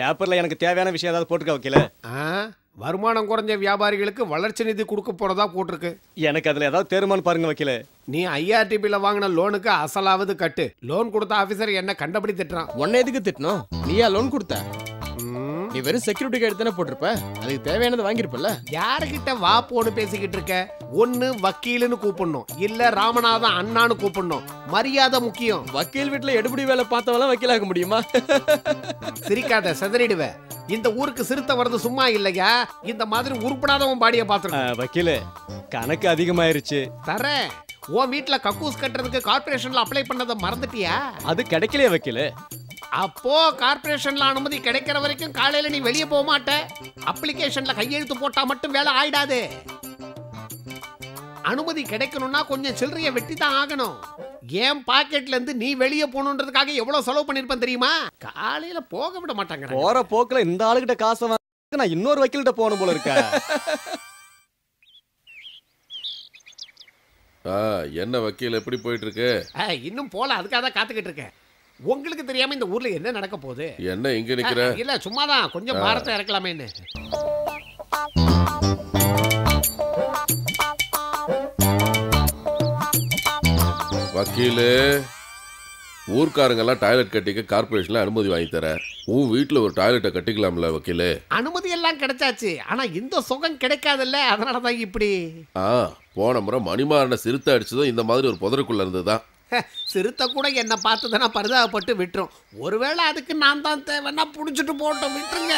பேப்பர்ல எனக்கு தேவையான விஷயம் ஏதாவது போட்டுக்க வைக்கல ஆ வருமானம் குறைஞ்ச வியாபாரிகளுக்கு வளர்ச்சி நிதி கொடுக்க போறதா போட்டிருக்கு எனக்கு அதுல ஏதாவது தேருமான்னு பாருங்க வைக்கல நீ ஐஆர்டிபியில் வாங்கின லோனுக்கு அசலாவது கட்டு லோன் கொடுத்த ஆபீசர் என்ன கண்டபடி திட்டுறான் உன்னை எதுக்கு திட்டணும் நீயா லோன் கொடுத்த ம், நீ வெறும் செக்யூரிட்டி கார்டு தானே போட்டிருப்ப அதுக்கு தேவையானது வாங்கியிருப்பல யாருகிட்ட வா போன்னு பேசிக்கிட்டு இருக்க ஒன்னு வக்கீலுன்னு கூப்பிடணும் இல்ல ராமநாதன் அண்ணான்னு கூப்பிடணும் மரியாதை முக்கியம் வக்கீல் வீட்டுல எடுபடி வேலை பார்த்தவெல்லாம் வக்கீலாக்க முடியுமா சிரிக்காத செதறிடுவ இந்த ஊருக்கு சிறுத்தை வர்றது சும்மா இல்லையா இந்த மாதிரி உருப்படாதவன் பாடிய பாத்துருக்க வைக்கல கணக்கு அதிகமாயிருச்சு தரேன் உன் வீட்ல கக்கூஸ் கட்டுறதுக்கு கார்ப்பரேஷன்ல அப்ளை பண்ணதை மறந்துட்டியா அது கிடைக்கலையே வைக்கல அப்போ கார்ப்பரேஷன்ல அனுமதி கிடைக்கிற வரைக்கும் காலையில நீ வெளியே போக மாட்ட அப்ளிகேஷன்ல கையெழுத்து போட்டா மட்டும் வேலை ஆயிடாது அனுமதி கிடைக்கணும்னா கொஞ்சம் சில்லறைய வெட்டி தான் ஆகணும் என் பாக்கெட்ல இருந்து நீ வெளியே போகணுன்றதுக்காக எவ்வளவு செலவு பண்ணிருப்பேன் தெரியுமா காலையில போக விட மாட்டாங்க போற போக்குல இந்த ஆளுகிட்ட காசை வாங்க நான் இன்னொரு வக்கீல்கிட்ட போகணும் போல இருக்கா ஆ என்ன வக்கீல் எப்படி போயிட்டு இருக்கு இன்னும் போல அதுக்காக தான் காத்துக்கிட்டு இருக்கேன் உங்களுக்கு தெரியாம இந்த ஊர்ல என்ன நடக்க போகுது என்ன இங்க நிக்கிற அஹ், இல்ல சும்மாதான் கொஞ்சம் பாரத்தை இறக்கலாமேன்னு வக்கீலு ஊர்க்காரங்கெல்லாம் டாய்லெட் கட்டிக்க கார்பரேஷன்ல அனுமதி வாங்கி தரேன் உன் வீட்டுல ஒரு டாய்லெட்டை கட்டிக்கலாம்ல வக்கீலு அனுமதி எல்லாம் கிடைச்சாச்சு ஆனா இந்த சுகம் கிடைக்காதுல்ல அதனாலதான் இப்படி ஆ போன முறை மணிமாறனை சிறுத்தை அடிச்சதும் இந்த மாதிரி ஒரு புதருக்குள்ள இருந்துதான் ஹ, சிறுத்தை கூட என்ன பார்த்துதானே பரிதாபப்பட்டு விட்டுரும் ஒருவேளை அதுக்கு நான் தான் தேவைன்னா புடிச்சிட்டு போட்டோம் விட்டுருங்க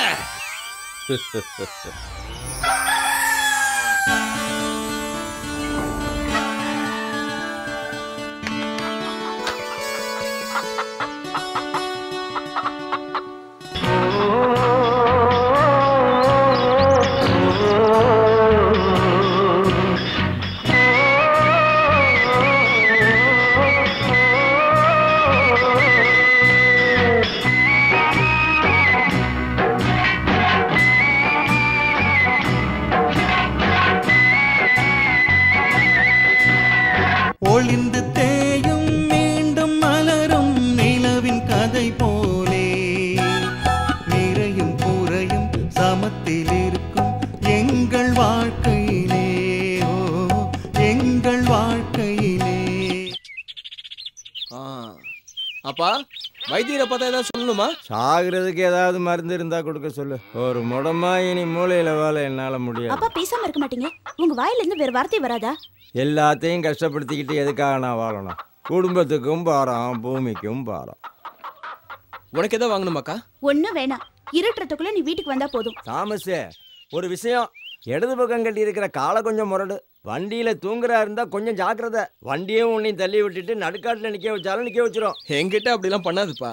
ஒளிந்து தேயும் மீண்டும் மலரும் நிலவின் கதை போலே நிறையும் குறையும் சமத்தில் இருக்கும் எங்கள் வாழ்க்கையிலே ஓ எங்கள் வாழ்க்கையிலே ஆ. அப்பா வைத்தியரை பார்த்தா ஏதாவது சொல்லணுமா சாகிறதுக்கு ஏதாவது மருந்து இருந்தா கொடுக்க சொல்லு ஒரு முடமா இனி மூளையில வாழ என்னால முடியாது அப்பா பேசாம இருக்க மாட்டீங்க உங்க வாயில இருந்து வேற வார்த்தை வராதா எல்லாத்தையும் கஷ்டப்படுத்திக்கிட்டு எதுக்காக நான் வாழணும் குடும்பத்துக்கும் பாரம் பூமிக்கும் பாரம் உனக்கு எதாவது வாங்கணுமாக்கா ஒண்ணும் வேணாம் இருட்டுறதுக்குள்ள நீ வீட்டுக்கு வந்தா போதும் தாமஸே ஒரு விஷயம் இடது பக்கம் கட்டி இருக்கிற காலை கொஞ்சம் முரடு வண்டியில தூங்குறா இருந்தா கொஞ்சம் ஜாக்கிரதை வண்டியும் உன்னையும் தள்ளி விட்டுட்டு நடுக்காட்டுல நிக்க வச்சாலும் நிக்க வச்சிரும் என்கிட்ட அப்படிலாம் பண்ணாதுப்பா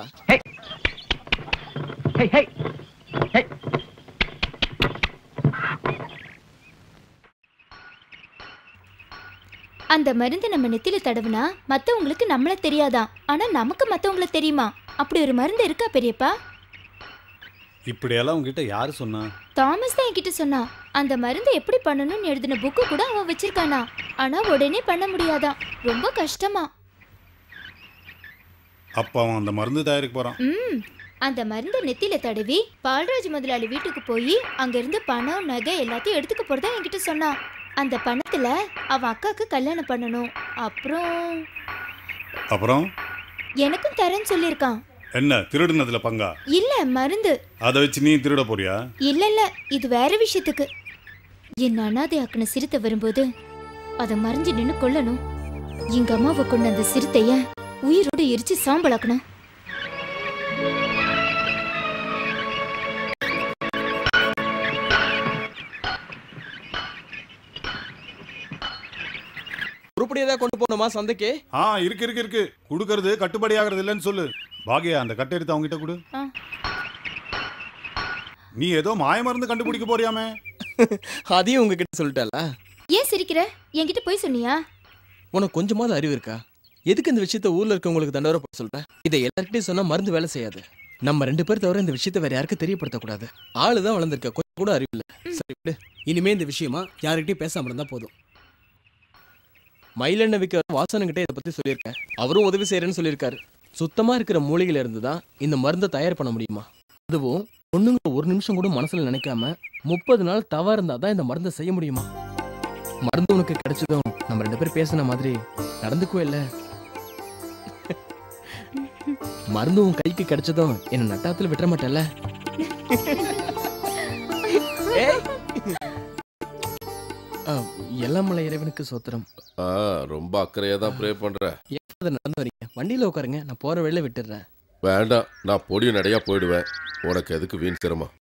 அந்த மருந்து நம்ம நெத்தில தடவுனா மத்தவங்களுக்கு நம்மள தெரியாதான் ஆனா நமக்கு மத்தவங்கள தெரியுமா அப்படி ஒரு மருந்து இருக்கா பெரியப்பா இப்படியெல்லாம் உங்ககிட்ட யாரு சொன்னா தாமஸ் தான் என்கிட்ட சொன்னான் அந்த மருந்து எப்படி பண்ணணும்னு எழுதின புக்கு கூட அவன் வச்சிருக்கானா ஆனா உடனே பண்ண முடியாதான் ரொம்ப கஷ்டமா அப்ப அவன் அந்த மருந்து தயாரிக்க போறான் ம் அந்த மருந்தை நெத்தியில தடவி பால்ராஜ் முதலாளி வீட்டுக்கு போய் அங்கிருந்து பணம் நகை எல்லாத்தையும் எடுத்துக்க போறதா என்கிட்ட சொன்னான் அந்த பணத்துல அவன் அக்காக்கு கல்யாணம் பண்ணணும் அப்புறம் அப்புறம் எனக்கும் தரேன்னு சொல்லியிருக்கான் என்ன திருடுனதுல பங்கா இல்ல மருந்து அதை வச்சு நீ திருட போறியா இல்ல இல்ல இது வேற விஷயத்துக்கு என் அனாதை ஆக்கின சிறுத்தை வரும்போது அதை மறைஞ்சு நின்னு கொல்லணும் எங்க அம்மாவை கொண்ட அந்த சிறுத்தைய உயிரோட எரிச்சு சாம்பலாக்கணும் உருப்படி ஏதாவது கொண்டு போகணுமா சந்தைக்கு ஆ இருக்கு இருக்கு இருக்கு கொடுக்கறது கட்டுப்படி ஆகிறது இல்லைன்னு சொல்லு பாகியா அந்த கட்டை எடுத்து அவங்க கிட்ட கொடு ஆ. நீ ஏதோ மாய மருந்து கண்டுபிடிக்க போறியாமே அதையும் உங்ககிட்ட சொல்லிட்டாளா ஏன் சிரிக்கிற என்கிட்ட போய் சொன்னியா உனக்கு கொஞ்சமாவது அறிவு இருக்கா எதுக்கு இந்த விஷயத்த ஊர்ல இருக்கவங்களுக்கு தண்டவரை போட சொல்ற இதை எல்லார்கிட்டயும் சொன்னா மருந்து வேலை செய்யாது நம்ம ரெண்டு பேர் தவிர இந்த விஷயத்த வேற யாருக்கும் தெரியப்படுத்தக்கூடாது ஆளு தான் வளர்ந்துருக்க கொஞ்சம் கூட அறிவு இல்ல சரி விடு இனிமே இந்த விஷயமா யார்கிட்டயும் பேசாம இருந்தா போதும் மயிலெண்ணெய் விற்கிற வாசன் கிட்ட இதை பத்தி சொல்லியிருக்கேன் அவரும் உதவி செய்யறேன்னு சொல்லியிருக்காரு சுத்தமா இருக்கிற மூலிகையில இருந்து தான் இந்த மருந்தை தயார் பண்ண முடியுமா அதுவும் பொண்ணுங்க ஒரு நிமிஷம் கூட மனசுல நினைக்காம முப்பது நாள் தவா இருந்தா தான் இந்த மருந்தை செய்ய முடியுமா மருந்து உனக்கு கிடைச்சதும் நம்ம ரெண்டு பேரும் பேசின மாதிரி நடந்துக்குவே இல்ல மருந்து உன் கைக்கு கிடைச்சதும் என்ன நட்டாத்துல விட்டுற மாட்டேல்ல ஏய். ஆ, எல்லாம் மலை இறைவனுக்கு சோத்திரம் ஆ ரொம்ப அக்கறையா தான் ப்ரே பண்ற எப்ப நடந்து வரீங்க வண்டியில உட்காருங்க நான் போற வழியில விட்டுடுறேன் வேண்டாம் நான் பொடியும் நடையா போயிடுவேன் உனக்கு எதுக்கு வீண் சிரமம்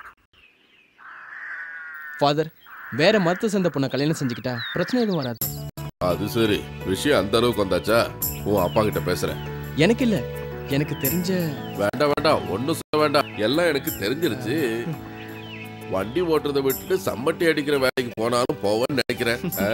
ஃபாதர் வேற மருத்துவ சேர்ந்த பொண்ணை கல்யாணம் செஞ்சுக்கிட்டா பிரச்சனை எதுவும் வராது அது சரி விஷயம் அந்த அளவுக்கு வந்தாச்சா உன் அப்பா கிட்ட பேசுறேன் எனக்கு இல்ல எனக்கு தெரிஞ்ச வேண்டாம் வேண்டாம் ஒன்னும் சொல்ல வேண்டாம் எல்லாம் எனக்கு தெரிஞ்சிருச்சு வண்டி ஓட்டுறதை விட்டுட்டு சம்மட்டி அடிக்கிற வேலைக்கு போனாலும் போவேன்னு நினைக்கிறேன் ஆ?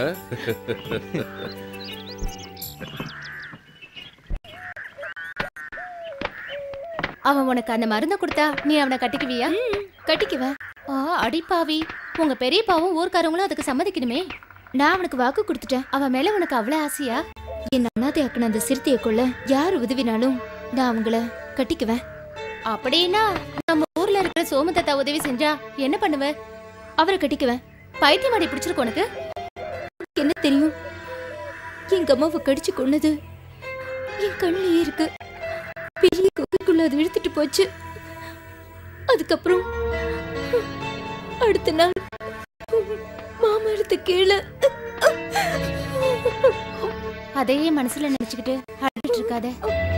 அவன் உனக்கு அந்த மருந்தை கொடுத்தா நீ அவனை கட்டிக்குவியா கட்டிக்குவேன் ஆ அடிப்பாவி உங்க பெரியப்பாவும் ஊர்க்காரங்களும் அதுக்கு சம்மதிக்கணுமே நான் அவனுக்கு வாக்கு கொடுத்துட்டேன் அவன் மேல உனக்கு அவ்வளவு ஆசையா என் அனாதையாக்குன அந்த சிறுத்தையை கொள்ள யார் உதவினாலும் நான் அவங்கள கட்டிக்குவேன் அப்படின்னா நம்ம ஊர்ல இருக்கிற சோமதத்தா உதவி செஞ்சா என்ன பண்ணுவ அவரை கட்டிக்குவேன் பைத்தியமாடி பிடிச்சிருக்கு உனக்கு என்ன தெரியும் எங்க அம்மாவை கடிச்சு கொன்னது என் கண்ணிலேயே இருக்கு பெரிய குகைக்குள்ள அது இழுத்துட்டு போச்சு அதுக்கப்புறம் அடுத்த நாள் மாமா எடுத்த கீழே அதையே மனசுல நினைச்சுக்கிட்டு அழுதுட்டு இருக்காத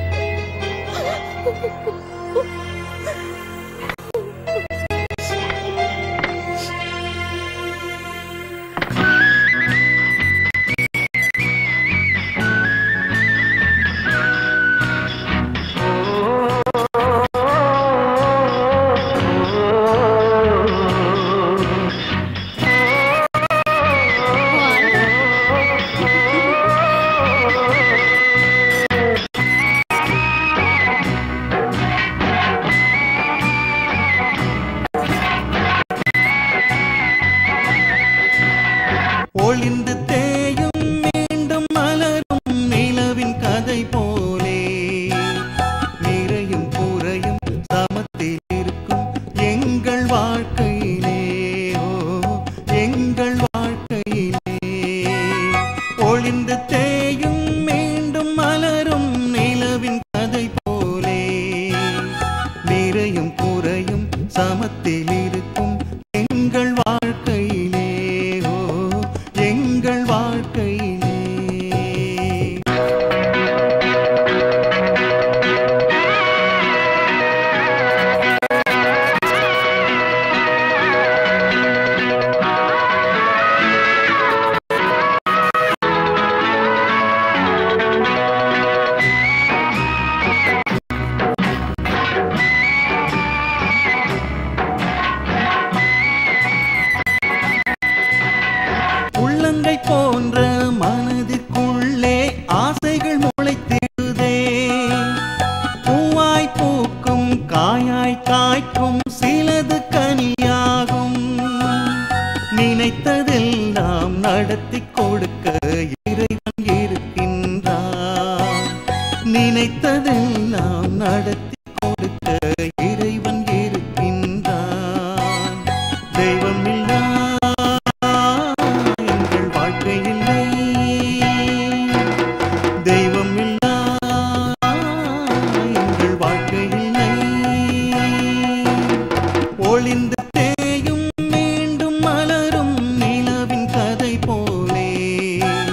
ஒளிந்து தேயும் மீண்டும் மலரும் நிலவின் கதை போலே நிறையும் குறையும் சமத்தில் இருக்கும் எங்கள் வாழ்க்கையிலே ஓ எங்கள் வாழ்க்கையிலே ஒளிந்து தேயும் மீண்டும் மலரும் நிலவின் கதை போலே நிறையும் குறையும் சமத்தில் இருக்கும் எங்கள் வாழ்க்கையிலே ஓ எங்கள் வாழ்க்கையிலே உள்ளங்கை போன்ற மனதிற்குள்ளே ஆசைகள் முளைத்திடுதே பூவாய் பூக்கும் காயாய் காய்க்கும் சிலது கனியாகும் நினைத்ததெல்லாம் நடத்தி கொடுக்க இறைவன் இருக்கின்றான் நினைத்ததெல்லாம் நடத்தி கொடுக்க இறைவன் இருக்கின்றான் தெய்வம் இல்லா எங்கள் வாழ்க்கை இல்லை தெய்வம் இல்லா எங்கள் வாழ்க்கை இல்லை ஒளிந்து தேயும் மீண்டும் மலரும் நிலவின் கதை போலே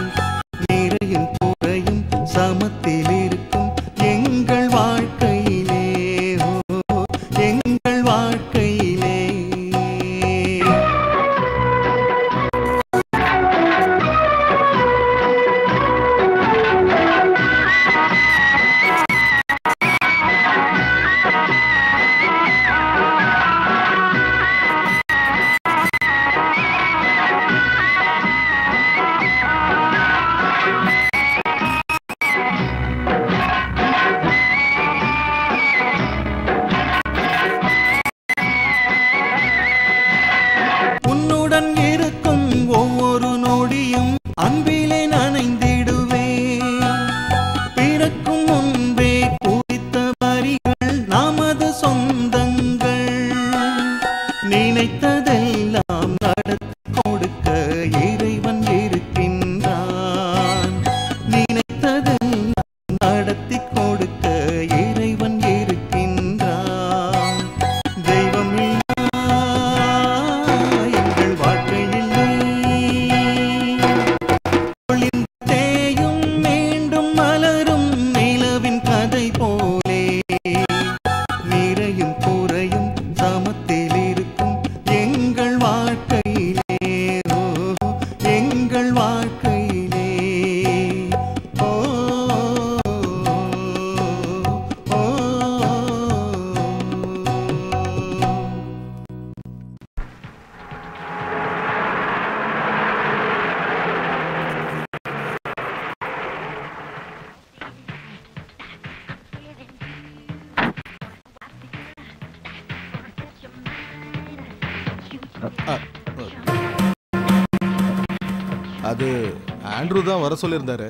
அது ஆண்ட்ரூ தான் வர சொல்லியிருந்தாரு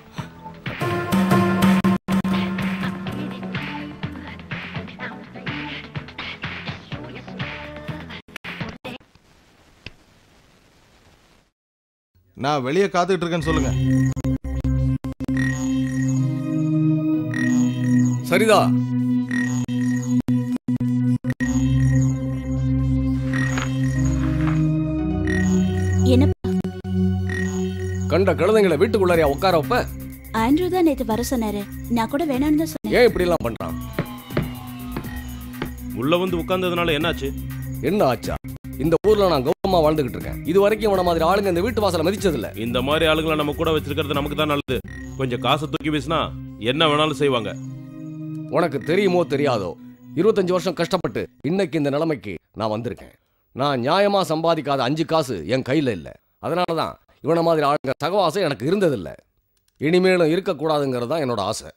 நான் வெளியே காத்துக்கிட்டு இருக்கேன்னு சொல்லுங்க சரிதா என்ன கண்ட கழுதைங்களை வீட்டுக்குள்ளாரியா உட்கார வைப்ப ஆண்ட்ரூ தான் நேத்து வர சொன்னாரு நான் கூட வேணாம்னு தான் சொன்னேன் ஏன் இப்படி எல்லாம் பண்றான் உள்ள வந்து உட்கார்ந்ததுனால என்னாச்சு என்ன ஆச்சா இந்த ஊர்ல நான் கௌரவமா வாழ்ந்துகிட்டு இருக்கேன் இது வரைக்கும் இவன மாதிரி ஆளுங்க இந்த வீட்டு வாசல மதிச்சது இல்ல இந்த மாதிரி ஆளுங்களை நம்ம கூட வச்சிருக்கிறது நமக்கு தான் நல்லது கொஞ்சம் காசை தூக்கி வீசினா என்ன வேணாலும் செய்வாங்க உனக்கு தெரியுமோ தெரியாதோ இருபத்தஞ்சு வருஷம் கஷ்டப்பட்டு இன்னைக்கு இந்த நிலைமைக்கு நான் வந்திருக்கேன் நான் நியாயமா சம்பாதிக்காத அஞ்சு காசு என் கையில இல்ல அதனால தான் இவன மாதிரி ஆளுங்க சகவாசம் எனக்கு இருந்ததில்ல இனிமேலும் இருக்கக்கூடாதுங்கிறது தான் என்னோட ஆசை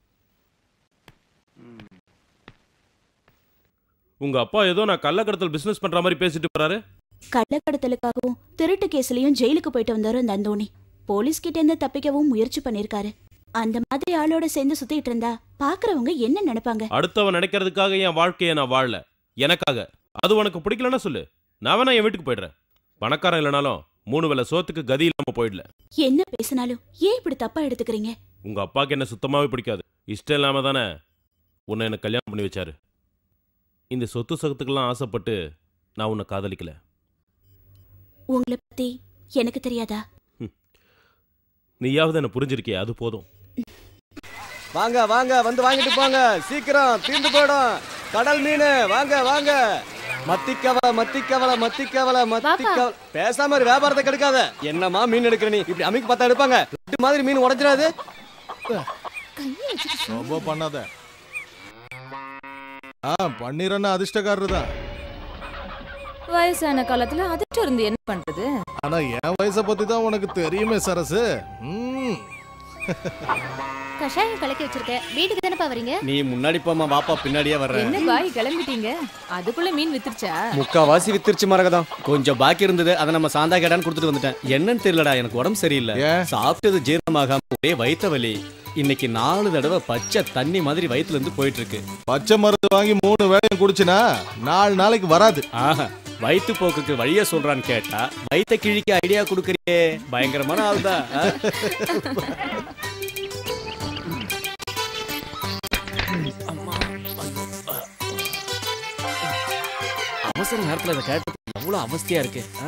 உங்க அப்பா ஏதோ நான் கள்ளக்கடத்தல் பிசினஸ் பண்ற மாதிரி பேசிட்டு போறாரு கள்ளக்கடத்தலுக்காகவும் திருட்டு கேஸ்லயும் ஜெயிலுக்கு போயிட்டு வந்தாரு அந்த அந்தோணி போலீஸ் கிட்ட இருந்து தப்பிக்கவும் முயற்சி பண்ணிருக்காரு அந்த மாதிரி ஆளோட சேர்ந்து சுத்திட்டு இருந்தா பாக்குறவங்க என்ன நினைப்பாங்க அடுத்தவன் நினைக்கிறதுக்காக என் வாழ்க்கையை நான் வாழல எனக்காக அது உனக்கு பிடிக்கலன்னா சொல்லு நான் வேணா என் வீட்டுக்கு போயிடுறேன் பணக்காரன் இல்லைனாலும் மூணு வேளை சோத்துக்கு கதி இல்லாம போயிடல என்ன பேசினாலும் ஏன் இப்படி தப்பா எடுத்துக்கிறீங்க உங்க அப்பாவுக்கு என்ன சுத்தமாவே பிடிக்காது இஷ்டம் இல்லாம தானே உன்னை எனக்கு கல்யாணம் பண்ணி வச்சாரு இந்த சொத்து சகத்துக்கெல்லாம் ஆசைப்பட்டு நான் உன்னை காதலிக்கல உங்களை பத்தி எனக்கு தெரியாதா நீயாவது என்ன புரிஞ்சிருக்கிய அது போதும் வாங்க வாங்க வந்து வாங்கிட்டு போங்க சீக்கிரம் தீர்ந்து போயிடும் கடல் மீன் வாங்க வாங்க மத்திக்கவலை மத்திக்கவலை மத்திக்கவலை மத்திக்கவலை பேசாம ஒரு வியாபாரத்தை கெடுக்காத என்னமா மீன் எடுக்கிற நீ இப்படி அமைக்கு பார்த்தா எடுப்பாங்க லட்டு மாதிரி மீன் உடைஞ்சிடாது ரொம்ப பண்ணாத ஆ பண்ணிடுறேன்னா அதிர்ஷ்டக்காரர் தான் வயசான காலத்துல அதிர்ஷ்டம் இருந்து என்ன பண்றது ஆனா என் வயசை பத்தி தான் உனக்கு தெரியுமே சரசு ம். கஷாயம் கலக்கி வச்சிருக்க வீட்டுக்கு தானப்பா வரீங்க நீ முன்னாடி போமா வாப்பா பின்னாடியே வர்றேன் என்ன பாய் கிளம்பிட்டீங்க அதுக்குள்ள மீன் வித்துருச்சா முக்காவாசி வித்துருச்சு மரகதம் கொஞ்சம் பாக்கி இருந்தது அதை நம்ம சாந்தா கேடான்னு கொடுத்துட்டு வந்துட்டேன் என்னன்னு தெரியலடா எனக்கு உடம்பு சரியில்லை சாப்பிட்டது ஜீரணமாகாம ஒரே வயித்த வலி இன்னைக்கு நாலு தடவை பச்சை தண்ணி மாதிரி வயித்துல இருந்து போயிட்டு இருக்கு பச்சை மருந்து வாங்கி மூணு வேளையும் குடிச்சுனா நாலு நாளைக்கு வராது ஆஹா வயிற்று போக்குக்கு வழிய சொல்றான்னு கேட்டா வயித்த கிழிக்க ஐடியா கொடுக்கறியே பயங்கரமான ஆள் தான் அவசர நேரத்துல இதை கேட்டது எவ்வளவு அவஸ்தையா இருக்கு ஆ?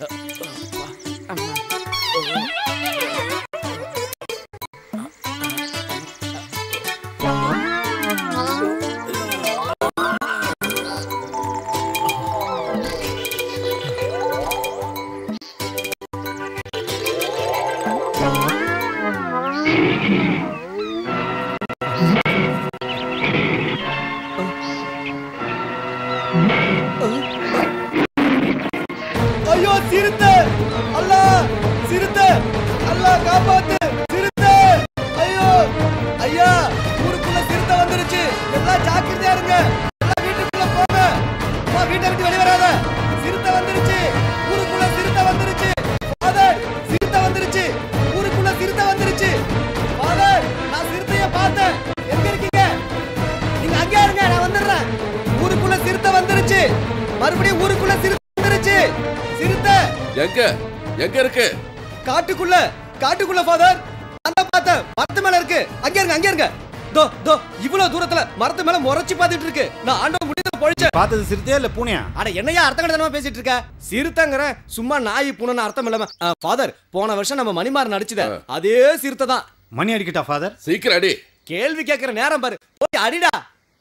ஐயோ சிறுத்தை அல்லா சிறுத்தை அல்லா காப்பாத்து சிறுத்தை ஐயோ ஐயா ஊருக்குள்ள சிறுத்தை வந்துருச்சு எல்லாம் ஜாக்கிரதையா இருங்க எல்லாம் வீட்டுக்குள்ள போங்க அம்மா வீட்டை விட்டு வெளிய வராத சிறுத்தை வந்துருச்சு ஊருக்குள்ள சிறுத்தை வந்துருச்சு ஃபாதர் சிறுத்தை வந்துருச்சு ஊருக்குள்ள சிறுத்தை வந்துருச்சு ஃபாதர் நான் சிறுத்தைய பார்த்தேன் எங்க இருக்கீங்க நீங்க அங்கே இருங்க நான் வந்துடுறேன் ஊருக்குள்ள சிறுத்தை வந்துருச்சு மறுபடியும் ஊருக்குள்ள சிறுத்தை வந்துருச்சு சிறுத்தை எங்க எங்க இருக்கு காட்டுக்குள்ள காட்டுக்குள்ள ஃபாதர் அந்த பார்த்தேன் மரத்து மேல இருக்கு அங்க இருங்க அங்க இருங்க தோ தோ இவ்வளவு தூரத்துல மரத்து மேல முறைச்சு பார்த்துட்டு இருக்கு நான் ஆண்டவன் முடிந்த பொழிச்சேன் பார்த்தது சிறுத்தையா இல்ல பூனையா அட என்னையா அர்த்தம் கடத்தனமா பேசிட்டு இருக்க சிறுத்தைங்கிற சும்மா நாய் பூனைன்னு அர்த்தம் இல்லாம ஃபாதர் போன வருஷம் நம்ம மணிமாறன் நடிச்சத அதே சிறுத்தை தான் மணி அடிக்கட்டா ஃபாதர் சீக்கிரம் அடி கேள்வி கேட்கிற நேரம் பாரு போய் அடிடா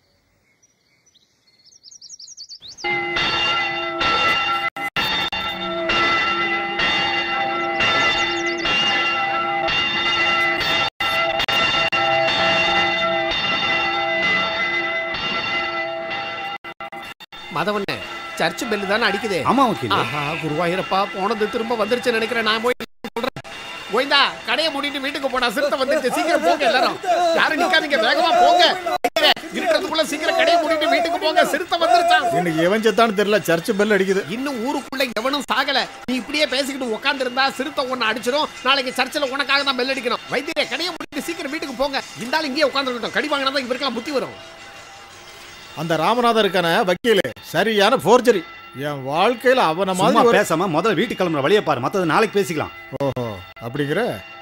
மதவண்ணே சர்ச் பெல்லு தானே அடிக்குது ஆமா, வக்கீலே. ஆஹா குருவாயூரப்பா போனது திரும்ப வந்துருச்சு நினைக்கிறேன் நான் போய் சொல்றேன் கோவிந்தா கடையை மூடிட்டு வீட்டுக்கு போனா சிறுத்தை வந்துருச்சு சீக்கிரம் போங்க எல்லாரும் யாரும் நிக்காதீங்க வேகமா போங்க வைத்தியரே இருக்கிறதுக்குள்ள சீக்கிரம் கடையை மூடிட்டு வீட்டுக்கு போங்க சிறுத்தை வந்துருச்சான் இன்னைக்கு எவன் செத்தான்னு தெரியல சர்ச் பெல் அடிக்குது இன்னும் ஊருக்குள்ள எவனும் சாகல நீ இப்படியே பேசிக்கிட்டு உட்கார்ந்து இருந்தா சிறுத்தை உன்னை அடிச்சிடும் நாளைக்கு சர்ச்சில் உனக்காக தான் பெல் அடிக்கணும் வைத்தியரே கடையை மூடிட்டு சீக்கிரம் வீட்டுக்கு போங்க இந்த ஆள் இங்கேயே உட்காந்துருக்கட்டும் கடி வாங்கினா தான் இவருக்கெல்லாம் புத்தி வரும் அந்த ராமநாதன் இருக்கான வக்கீல் சரியான ஃபோர்ஜரி என் வாழ்க்கையில அவன சும்மா மாதிரி ஒரு- பேசாம முதல்ல வீட்டுக்கு கிளம்புற வழியை பாரு மத்தது நாளைக்கு பேசிக்கலாம் ஓஹோ அப்படிங்கிற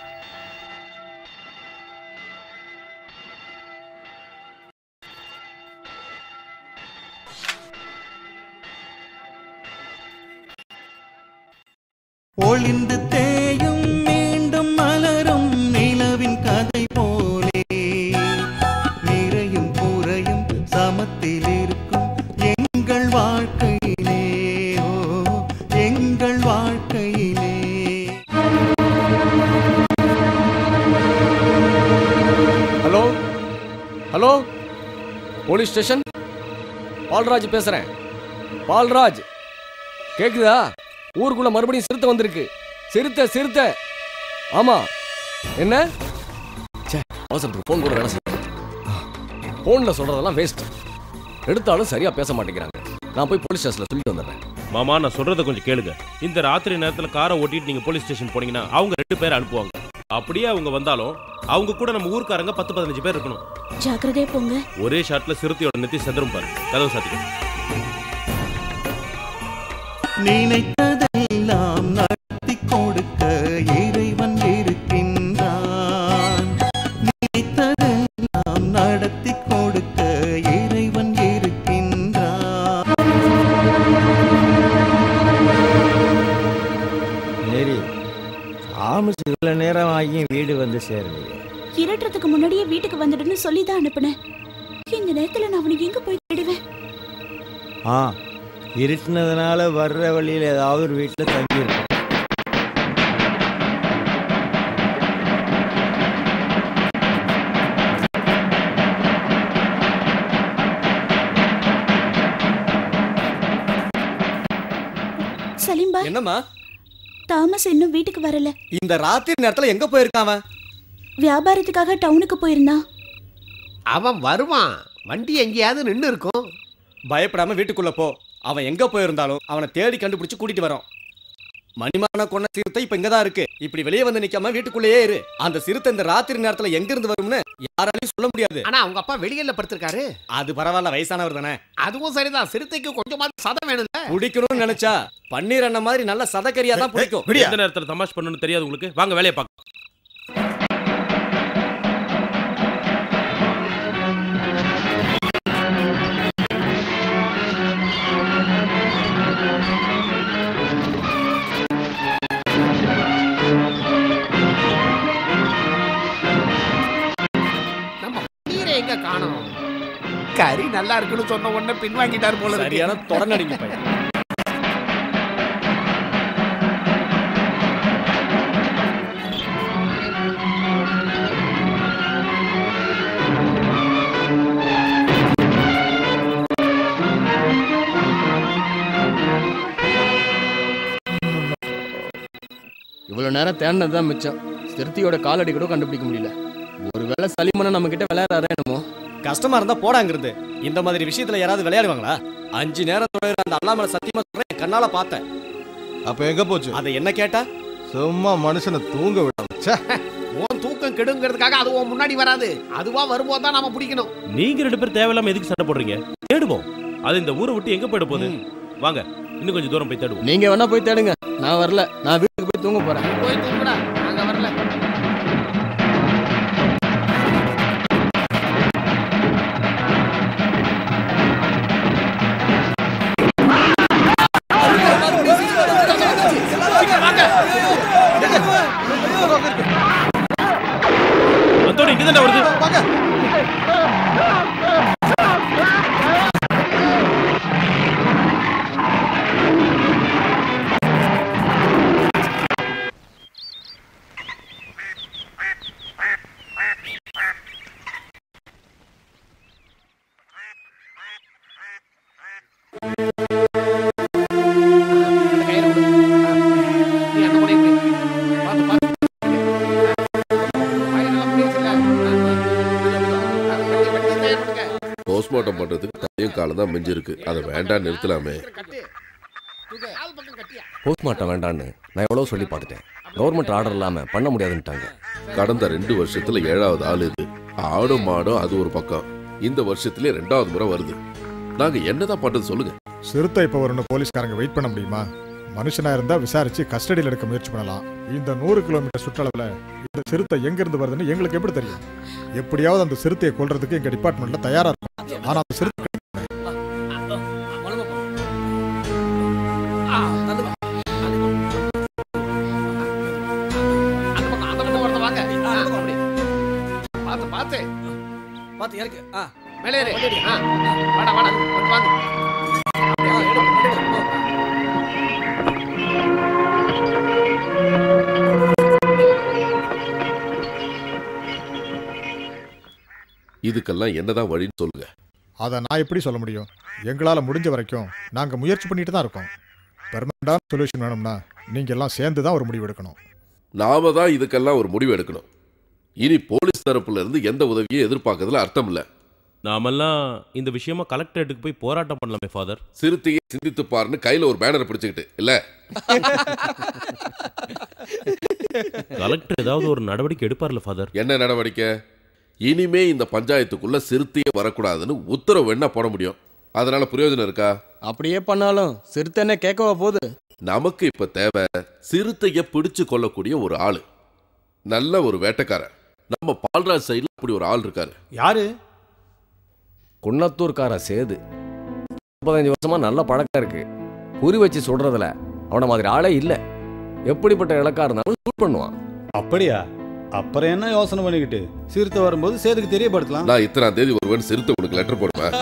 ஒளிந்து தேயும் மீண்டும் மலரும் நிலவின் கதை போலே நிறையும் குறையும் சமத்தில் இருக்கும் எங்கள் வாழ்க்கையிலே ஓ எங்கள் வாழ்க்கையிலே hello hello police station Balraj பேசுறேன் பால்ராஜ் கேக்குதா ஊருக்குள்ள மறுபடியும் சிறுத்தை வந்திருக்கு சிறுத்தை சிறுத்தை ஆமா என்ன ச்சே அவசரத்துக்கு ஃபோன் கூட வேலை செய்யும் ஃபோனில் சொல்றதெல்லாம் வேஸ்ட் எடுத்தாலும் சரியா பேச மாட்டேங்கிறாங்க நான் போய் போலீஸ் ஸ்டேஷன்ல சொல்லிட்டு வந்துடுறேன் மாமா நான் சொல்றத கொஞ்சம் கேளுங்க இந்த ராத்திரி நேரத்துல காரை ஓட்டிட்டு நீங்க போலீஸ் ஸ்டேஷன் போனீங்கன்னா அவங்க ரெண்டு பேரை அனுப்புவாங்க அப்படியே அவங்க வந்தாலும் அவங்க கூட நம்ம ஊர்க்காரங்க பத்து பதினஞ்சு பேர் இருக்கணும் ஜாக்கிரதையா போங்க ஒரே ஷாட்ல சிறுத்தையோட நெத்தி செதறும் பாரு கதவு சாத்திக்க நினைத்ததெல்லாம் நடத்தி கொடுக்க இறைவன் இருக்கின்றான் நினைத்ததெல்லாம் நடத்தி கொடுக்க இறைவன் இருக்கின்றான் மேரி ஆமிஸ் இவ்வளவு நேரம் ஆகியும் வீடு வந்து சேரலையே இருட்டுறதுக்கு முன்னாடியே வீட்டுக்கு வந்துடுன்னு சொல்லி தான் அனுப்புனேன் இந்த நேரத்துல நான் அவனுக்கு எங்க போய் தேடுவேன் ஆ இருட்டுனதுனால வர்ற வழியில் ஏதாவது ஒரு வீட்டில் தங்கியிருக்கும் சலீம்பா என்னம்மா தாமஸ் இன்னும் வீட்டுக்கு வரல இந்த ராத்திரி நேரத்துல எங்க போயிருக்கான் அவன் வியாபாரத்துக்காக டவுனுக்கு போயிருந்தான் அவன் வருவான் வண்டி எங்கேயாவது நின்று இருக்கும் பயப்படாம வீட்டுக்குள்ள போ அவன் எங்க போயிருந்தாலும் அவனை தேடி கண்டுபிடிச்சு கூட்டிட்டு வரோம் மணிமான கொண்ட சிறுத்தை இப்ப இங்கதான் இருக்கு இப்படி வெளியே வந்து நிக்காம வீட்டுக்குள்ளேயே இரு அந்த சிறுத்தை இந்த ராத்திரி நேரத்துல எங்க இருந்து வரும்னு யாராலையும் சொல்ல முடியாது ஆனா அவங்க அப்பா வெளியில படுத்திருக்காரு அது பரவாயில்ல வயசானவர் தானே அதுவும் சரிதான் சிறுத்தைக்கு கொஞ்சமாவது சதம் வேணும்ல பிடிக்கணும்னு நினைச்சா பன்னீர் அண்ணன் மாதிரி நல்ல சதக்கரியா தான் பிடிக்கும் எந்த நேரத்துல தமாஷ் பண்ணணும்னு தெரியாது உங்களுக்கு வாங்க வேலையை பார்க்க நம்ம நீரை எங்க காணோம் கறி நல்லா இருக்குன்னு சொன்ன உடனே பின்வாங்கிட்டார் போல இருக்கு. சரியான தொடர்நடிங்க பையன் இவ்வளவு நேரம் தேடினது தான் மிச்சம் சிறுத்தையோட காலடி கூட கண்டுபிடிக்க முடியல ஒருவேளை சலிமனை நம்ம கிட்ட விளையாடுறாரே என்னமோ கஷ்டமா இருந்தா போடாங்கிறது இந்த மாதிரி விஷயத்துல யாராவது விளையாடுவாங்களா அஞ்சு நேரம் தொடர அந்த அல்லாமல சத்தியமா சொல்றேன் என் கண்ணால பார்த்தேன் அப்ப எங்க போச்சு அதை என்ன கேட்டா சும்மா மனுஷனை தூங்க விடாம ச்சே. உன் தூக்கம் கெடுங்கிறதுக்காக அது உன் முன்னாடி வராது அதுவா வரும்போது தான் நாம பிடிக்கணும் நீங்க ரெண்டு பேரும் தேவையில்லாம எதுக்கு சண்டை போடுறீங்க தேடுவோம் அது இந்த ஊரை விட்டு எங்க போயிட போகுது வாங்க இன்னும் கொஞ்சம் தூரம் போய் தேடுவோம் நீங்க வேணா போய் தேடுங்க நான் வரல நான் வீட்டுக்கு போய் தூங்க போறேன் போய் தூங்குடா நாங்க வரல அந்தோட இங்க வருது நீ அந்த முனையை பிடி. பார்த்து, பார்த்து. வயிறெல்லாம் பிடிக்கல. போஸ்ட்மார்ட்டம் பண்றதுக்கு கையும் காலம் தான் மிஞ்சிருக்கு அதை வேண்டாம் நிறுத்தலாமே போஸ்ட்மார்ட்டம் வேண்டான்னு நான் எவ்வளோ சொல்லி பார்த்துட்டேன் கவர்மெண்ட் ஆர்டர் இல்லாமல் பண்ண முடியாதுன்ட்டாங்க கடந்த ரெண்டு வருஷத்துல ஏழாவது ஆள் இது ஆடும் மாடும் அது ஒரு பக்கம் இந்த வருஷத்திலே ரெண்டாவது முறை வருது நாங்க என்னதான் பண்றது சொல்லுங்க சிறுத்தை இப்போ வரணும் போலீஸ்காரங்க வெயிட் பண்ண முடியுமா மனுஷனா இருந்தா விசாரிச்சு கஸ்டடியில் எடுக்க முயற்சி பண்ணலாம் இந்த நூறு கிலோமீட்டர் சுற்றளவுல இந்த சிறுத்தை எங்க இருந்து வருதுன்னு எங்களுக்கு எப்படி தெரியும் எப்படியாவது அந்த சிறுத்தையை கொல்றதுக்கு எங்க டிபார்ட்மெண்ட்ல தயாரா இருக்கும் ஆனா அந்த சிறுத்தை அந்த பக்கம் அந்த பக்கம் ஒருத்தன் வாங்க ஆ, அப்படி. பார்த்து பார்த்து பாத்து இறக்கு ஆ மேலே ஏறு. ஆ, வாடா வாடா வந்து வாங்க அப்படியே, எடு, எடு, போ. இதுக்கெல்லாம் என்னதான் வழின்னு சொல்லுங்க அதை நான் எப்படி சொல்ல முடியும் எங்களால முடிஞ்ச வரைக்கும் நாங்க முயற்சி பண்ணிட்டு தான் இருக்கோம் பெர்மனண்டான சொல்யூஷன் வேணும்னா நீங்க எல்லாம் சேர்ந்து தான் ஒரு முடிவு எடுக்கணும் நாம தான் இதுக்கெல்லாம் ஒரு முடிவு எடுக்கணும் இனி போலீஸ் தரப்புல இருந்து எந்த உதவியும் எதிர்பார்க்கறதுல அர்த்தம் இல்ல நாமெல்லாம் இந்த விஷயமா கலெக்டரேட்டுக்கு போய் போராட்டம் பண்ணலாமே ஃபாதர் சிறுத்தையை சிந்தித்து பாருன்னு கையில ஒரு பேனர் பிடிச்சுக்கிட்டு இல்ல கலெக்டர் ஏதாவது ஒரு நடவடிக்கை எடுப்பார்ல ஃபாதர் என்ன நடவடிக்கை இனிமே இந்த பஞ்சாயத்துக்குள்ள சிறுத்தையே வரக்கூடாதுன்னு உத்தரவு என்ன போட முடியும் அதனால பிரயோஜனம் இருக்கா அப்படியே பண்ணாலும் சிறுத்தைன்னு கேட்கவா போகுது நமக்கு இப்ப தேவை சிறுத்தையை பிடிச்சு கொள்ளக்கூடிய ஒரு ஆளு நல்ல ஒரு வேட்டைக்காரன் நம்ம பால்ராஜ் சைடுல அப்படி ஒரு ஆள் இருக்காரு யாரு குன்னத்தூர்காரன் சேது முப்பத்தஞ்சு வருஷமா நல்ல பழக்கம் இருக்கு குறி வச்சு சுடுறதுல அவன மாதிரி ஆளே இல்ல எப்படிப்பட்ட இலக்கா இருந்தாலும் ஷூட் பண்ணுவான் அப்படியா அப்புறம் என்ன யோசனை பண்ணிக்கிட்டு சிறுத்தை வரும்போது சேதுக்கு தெரியப்படுத்தலாம் நான் இத்தனாம் தேதி ஒருவன் சிறுத்தை உனக்கு லெட்டர் போடுவேன்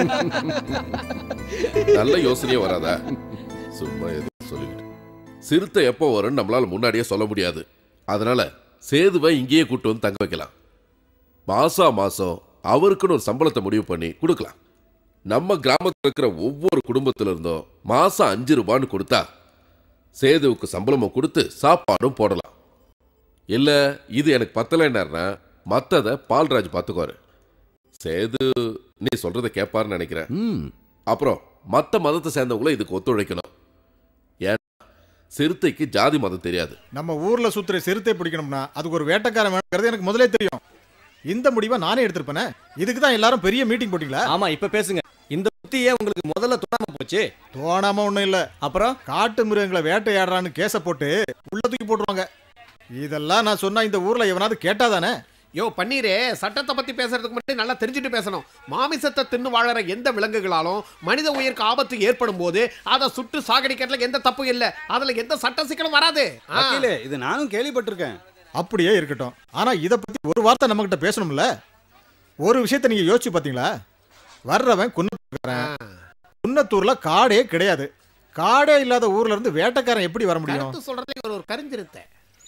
நல்ல யோசனையே வராதா சும்மா எதுவும் சொல்லிக்கிட்டு சிறுத்தை எப்போ வரும்னு நம்மளால முன்னாடியே சொல்ல முடியாது அதனால சேதுவை இங்கேயே கூட்டு வந்து தங்க வைக்கலாம் மாசா மாசம் அவருக்குன்னு ஒரு சம்பளத்தை முடிவு பண்ணி கொடுக்கலாம் நம்ம கிராமத்தில் இருக்கிற ஒவ்வொரு குடும்பத்துல இருந்தும் மாசம் அஞ்சு ரூபான்னு கொடுத்தா சேதுவுக்கு சம்பளமும் கொடுத்து சாப்பாடும் போடலாம் இல்ல இது எனக்கு பத்தலைன்னாருன்னா மத்தத பால்ராஜ் பார்த்துக்குவாரு சேது நீ சொல்றத கேட்பாருன்னு நினைக்கிறேன் அப்புறம் மத்த மதத்தை சேர்ந்தவங்களும் இதுக்கு ஒத்துழைக்கணும் ஏன்னா சிறுத்தைக்கு ஜாதி மதம் தெரியாது நம்ம ஊர்ல சுத்துற சிறுத்தை பிடிக்கணும்னா அதுக்கு ஒரு வேட்டைக்காரன் வேணுங்கிறது எனக்கு முதலே தெரியும் இந்த முடிவை நானே எடுத்திருப்பேனே இதுக்கு தான் எல்லாரும் பெரிய மீட்டிங் போட்டீங்களா ஆமா இப்ப பேசுங்க இந்த புத்தியே உங்களுக்கு முதல்ல தோணாம போச்சு தோணாம ஒண்ணும் இல்ல அப்புறம் காட்டு மிருகங்களை வேட்டையாடுறான்னு கேஸ போட்டு உள்ள தூக்கி போட்டுருவாங்க இதெல்லாம் நான் சொன்னா இந்த ஊர்ல எவனாவது கேட்டாதானே யோ பன்னீரே சட்டத்தை பத்தி பேசுறதுக்கு முன்னாடி நல்லா தெரிஞ்சுட்டு பேசணும் மாமிசத்தை தின்னு வாழற எந்த விலங்குகளாலும் மனித உயிருக்கு ஆபத்து ஏற்படும் போது அதை சுட்டு சாகடிக்கிறதுல எந்த தப்பு இல்ல அதுல எந்த சட்ட சிக்கலும் வராது ஆ. வக்கீலே இது நானும் கேள்விப்பட்டிருக்கேன் அப்படியே இருக்கட்டும் ஆனா இத பத்தி ஒரு வார்த்தை நம்ம கிட்ட பேசணும்ல ஒரு விஷயத்த நீங்க யோசிச்சு பாத்தீங்களா வர்றவன் குன்னத்தூர்காரன் குன்னத்தூர்ல காடே கிடையாது காடே இல்லாத ஊர்ல இருந்து வேட்டைக்காரன் எப்படி வர முடியும் கருத்து சொல்றதுல இவர் ஒரு கரிஞ்சிருத்த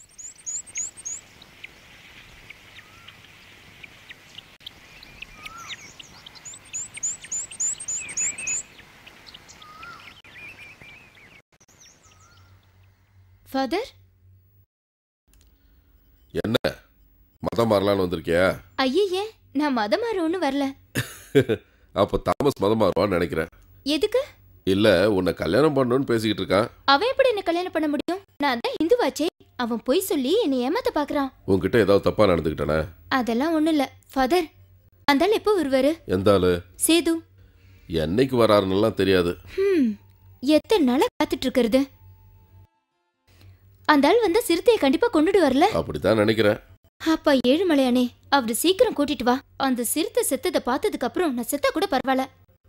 ஃபாதர் என்ன மதம் மாறலான்னு வந்திருக்கியா ஐயே நான் மதம் மாற ஒன்றும் வரல அப்போ தாமஸ் மதம் மாறுவான்னு நினைக்கிறேன் எதுக்கு இல்ல உன்னை கல்யாணம் பண்ணணும்னு பேசிக்கிட்டு இருக்கான் அவன் எப்படி என்ன கல்யாணம் பண்ண முடியும் நான் தான் இந்துவாச்சே அவன் பொய் சொல்லி என்னை ஏமாத்த பாக்குறான் உன்கிட்ட ஏதாவது தப்பா நடந்துக்கிட்டானே அதெல்லாம் ஒண்ணும் இல்ல ஃபாதர் அந்த ஆள் எப்போ வருவாரு எந்த ஆளு சேது என்னைக்கு வராருன்னெல்லாம் தெரியாது ஹம் எத்தனை நாளா காத்துட்டு இருக்கிறது அந்த ஆள் வந்தா சிறுத்தையை கண்டிப்பா கொண்டுட்டு வரல அப்படித்தான் நினைக்கிறேன் அப்பா ஏழுமலையானே அவரு சீக்கிரம் கூட்டிட்டு வா அந்த சிறுத்தை செத்ததை பார்த்ததுக்கு அப்புறம் நான் செத்தா கூட பரவாயில்ல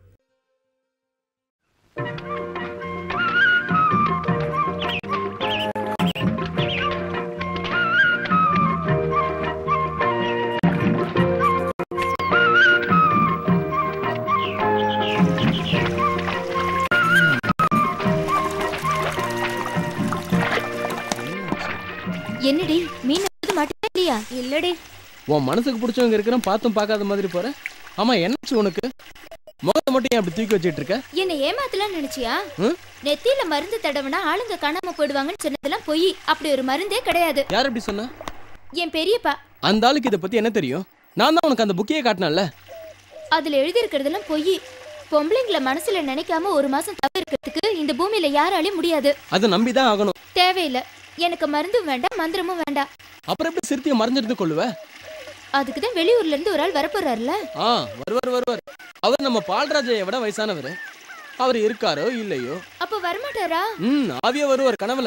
என்னடி மீன் எடுத்து மாட்டே இல்லையா இல்லடி உன் மனசுக்கு பிடிச்சவங்க இருக்கிறேன் பார்த்தும் பார்க்காத மாதிரி போற ஆமா என்னாச்சு உனக்கு முகத்தை மட்டும் ஏன் அப்படி தூக்கி வச்சிட்டு இருக்க என்ன ஏமாத்தலாம் நினைச்சியா ம்? நெத்தியில மருந்து தடவுனா ஆளுங்க காணாம போயிடுவாங்கன்னு சொன்னதெல்லாம் பொய் அப்படி ஒரு மருந்தே கிடையாது யார் அப்படி சொன்னா என் பெரியப்பா அந்த ஆளுக்கு இதை பத்தி என்ன தெரியும் நான் தான் உனக்கு அந்த புக்கையே காட்டினேன்ல அதுல எழுதி இருக்கிறதெல்லாம் பொய் பொம்பளைங்கள மனசுல நினைக்காம ஒரு மாசம் தவிர இருக்கிறதுக்கு இந்த பூமியில யாராலையும் முடியாது அதை நம்பி தான் ஆகணும் தேவையில்ல எனக்கு மருந்தும் வேண்டாம் மந்திரமும் வேண்டாம் அப்புறம் எப்படி சிறுத்தையை மறைஞ்சிருந்து கொள்ளுவ அதுக்கு தான் வெளியூர்ல இருந்து ஒரு ஆள் வரப்போறாருல ஆ வருவார் வருவார் அவர் நம்ம பால்ராஜையை விட வயசானவர் அவர் இருக்காரோ இல்லையோ அப்ப வரமாட்டாரா ம் ஆவியா வருவார் கனவுல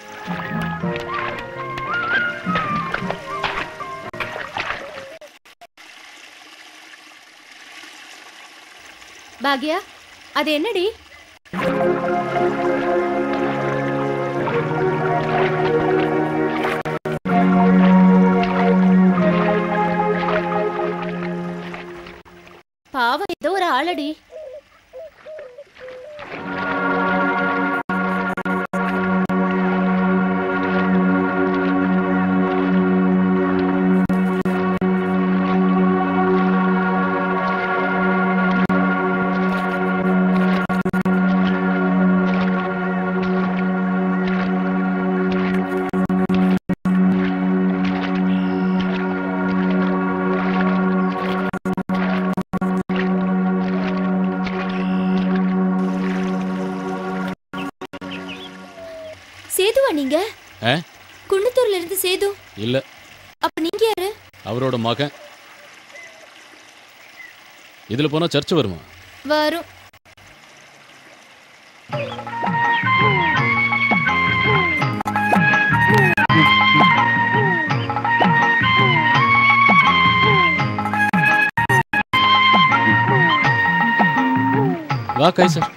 பாக்யா அது என்னடி பாவம் ஏதோ ஒரு ஆளடி சேதுவா நீங்க ஆ குன்னத்தூர்ல இருந்து சேது இல்ல அப்ப நீங்க யாரு அவரோட மகன் இதுல போனா சர்ச் வருமா வரும் வா கைசர்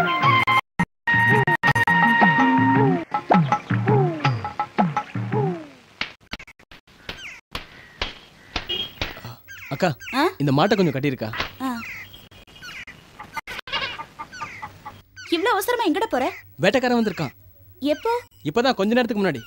அக்கா இந்த மாட்டை கொஞ்சம் கட்டியிருக்கா இவ்ளோ அவசரமா எங்கட போற வேட்டைக்காரன் வந்திருக்கான் எப்போ இப்பதான் கொஞ்ச நேரத்துக்கு முன்னாடி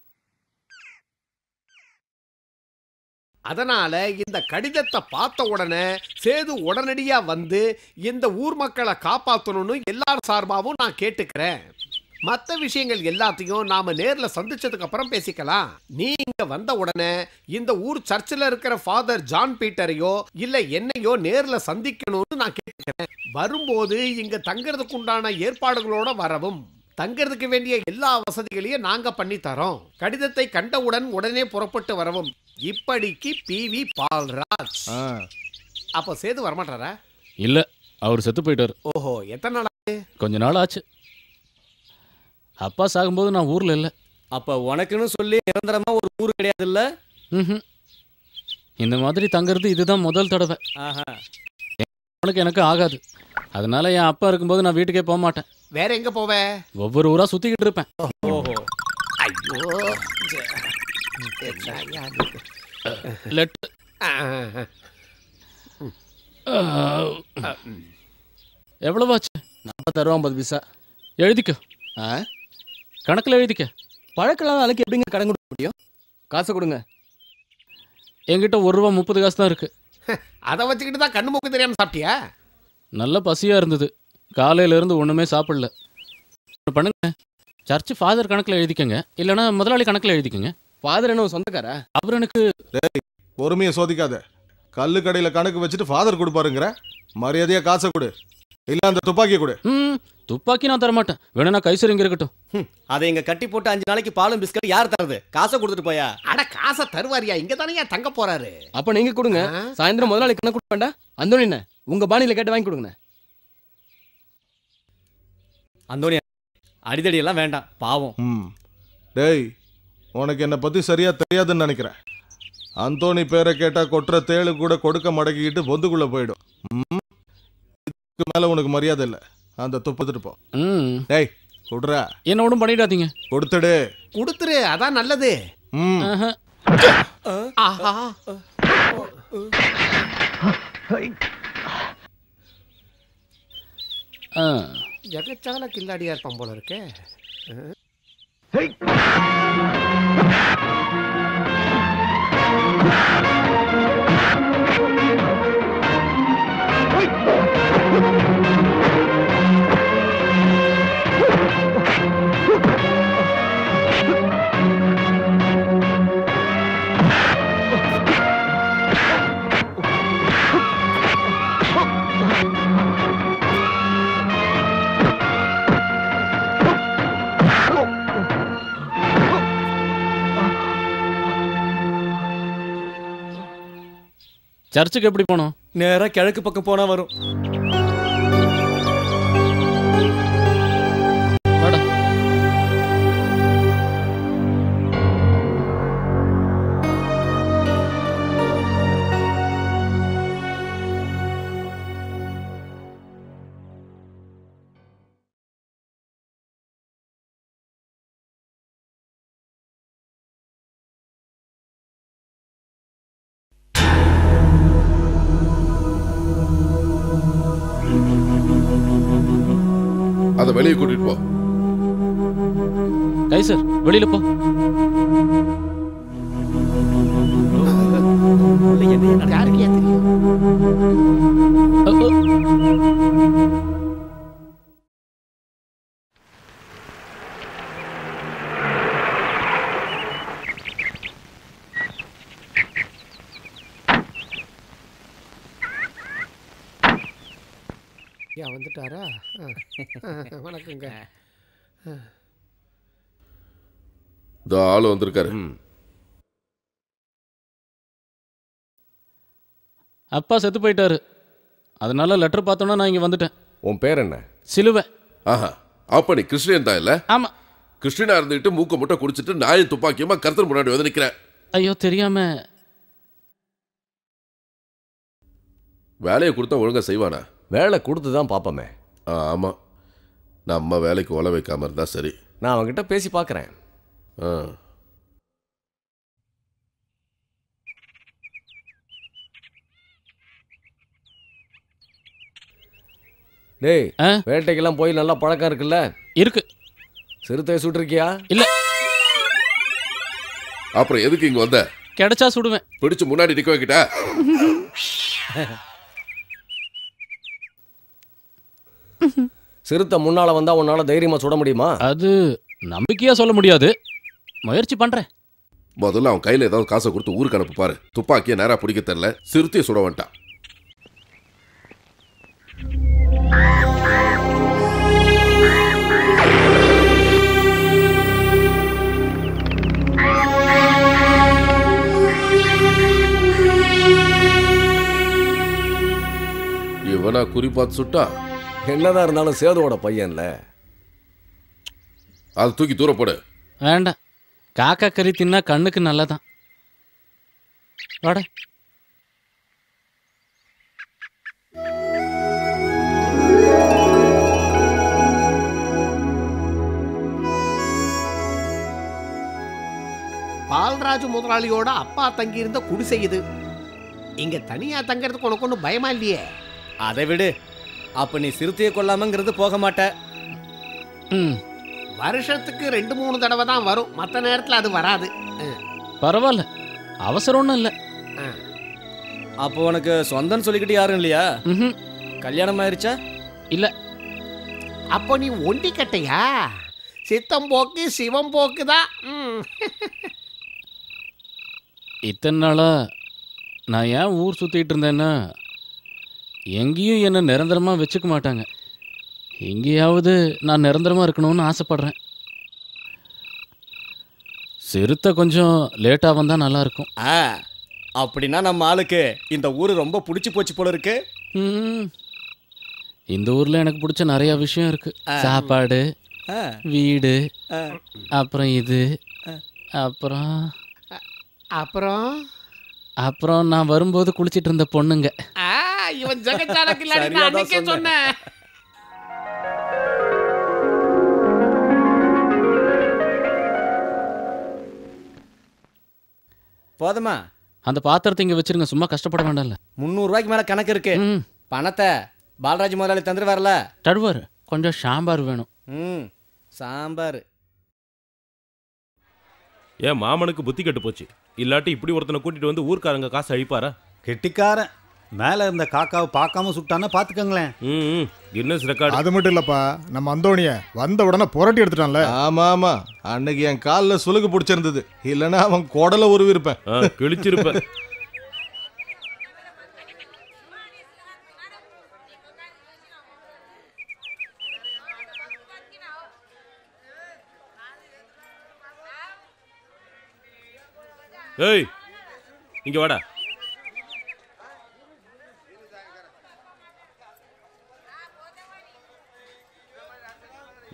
அதனால இந்த கடிதத்தை பார்த்த உடனே சேது உடனடியா வந்து இந்த ஊர் மக்களை காப்பாத்தணும்னு எல்லார் சார்பாவும் நான் கேட்டுக்கிறேன் மற்ற விஷயங்கள் எல்லாத்தையும் நாம நேர்ல சந்திச்சதுக்கு அப்புறம் பேசிக்கலாம் நீ இங்க வந்த உடனே இந்த ஊர் சர்ச்சில் இருக்கிற ஃபாதர் ஜான் பீட்டரையோ இல்ல என்னையோ நேர்ல சந்திக்கணும்னு நான் கேட்டுக்கிறேன் வரும்போது இங்க தங்கறதுக்கு உண்டான ஏற்பாடுகளோட வரவும் தங்கறதுக்கு வேண்டிய எல்லா வசதிகளையும் நாங்க பண்ணி தரோம் கடிதத்தை கண்டவுடன் உடனே புறப்பட்டு வரவும் இப்படிக்கு பி வி பால்ராஜ் அப்போ சேது வரமாட்டாரா இல்ல அவர் செத்து போயிட்டாரு ஓஹோ எத்தனை நாள் ஆச்சு? கொஞ்ச நாள் ஆச்சு அப்பா சாகும்போது நான் ஊர்ல இல்ல அப்ப உனக்குன்னு சொல்லி நிரந்தரமா ஒரு ஊர் கிடையாது இல்ல ம்ஹும். இந்த மாதிரி தங்கறது இதுதான் முதல் தடவை ஆஹா உனக்கு எனக்கு ஆகாது அதனால என் அப்பா இருக்கும்போது நான் வீட்டுக்கே போக மாட்டேன் வேற எங்க போவ ஒவ்வொரு ஊரா சுத்திக்கிட்டு இருப்பேன் ஓஹோ ஐயோ லெட்டர் எவ்வளவு ஆச்சு நாற்பத்தாறு ஐம்பது பைசா எழுதிக்க கணக்கில் எழுதிக்க பழக்கலாம் அதுக்கு எப்படிங்க கடன் கொடுக்க முடியும் காசை கொடுங்க என்கிட்ட ஒரு ரூபா முப்பது காசு தான் இருக்கு அதை வச்சுக்கிட்டு தான் கண்ணு மூக்கு தெரியாம சாப்பிட்டியா நல்ல பசியா இருந்தது காலையில இருந்து ஒண்ணுமே சாப்பிடல ஒண்ணு பண்ணுங்க சர்ச் ஃபாதர் கணக்கில் எழுதிக்கங்க இல்லைன்னா முதலாளி கணக்கில் எழுதிக்கங்க ஃபாதர் என்ன சொந்தக்காரா அவர் எனக்கு டேய் பொறுமையை சோதிக்காத கல்லு கடையில் கணக்கு வச்சுட்டு ஃபாதர் கொடுப்பாருங்கிற மரியாதையா காசை கொடு இல்ல அந்த துப்பாக்கியை கொடு ம் துப்பாக்கி நான் தரமாட்டேன் வேணும்னா கைசர் இங்க இருக்கட்டும் அதை இங்க கட்டி போட்டு அஞ்சு நாளைக்கு பாலும் பிஸ்கட் யார் தரது காசை கொடுத்துட்டு போயா அட காசை தருவாரியா இங்க தானே தங்க போறாரு அப்ப நீங்க கொடுங்க சாயந்தரம் முதலாளி கணக்கு கொடுக்க வேண்டாம் அந்தோணி என்ன உங்க பாணியில கேட்டு வாங்கி கொடுங்க அந்தோணி அடிதடி எல்லாம் வேண்டாம் பாவம் ம் டேய் உனக்கு என்னை பற்றி சரியா தெரியாதுன்னு நினைக்கிறேன் அந்தோணி பேரை கேட்டால் கொட்டுற தேளு கூட கொடுக்க மடக்கிக்கிட்டு பொந்துக்குள்ளே போயிடும் ம் இதுக்கு மேலே உனக்கு மரியாதை இல்லை அந்த துப்பத்துட்டு போ ம் டேய் கொடுறா என்ன ஒன்றும் பண்ணிடாதீங்க கொடுத்துடு கொடுத்துரு அதான் நல்லது ம் ஆஹா ஆ ஜகச்சால கில்லாடியா இருப்பான் போல இருக்கே சர்ச்சுக்கு எப்படி போனோம் நேரா கிழக்கு பக்கம் போனா வரும் அதை வெளியே கூட்டிட்டு போ கைசர் வெளியில போ யாருக்கு ஏன் தெரியும் ஏன் வந்துட்டாரா ஆ. ஆ, வணக்கங்க ஆ. இந்த ஆள் வந்திருக்காரு அப்பா செத்து போயிட்டாரு அதனால லெட்டர் பார்த்தோன்னா நான் இங்க வந்துட்டேன் உன் பேர் என்ன சிலுவை ஆஹா அப்ப நீ கிறிஸ்டியன் தான் இல்ல ஆமா கிறிஸ்டியனா இருந்துட்டு மூக்க முட்டை குடிச்சிட்டு நாயும் துப்பாக்கியமா கருத்தர் முன்னாடி வந்து நிக்கிற ஐயோ தெரியாம வேலையை கொடுத்தா ஒழுங்கா செய்வானா வேலை கொடுத்து தான் பார்ப்போமே ஆமா நம்ம வேலைக்கு ஒல வைக்காம இருந்தா சரி நான் அவன்கிட்ட பேசி பார்க்குறேன் ஆ டேய் வேட்டைக்கெல்லாம் போய் நல்லா பழக்கம் இருக்குல்ல இருக்கு சிறுத்தையை சுட்டிருக்கியா இல்ல அப்புறம் எதுக்கு இங்க வந்த கிடைச்சா சுடுவேன் பிடிச்சு முன்னாடி நிக்க வைக்கிட்டா சிறுத்தை முன்னால வந்தா உன்னால தைரியமா சுட முடியுமா அது நம்பிக்கையா சொல்ல முடியாது முயற்சி பண்றேன் முதல்ல அவன் கையில ஏதாவது காசை கொடுத்து ஊருக்கு அனுப்பு பாரு துப்பாக்கியை நேரா பிடிக்க தெரியல சிறுத்தையை சுட வேண்டாம் இவனா குறி பார்த்து சுட்டா என்னதான் இருந்தாலும் சேதுவோட பையன்ல அதை தூக்கி தூர போடு வேண்டாம் காக்கா கறி தின்னா கண்ணுக்கு நல்லதான் வாடா பால்ராஜ் முதலாளியோட அப்பா தங்கி இருந்த குடிசை இது இங்க தனியா தங்கறதுக்கு உனக்கு ஒன்றும் பயமா இல்லையே அதை விடு அப்ப நீ சிறுத்தையை கொல்லாமங்கிறது போக மாட்ட வருஷத்துக்கு ரெண்டு மூணு தடவை தான் வரும் மற்ற நேரத்துல அது வராது பரவாயில்ல அவசரம் ஒன்றும் இல்லை அப்போ உனக்கு சொந்தம் சொல்லிக்கிட்டு யாரும் இல்லையா கல்யாணம் ஆயிருச்சா இல்ல அப்போ நீ ஒண்டி கட்டையா சித்தம் போக்கு சிவம் போக்கு தான் ம். இத்தனை நாளா நான் ஏன் ஊர் சுற்றிட்டு இருந்தேன்னா எங்கேயும் என்னை நிரந்தரமாக வச்சுக்க மாட்டாங்க எங்கேயாவது நான் நிரந்தரமாக இருக்கணும்னு ஆசைப்படுறேன் சிறுத்தை கொஞ்சம் லேட்டாக வந்தால் நல்லா இருக்கும் ஆ அப்படின்னா நம்ம ஆளுக்கு இந்த ஊரு ரொம்ப பிடிச்சி போச்சு போல இருக்கு ம். இந்த ஊரில் எனக்கு பிடிச்ச நிறையா விஷயம் இருக்கு ஆ. சாப்பாடு ஆ. வீடு ஆ. அப்புறம் இது அப்புறம் அப்புறம் அப்புறம் நான் வரும்போது குளிச்சிட்டு இருந்த பொண்ணுங்க ஆ, இவன் ஜெகச்சால கில்லாடி சரியா நான் தான் அன்னைக்கே சொன்ன. சொன்னேன் போதுமா அந்த பாத்திரத்தை இங்கே வச்சிருங்க சும்மா கஷ்டப்பட வேண்டாம்ல முந்நூறுரூவாய்க்கு மேல கணக்கு இருக்கு பணத்தை பாலராஜ் முதலாளி தந்துட்டு வரல தடுவார் கொஞ்சம் சாம்பார் வேணும் ம் சாம்பார் ஏன் மாமனுக்கு புத்தி கெட்டு போச்சு இல்லாட்டி இப்படி ஒருத்தனை கூட்டிட்டு வந்து ஊர்க்காரங்க காசு அழிப்பாரா கெட்டிக்காரன் மேல இருந்த காக்காவை பார்க்காம சுட்டான்னா பாத்துக்கங்களேன் ம் கின்னஸ் ரெக்கார்டு அது மட்டும் இல்லப்பா நம்ம அந்தோணிய வந்த உடனே புரட்டி எடுத்துட்டான்ல ஆமா ஆமா அன்னைக்கு என் காலில் சுலுக்கு பிடிச்சிருந்தது இல்லைன்னா அவன் குடலை உருவிருப்பேன் கிழிச்சிருப்ப ஏய் இங்க வாடா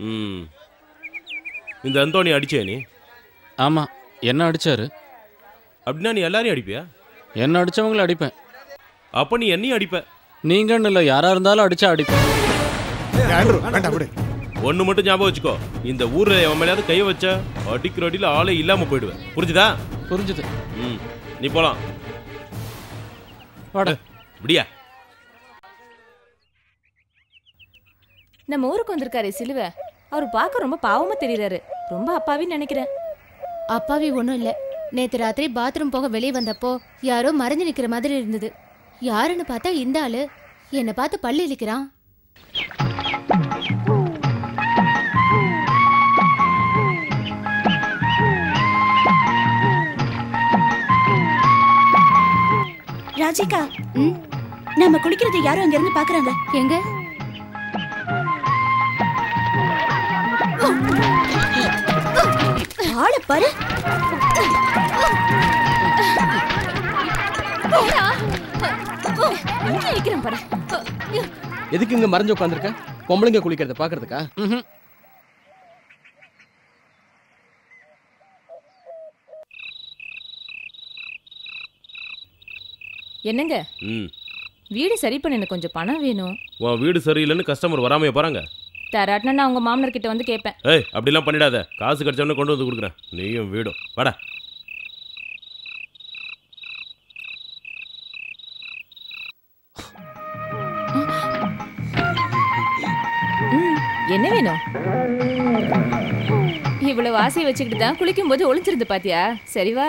ம் இந்த அந்தோணி அடிச்சே நீ ஆமா என்ன அடிச்சாரு அப்படின்னா நீ எல்லாரையும் அடிப்பியா என்ன அடிச்சவங்கள அடிப்பேன் அப்ப நீ என்னையும் அடிப்ப நீங்கன்னு இல்லை யாரா இருந்தாலும் அடிச்சா அடிப்பேன் ஒண்ணு மட்டும் ஞாபகம் வச்சுக்கோ இந்த ஊர்ல எவன் மேலேயாவது கை வச்ச அடிக்கிற அடியில ஆளே இல்லாம போயிடுவேன் புரிஞ்சுதா புரிஞ்சுது ம் நீ போலாம் வாடா இப்படியா நம்ம ஊருக்கு வந்திருக்காரு சிலுவை அவர் பார்க்க ரொம்ப பாவமா தெரியறாரு ரொம்ப அப்பாவின்னு நினைக்கிறேன் அப்பாவி ஒன்றும் இல்லை நேற்று ராத்திரி பாத்ரூம் போக வெளியே வந்தப்போ யாரோ மறைஞ்சு நிற்கிற மாதிரி இருந்தது யாருன்னு பார்த்தா இந்த ஆளு என்னை பார்த்து பல்லு இழிக்கிறான் ராஜிகா நம்ம குளிக்கிறது யாரும் அங்க இருந்து பாக்குறாங்க எங்க ஆளை பாரு நிக்கிறேன் பாரு எதுக்கு இங்க மறைஞ்சு உட்காந்துருக்க பொம்பளைங்க குளிக்கிறத பாக்குறதுக்கா என்னங்க ம் வீடு சரி பண்ண எனக்கு கொஞ்சம் பணம் வேணும் உன் வீடு சரியில்லைன்னு கஸ்டமர் வராமைய போறாங்க தராட்டினா நான் உங்க மாமனார் கிட்ட வந்து கேட்பேன் ஏய் அப்படிலாம் பண்ணிடாத காசு கிடைச்சவொடனே கொண்டு வந்து கொடுக்குறேன் நீயும் வீடும் வாடா ம், என்ன வேணும் இவ்வளவு ஆசையை வச்சுக்கிட்டு தான் குளிக்கும் போது ஒளிஞ்சிருந்து பாத்தியா சரி வா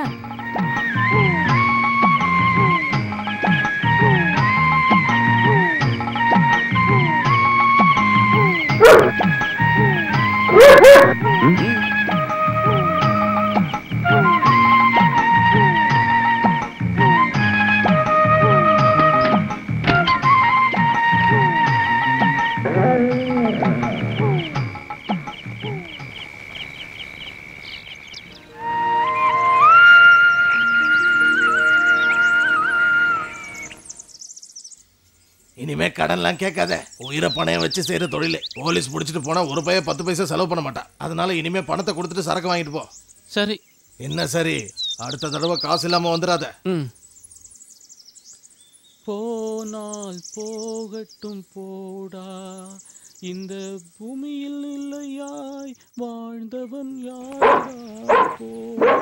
இனிமே கடன்லாம் கேட்காத உயிரை பணையம் வச்சு செய்யற தொழில் போலீஸ் பிடிச்சிட்டு போனா ஒரு பைய பத்து பைசா செலவு பண்ண மாட்டான் அதனால இனிமே பணத்தை கொடுத்துட்டு சரக்கு வாங்கிட்டு போ சரி என்ன சரி அடுத்த தடவை காசு இல்லாம வந்துடாத ம் போனால் போகட்டும் போடா இந்த பூமியில் இல்லையாய் வாழ்ந்தவன் யாரா போடா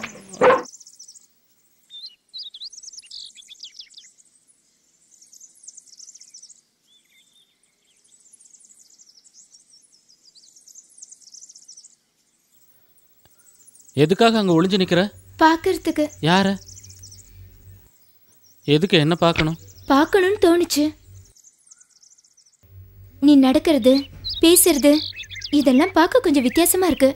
எதுக்காக அங்க ஒளிஞ்சு நிக்கிற பார்க்கறதுக்கு யார எதுக்கு என்ன பார்க்கணும் பார்க்கணும்னு தோணுச்சு நீ நடக்கிறது பேசுறது இதெல்லாம் பார்க்க கொஞ்சம் வித்தியாசமா இருக்கு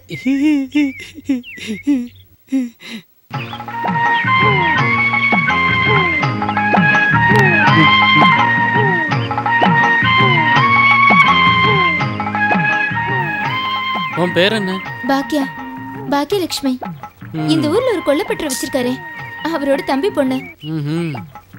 உன் பேர் என்ன பாக்கியா பாக்கியலட்சுமி ம். இந்த ஊர்ல ஒரு கொல்லப்பட்டு வச்சிருக்காரு அவரோட தம்பி பொண்ணு ம்ஹும்.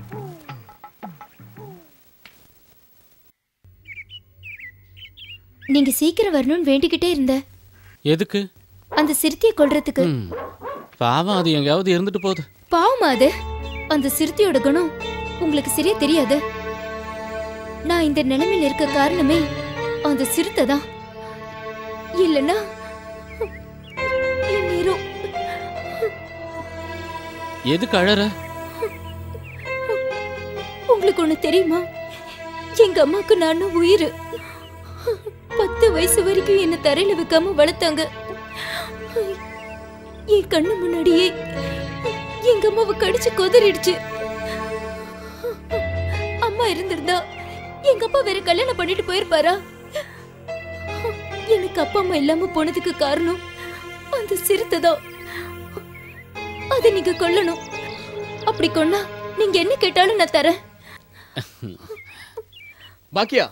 நீங்க சீக்கிரம் வரணும்னு வேண்டிக்கிட்டே இருந்த எதுக்கு அந்த சிறுத்தையை கொல்றதுக்கு ம். பாவம் அது எங்கேயாவது இருந்துட்டு போகுது பாவமா அது அந்த சிறுத்தையோட குணம் உங்களுக்கு சரியா தெரியாது நான் இந்த நிலைமையில இருக்க காரணமே அந்த சிறுத்தை தான் இல்லைன்னா இந்நேரம் எதுக்கு அழற உங்களுக்கு ஒண்ணு தெரியுமா எங்க அம்மாக்கு நானும் உயிர் பத்து வயசு வரைக்கும் என்ன தரையில வைக்காம வளர்த்தாங்க என் கண்ணு முன்னாடியே எங்க அம்மாவை கடிச்சு கொதறிடுச்சு அம்மா இருந்திருந்தா எங்க அப்பா வேற கல்யாணம் பண்ணிட்டு போயிருப்பாரா எனக்கு அப்பா அம்மா இல்லாம போனதுக்கு காரணம் அந்த சிறுத்தை தான் அதை நீங்க கொல்லணும் அப்படி கொன்னா நீங்க என்ன கேட்டாலும் நான் தரேன் பாக்கியா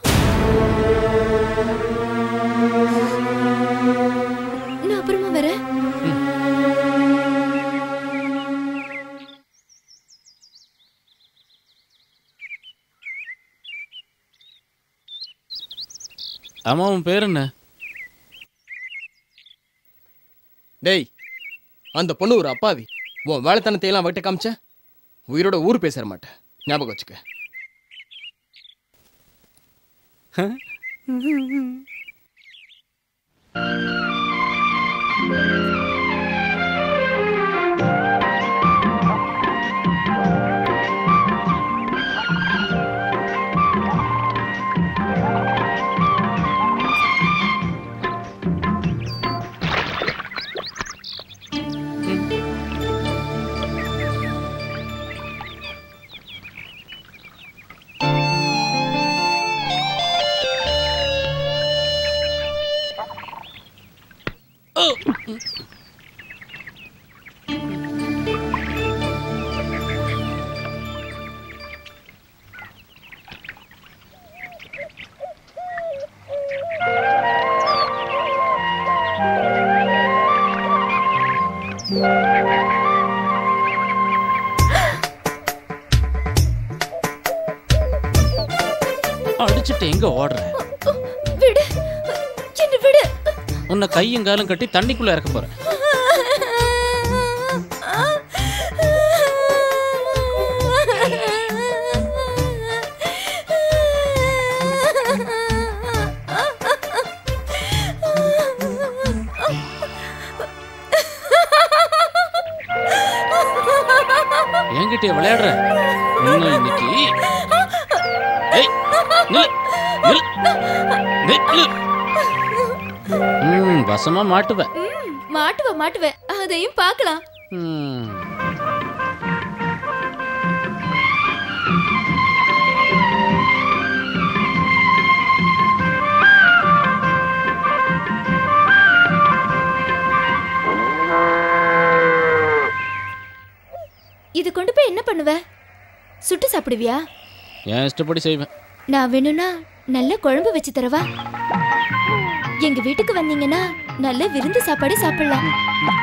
நான் அப்புறமா வரேன் அம்மா உன் பேர் என்ன டேய் அந்த பொண்ணு ஒரு அப்பாவி உன் வேலைத்தனத்தையெல்லாம் அவகிட்ட காமிச்ச உயிரோட ஊர் பேச மாட்டேன் ஞாபகம் வச்சுக்க அடிச்சுட்டு எங்க ஓடுற விடு என்ன விடு உன்னை கையும் காலும் கட்டி தண்ணிக்குள்ள இறக்க போறேன் என்கிட்ட விளையாடுற இன்னும் இன்னைக்கு ஏய் நில்லு நில்லு நில்லு ம் வசமா மாட்டுவேன் ம், மாட்டுவ மாட்டுவ அதையும் பார்க்கலாம் ம் இது கொண்டு போய் என்ன பண்ணுவ சுட்டு சாப்பிடுவியா என் இஷ்டப்படி செய்வேன் நான் வேணும்னா நல்ல குழம்பு வச்சு தரவா எங்க வீட்டுக்கு வந்தீங்கன்னா நல்ல விருந்து சாப்பாடு சாப்பிடலாம்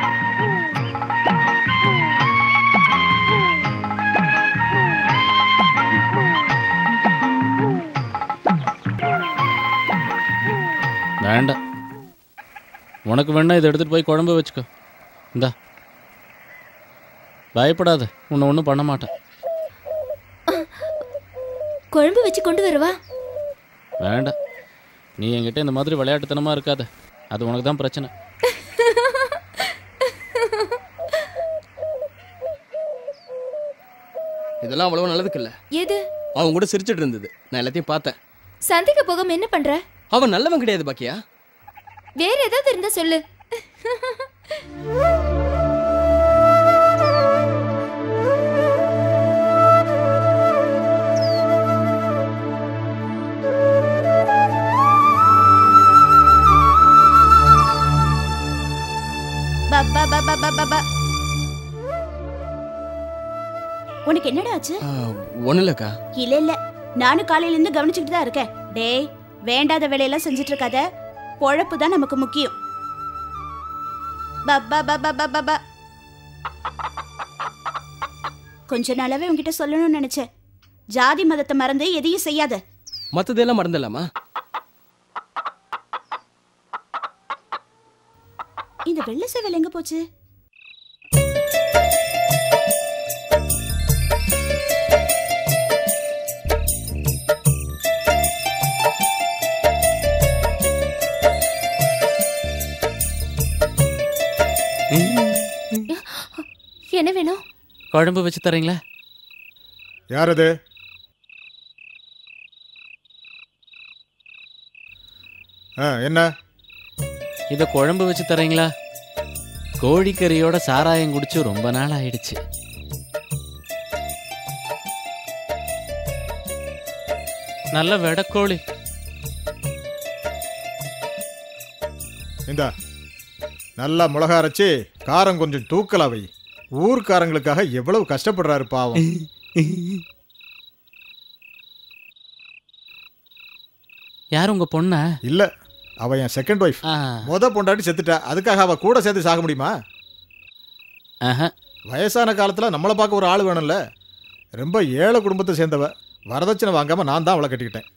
வேண்டாம் உனக்கு வேணா இதை எடுத்துட்டு போய் குழம்பு வச்சுக்கோ இந்தா பயப்படாத உன்னை ஒன்றும் பண்ண மாட்டேன் குழம்பு வச்சு கொண்டு வரவா வேண்டாம் நீ என்கிட்ட இந்த மாதிரி விளையாட்டுத்தனமா இருக்காத அது உனக்கு தான் பிரச்சனை இதெல்லாம் அவ்வளவு நல்லதுக்கு இல்ல எது அவன் கூட சிரிச்சிட்டு இருந்தது நான் எல்லாத்தையும் பார்த்தேன் சந்தைக்கு போகாம என்ன பண்ற அவன் நல்லவன் கிடையாது பாக்கியா வேற ஏதாவது இருந்தா சொல்லு பப்பா பப்பா பப்பா உனக்கு என்னடா ஆச்சு ஒன்றும் இல்லைக்கா இல்ல இல்ல நானும் காலையில இருந்து கவனிச்சுக்கிட்டு தான் இருக்கேன் டேய் வேண்டாத வேலையெல்லாம் செஞ்சுட்டு இருக்காத பொழப்பு தான் நமக்கு முக்கியம் பப்பா பப்பா பப்பா கொஞ்ச நாளாவே உன்கிட்ட சொல்லணும்னு நினைச்சேன் ஜாதி மதத்தை மறந்து எதையும் செய்யாத மற்றதெல்லாம் மறந்துடலாமா இந்த வெள்ளை சேவல் எங்க போச்சு என்ன வேணும் குழம்பு வச்சு தரீங்களா யார் அது ஆ என்ன இதை குழம்பு வச்சு தரீங்களா கோழிக்கறியோட சாராயம் குடிச்சு ரொம்ப நாள் ஆயிடுச்சு நல்ல வெடக்கோழி இந்தா நல்லா மிளகா அரைச்சி காரம் கொஞ்சம் தூக்கலா வை ஊர்க்காரங்களுக்காக எவ்வளவு கஷ்டப்படுறாரு பாவம் யார் உங்க பொண்ணா இல்ல அவ என் செகண்ட் ஒய்ஃப் முத பொண்டாட்டி செத்துட்டா அதுக்காக அவ கூட சேர்த்து சாக முடியுமா வயசான காலத்துல நம்மளை பார்க்க ஒரு ஆள் வேணும்ல ரொம்ப ஏழை குடும்பத்தை சேர்ந்தவ வரதட்சணை வாங்காம நான் தான் அவளை கட்டிக்கிட்டேன்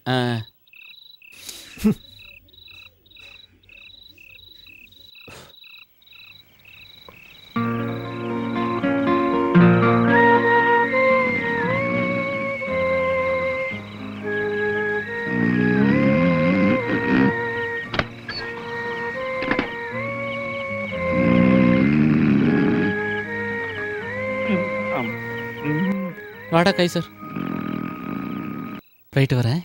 வாடா கை சார் போயிட்டு வரேன்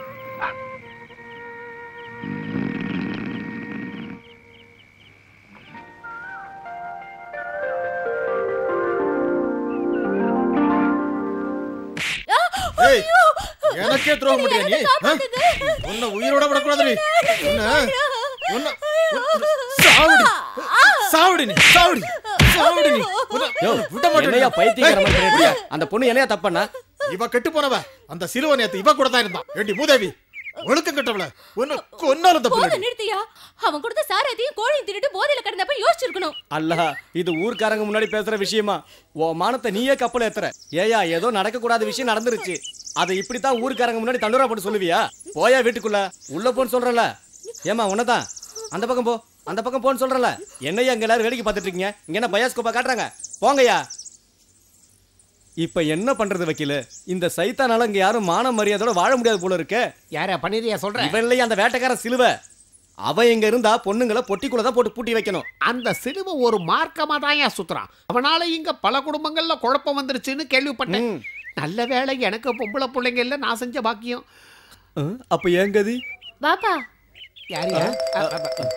ஏய், எனக்கே துரோகம் பண்றியா நீ ஆ? உன்னை உயிரோட விடக்கூடாது நீ உன்னை உன்னை உன்னை- சாவடி சாவடி நீ சாவடி சாவடி நீ உன்னை- யோ, விட மாட்டேன் என்னய்யா பைத்தியக்கார மாதிரி ஏய், பண்ணிட்டு இருக்க? அந்த பொண்ணு என்னையா தப்பண்ணா இவ கெட்டு போனவ அந்த சிலுவ நேத்து இவ கூட தான் இருந்தான் ஏண்டி மூதேவி ஒழுக்கம் கட்டவள உன்னை கொன்னாலும் தப்பு போத இல்லடி. நிறுத்தியா அவன் கொடுத்த சாரத்தையும் கோழியும் தின்னுட்டு போதையில கிடந்தப்ப யோசிச்சிருக்கணும் அல்ல இது ஊர்க்காரங்க முன்னாடி பேசுற விஷயமா ஓ மானத்தை நீயே கப்பல் ஏத்துற ஏயா ஏதோ நடக்க கூடாத விஷயம் நடந்துருச்சு அதை இப்படித்தான் ஊர்க்காரங்க முன்னாடி தண்டோரா போட்டு சொல்லுவியா போயா வீட்டுக்குள்ள உள்ள போன்னு சொல்றல ஏமா உன்னதான் அந்த பக்கம் போ அந்த பக்கம் போன்னு சொல்றல என்னையா இங்க எல்லாரும் வேடிக்கை பார்த்துட்டு இருக்கீங்க இங்க என்ன பயாஸ்கோப்பா காட்டுறாங்க போங்கய்யா இப்ப என்ன பண்றது வக்கீலு இந்த சைத்தானால இங்க யாரும் மான மரியாதையோட வாழ முடியாது போல இருக்கு யார பண்ணிரியா சொல்ற இவன் இல்லையா அந்த வேட்டைக்காரன் சிலுவை அவன் இங்க இருந்தா பொண்ணுங்களை பொட்டிக்குள்ள தான் போட்டு பூட்டி வைக்கணும் அந்த சிலுவை ஒரு மார்க்கமா தான் ஏன் சுத்துறான் அவனால இங்க பல குடும்பங்கள்ல குழப்பம் வந்துருச்சுன்னு கேள்விப்பட்டேன் நல்ல வேளை எனக்கு பொம்பளை பிள்ளைங்க இல்ல நான் செஞ்ச பாக்கியம் அப்ப ஏன் கதி வாப்பா யாரு யா? அ, அ, அ.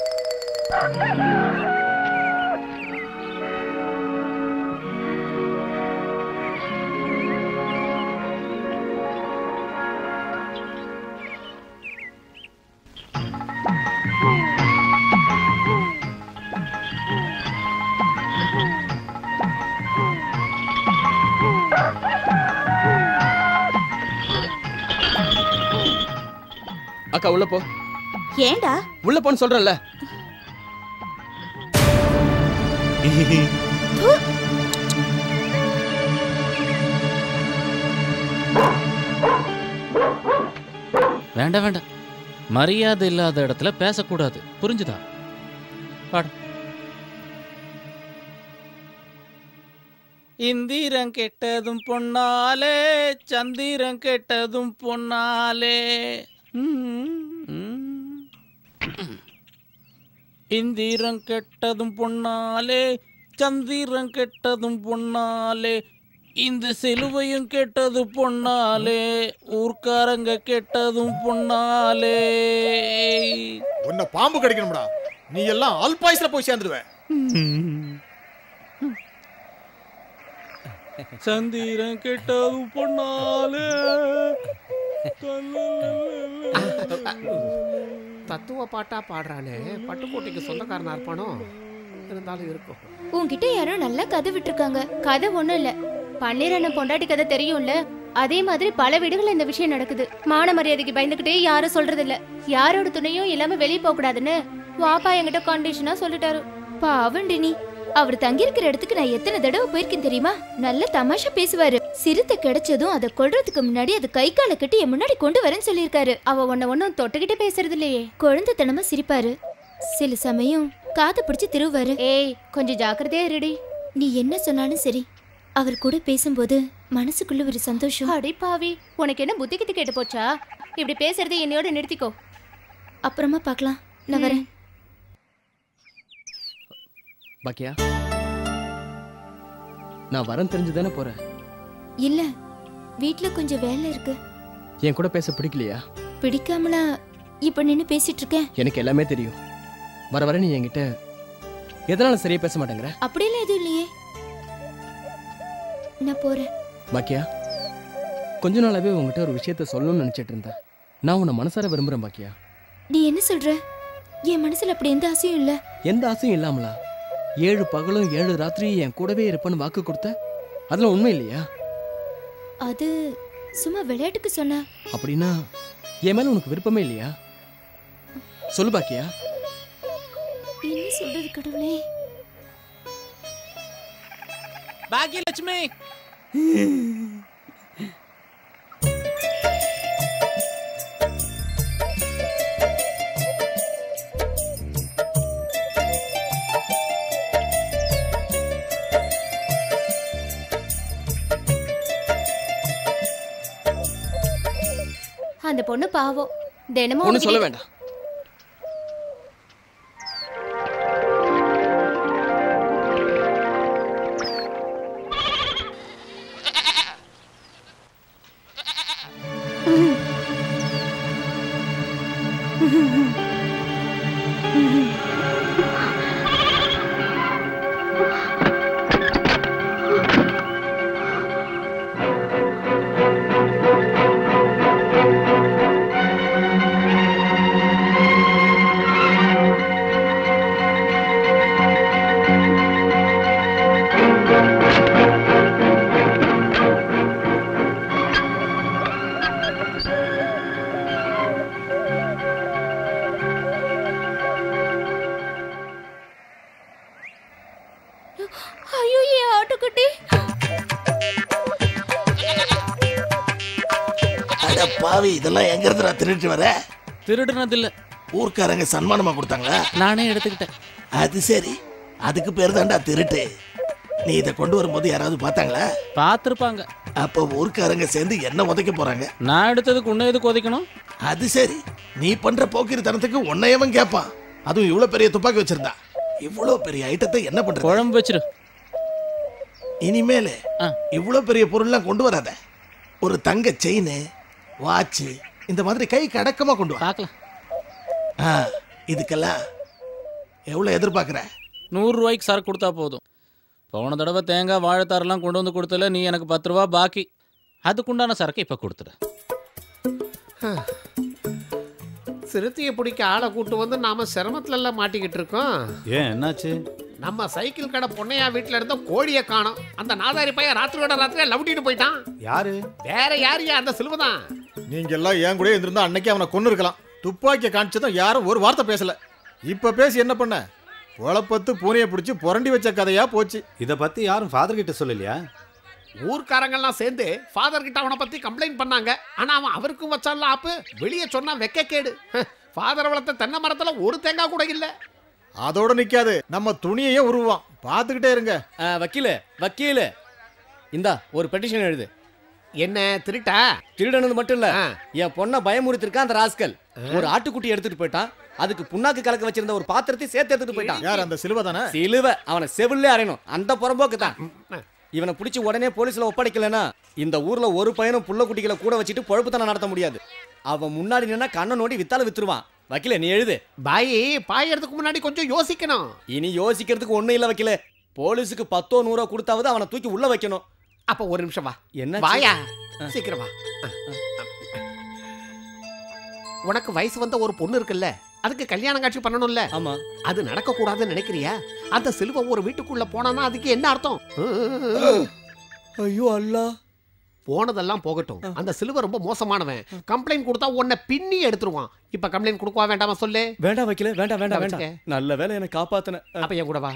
அக்கா உள்ள போ ஏண்டா உள்ள போன்னு சொல்றேன்ல வேண்டாம் வேண்டாம் மரியாதை இல்லாத இடத்துல பேசக்கூடாது புரிஞ்சுதா பாடு இந்திரம் கெட்டதும் பொன்னாலே சந்திரம் கெட்டதும் பொன்னாலே ம், ம். இந்திரம் கெட்டதும் பொன்னாலே சந்திரம் கெட்டதும் பொன்னாலே இந்த சிலுவையும் கெட்டது பொன்னாலே ஊர்க்காரங்க கெட்டதும் பொன்னாலே உன்னை பாம்பு கடிக்கணும்டா நீ எல்லாம் அல்பாயுஸ்ல போய் சேர்ந்துடுவ சந்திரன் கெட்டதும் பொன்னாலே தத்துவ பாட்டா பாடுறானே பட்டுக்கோட்டைக்கு சொந்தக்காரனா இருப்பானோ இருந்தாலும் இருக்கும் உன்கிட்ட யாரோ நல்லா கதை விட்டுருக்காங்க கதை ஒண்ணும் இல்ல பன்னீரண்ணன் பொண்டாட்டி கதை தெரியும்ல அதே மாதிரி பல வீடுகள்ல இந்த விஷயம் நடக்குது மான மரியாதைக்கு பயந்துகிட்டே யாரும் சொல்றது இல்ல யாரோட துணையும் இல்லாம வெளியே போக கூடாதுன்னு வாப்பா என்கிட்ட கண்டிஷனா சொல்லிட்டாரு பாவண்டி நீ அவர் தங்கியிருக்கிற இடத்துக்கு நான் எத்தனை தடவை போயிருக்கேன் தெரியுமா நல்ல தமாஷா பேசுவாரு சிறுத்தை கிடைச்சதும் அதை கொல்றதுக்கு முன்னாடி அது கை காலை கட்டி என் முன்னாடி கொண்டு வரேன்னு சொல்லியிருக்காரு அவ உன்ன ஒன்னும் தொட்டுக்கிட்டே பேசுறது இல்லையே குழந்தைத்தனமா சிரிப்பாரு சில சமயம் காதை பிடிச்சு திருவாரு ஏய் கொஞ்சம் ஜாக்கிரதையா இருடி நீ என்ன சொன்னாலும் சரி அவர் கூட பேசும்போது மனசுக்குள்ள ஒரு சந்தோஷம் அடி பாவி உனக்கு என்ன புத்தி கித்தி கேட்டு போச்சா இப்படி பேசுறதை என்னையோட நிறுத்திக்கோ அப்புறமா பார்க்கலாம் நான் வரேன் பாக்கியா நான் வரேன் தெரிஞ்சு தானே போறேன் இல்ல வீட்ல கொஞ்சம் வேலை இருக்கு என் கூட பேச பிடிக்கலையா பிடிக்காமலா இப்ப நின்னு பேசிட்டு இருக்கேன் எனக்கு எல்லாமே தெரியும் வர வர நீ என்கிட்ட எதனால சரியா பேச மாட்டேங்கிற அப்படியெல்லாம் எதுவும் இல்லையே நான் போறேன் பாக்கியா கொஞ்ச நாளாவே உங்ககிட்ட ஒரு விஷயத்த சொல்லணும்னு நினைச்சிட்டு இருந்தேன் நான் உன்னை மனசார விரும்புறேன் பாக்கியா நீ என்ன சொல்ற என் மனசுல அப்படி எந்த ஆசையும் இல்ல எந்த ஆசையும் இல்லாமலா ஏழு பகலும் ஏழு ராத்திரியும் என் கூடவே இருப்பேன்னு வாக்கு கொடுத்த அதெல்லாம் உண்மை இல்லையா அது சும்மா விளையாட்டுக்கு சொன்ன அப்படின்னா என் மேல உனக்கு விருப்பமே இல்லையா சொல்லு பாக்கியா என்ன சொல்றது கடவுளே பாக்கியலட்சுமி அந்த பொண்ணு பாவம் தினமும் ஒன்றும் சொல்ல அவகிட்ட- வேண்டாம் அட பாவி இதெல்லாம் எங்க இருந்து திருட்டு வர திருடுனது இல்ல ஊர்க்காரங்க சன்மானமா கொடுத்தாங்களா நானே எடுத்துக்கிட்டேன் அது சரி அதுக்கு பேர் தான்டா திருட்டு நீ இதை கொண்டு வரும்போது யாராவது பார்த்தாங்களா பார்த்துருப்பாங்க அப்போ ஊர்க்காரங்க சேர்ந்து என்ன உதைக்க போறாங்க நான் எடுத்ததுக்கு உன்னை எதுக்கு உதைக்கணும் அது சரி நீ பண்ற போக்கிரித்தனத்துக்கு உன்னையவன் கேட்பான் அதுவும் இவ்வளவு பெரிய துப்பாக்கி வச்சிருந்தா இவ்வளவு பெரிய ஐட்டத்தை என்ன பண்ற குழம்பு வச்சிரு இனிமேல இவ்வளவு பெரிய பொருள்லாம் கொண்டு வராத ஒரு தங்க செயின் வாட்ச் இந்த மாதிரி கை கடக்கமா கொண்டு வா பார்க்கலாம் ஆ, இதுக்கெல்லாம் எவ்வளவு எதிர்பார்க்குற நூறு ரூபாய்க்கு சரக்கு கொடுத்தா போதும் போன தடவை தேங்காய் வாழைத்தாரெல்லாம் கொண்டு வந்து கொடுத்தல நீ எனக்கு பத்து ரூபா பாக்கி அதுக்குண்டான சரக்கு இப்போ கொடுத்துரு சிறுத்தையை பிடிக்க ஆளை கூட்டு வந்து நாம சிரமத்துல எல்லாம் மாட்டிக்கிட்டு இருக்கோம் ஏன் என்னாச்சு நம்ம சைக்கிள் கடை பொன்னையா வீட்டுல இருந்த கோழியை காணோம் அந்த நாதாரி பையன் ராத்திரியோட ராத்திரியா லவுட்டிட்டு போயிட்டான் யாரு வேற யாரையா அந்த சிலுவதான் நீங்க எல்லாம் என் கூட இருந்திருந்தா அன்னைக்கு அவனை கொன்னு இருக்கலாம் துப்பாக்கியை காமிச்சதும் யாரும் ஒரு வார்த்தை பேசல இப்ப பேசி என்ன பண்ண குழப்பத்து பூனையை பிடிச்சி புரண்டி வச்ச கதையா போச்சு இதை பத்தி யாரும் ஃபாதர் கிட்ட சொல்லலையா ஊர்க்காரங்கெல்லாம் சேர்ந்து ஃபாதர் கிட்ட அவனை பத்தி கம்ப்ளைண்ட் பண்ணாங்க ஆனா அவன் அவருக்கும் வச்சான்ல ஆப்பு வெளியே சொன்னா வெக்க கேடு ஃபாதர் வளர்த்த தென்னை மரத்துல ஒரு தேங்காய் கூட இல்ல அதோட நிக்காது நம்ம துணியையும் உருவான் பார்த்துக்கிட்டே இருங்க வக்கீலு வக்கீலு இந்தா ஒரு பெட்டிஷன் எழுது என்ன திருட்டா திருடனது மட்டும் இல்ல என் பொண்ணை பயமுறுத்திருக்கான் அந்த ராஸ்கல் ஒரு ஆட்டுக்குட்டி எடுத்துட்டு போயிட்டான் அதுக்கு புண்ணாக்கு கலக்க வச்சிருந்த ஒரு பாத்திரத்தை சேர்த்து எடுத்துட்டு போயிட்டான் யார் அந்த சிலுவை தானே சிலுவை அவனை செவிலே அறையணும் அந்த புறம்போக்கு தான் இவனை பிடிச்சி உடனே போலீஸ்ல ஒப்படைக்கலனா இந்த ஊர்ல ஒரு பையனும் புள்ள குட்டிகளை கூட வச்சுட்டு பொழப்புத்தனம் நடத்த முடியாது அவன் முன்னாடி நின்னா கண்ணை நோண்டி வித்தால வித்துருவான் வக்கீல நீ எழுது பாய் பாயறதுக்கு முன்னாடி கொஞ்சம் யோசிக்கணும் இனி யோசிக்கிறதுக்கு ஒண்ணும் இல்ல வக்கீல போலீஸுக்கு பத்தோ நூறோ கொடுத்தாவது அவனை தூக்கி உள்ள வைக்கணும் அப்ப ஒரு நிமிஷம் வா என்ன வாயா சீக்கிரம் வா உனக்கு வயசு வந்த ஒரு பொண்ணு இருக்குல்ல அதுக்கு கல்யாணம் காட்சி பண்ணணும்ல ஆமா அது நடக்க கூடாதுன்னு நினைக்கிறியா அந்த சிலுவை ஒரு வீட்டுக்குள்ள போனானா அதுக்கு என்ன அர்த்தம் ஐயோ அல்லா போனதெல்லாம் போகட்டும் அந்த சிலுவை ரொம்ப மோசமானவன் கம்ப்ளைண்ட் கொடுத்தா உன்னை பின்னி எடுத்துருவான் இப்ப கம்ப்ளைண்ட் கொடுக்கவா வேண்டாமா சொல்லு வேண்டாம் வைக்கல வேண்டாம் வேண்டாம் வச்சுக்க. வேண்டாம் நல்ல வேலை எனக்கு காப்பாத்தின அப்ப என் கூட வா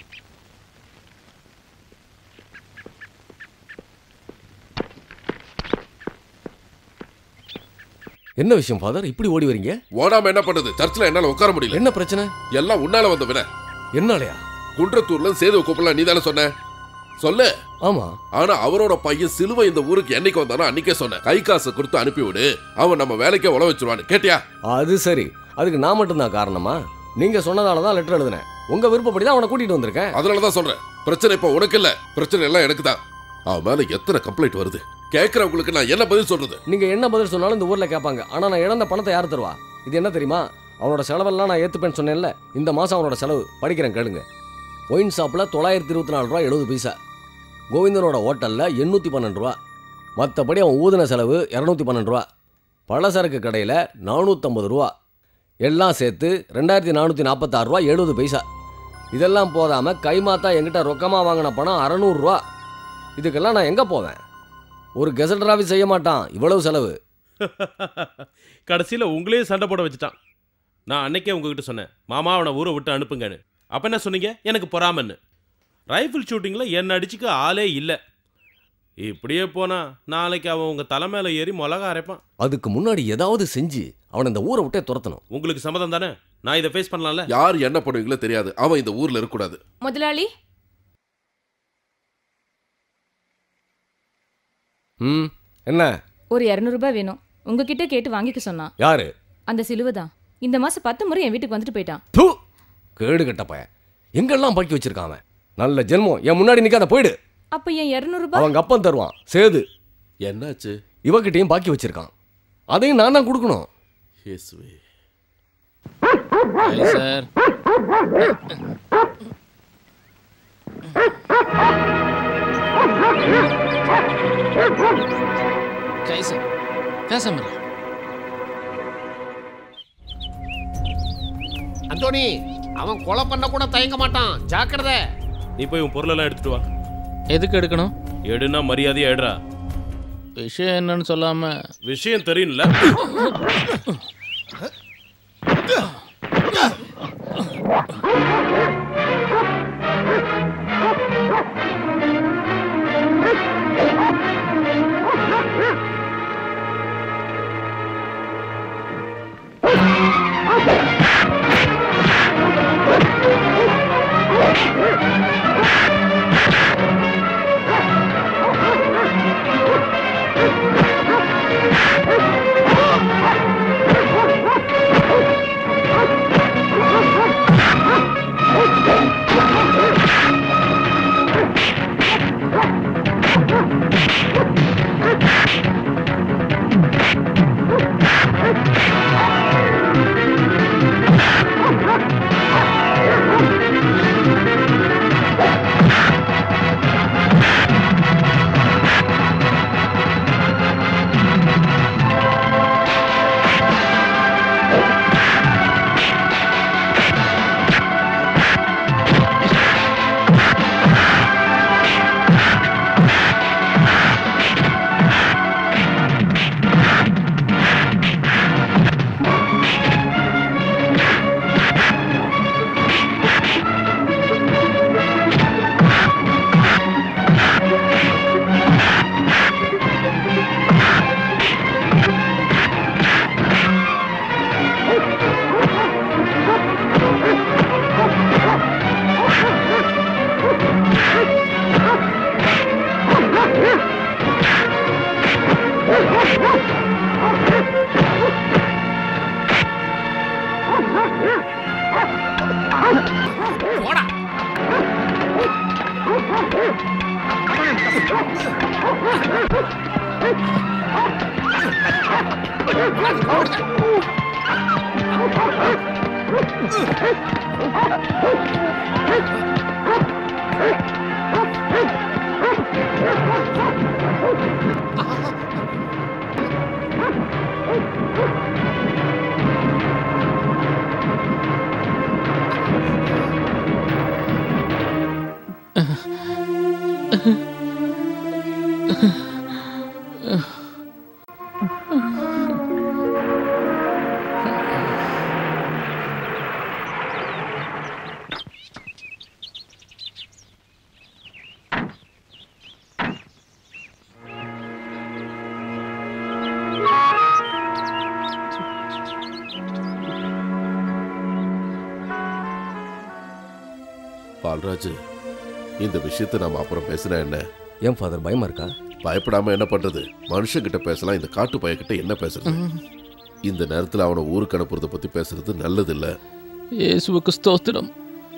என்ன விஷயம் ஃபாதர் இப்படி ஓடி வரீங்க ஓடாம என்ன பண்ணுது சர்ச்சில் என்னால உட்கார முடியல என்ன பிரச்சனை எல்லாம் உன்னால வந்த வின என்னாலயா குன்றத்தூர்ல சேது கூப்பிடலாம் நீ தானே சொன்ன சொல்லு ஆமா ஆனா அவரோட பையன் சிலுவை இந்த ஊருக்கு என்னைக்கு வந்தானோ அன்னைக்கே சொன்னேன் கை காசு கொடுத்து அனுப்பி விடு அவன் நம்ம வேலைக்கே உழ வச்சிருவான்னு கேட்டியா அது சரி அதுக்கு நான் மட்டும்தான் காரணமா நீங்க சொன்னதால தான் லெட்டர் எழுதினேன் உங்க விருப்பப்படி தான் அவனை கூட்டிட்டு வந்திருக்கேன் அதனாலதான் சொல்றேன் பிரச்சனை இப்ப உனக்கு இல்ல பிரச்சனை எல்லாம் எனக்கு தான் அவன் மேல எத்தனை கம்ப்ளைண்ட் வருது கேட்கறவங்களுக்கு நான் என்ன பதில் சொல்றது நீங்க என்ன பதில் சொன்னாலும் இந்த ஊர்ல கேட்பாங்க ஆனா நான் இழந்த பணத்தை யார் தருவா இது என்ன தெரியுமா அவனோட செலவெல்லாம் நான் ஏத்துப்பேன்னு சொன்னேன்ல இந்த மாசம் அவனோட செலவு படிக்கிறேன் கேளுங்க ஒயின் ஷாப்பில் தொள்ளாயிரத்தி இருபத்தி நாலு ரூபா எழுபது பைசா கோவிந்தனோட ஹோட்டலில் எண்ணூற்றி பன்னெண்டு ரூபா மற்றபடி அவன் ஊதின செலவு இரநூத்தி பன்னெண்டு ரூபா பலசரக்கு கடையில் நானூற்றம்பது ரூபா எல்லாம் சேர்த்து ரெண்டாயிரத்தி நானூற்றி நாற்பத்தாறு ரூபா எழுபது பைசா இதெல்லாம் போதாமல் கைமாத்தா என்கிட்ட ரொக்கமாக வாங்கின பணம் அறநூறுரூவா இதுக்கெல்லாம் நான் எங்கே போவேன் ஒரு கெசட் ஆஃபீஸ் செய்ய மாட்டான் இவ்வளவு செலவு கடைசியில் உங்களே சண்டை போட வச்சுட்டான் நான் அன்னைக்கே உங்ககிட்ட சொன்னேன் மாமா அவனை ஊரை விட்டு அனுப்புங்கன்னு அப்போ என்ன சொன்னீங்க எனக்கு பொறாமன்னு ரைஃபிள் ஷூட்டிங்கில் என்ன அடிச்சுக்க ஆளே இல்லை இப்படியே போனா நாளைக்கு அவன் உங்கள் தலை மேலே ஏறி மிளகா அரைப்பான் அதுக்கு முன்னாடி ஏதாவது செஞ்சு அவனை இந்த ஊரை விட்டே துரத்தணும் உங்களுக்கு சம்மதம் தானே நான் இதை ஃபேஸ் பண்ணலாம்ல யார் என்ன பண்ணுவீங்களோ தெரியாது அவன் இந்த ஊர்ல இருக்கக்கூடாது முதலாளி ம் என்ன ஒரு இரநூறுபா வேணும் உங்ககிட்ட கேட்டு வாங்கிக்க சொன்னான் யாரு அந்த சிலுவை தான் இந்த மாசம் பத்து முறை என் வீட்டுக்கு வந்துட்டு போயிட்டான் தூ கேடு கெட்ட பையன் எங்கெல்லாம் பக்கி வச்சிருக்கான் அவன் நல்ல ஜென்மம் என் முன்னாடி நிக்காத போயிடு அப்ப என் இரநூறுபா அவங்க அப்பன் தருவான் சேது என்னாச்சு இவகிட்டையும் பாக்கி வச்சிருக்கான் அதையும் நான் தான் கொடுக்கணும் இயேசுவே சார் கைசர் பேசாம இரு. அந்தோனி அவன் கொலை பண்ண கூட தயங்க மாட்டான் ஜாக்கிரதை நீ போய் உன் பொருளெல்லாம் எடுத்துட்டு வா எதுக்கு எடுக்கணும் எடுனா மரியாதையா எடுறா விஷயம் என்னன்னு சொல்லாம விஷயம் தெரியும்ல போடா பால்ராஜ் இந்த விஷயத்தை நாம அப்புறம் பேசினா என்ன ஏன் ஃபாதர் பயமா இருக்கா பயப்படாம என்ன பண்றது மனுஷங்கிட்ட பேசலாம் இந்த காட்டு பையன்கிட்ட என்ன பேசுறது இந்த நேரத்துல அவனை ஊருக்கு அனுப்புறத பத்தி பேசுறது நல்லது இல்ல இயேசுவுக்கு ஸ்தோத்திரம்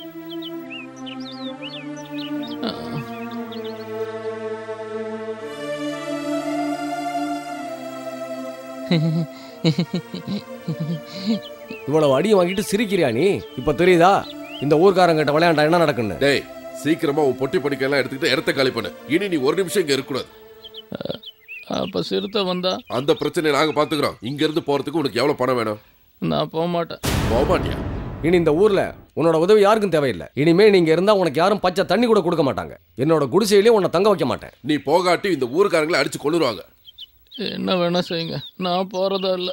இவ்வளவு அடியை வாங்கிட்டு சிரிக்கிறியா நீ இப்ப தெரியுதா இந்த ஊர்க்காரங்கிட்ட விளையாண்டா என்ன நடக்குன்னு டேய் சீக்கிரமா உன் பொட்டி படிக்கலாம் எடுத்துக்கிட்டு இடத்த காலி பண்ணு இனி நீ ஒரு நிமிஷம் இங்க இருக்கக்கூடாது அப்ப சிறுத்தை வந்தா அந்த பிரச்சனையை நாங்க பாத்துக்கிறோம் இங்க இருந்து போறதுக்கு உனக்கு எவ்வளவு பணம் வேணும் நான் போக மாட்டேன் போக மாட்டியா இனி இந்த ஊர்ல உன்னோட உதவி யாருக்கும் தேவையில்லை இனிமே நீங்க இருந்தா உனக்கு யாரும் பச்சை தண்ணி கூட கொடுக்க மாட்டாங்க என்னோட குடிசையிலேயே உன்னை தங்க வைக்க மாட்டேன் நீ போகாட்டி இந்த ஊருக்காரங்களை அடிச்சு கொள்ளுருவாங்க என்ன வேணா செய்யுங்க நான் போறதா இல்ல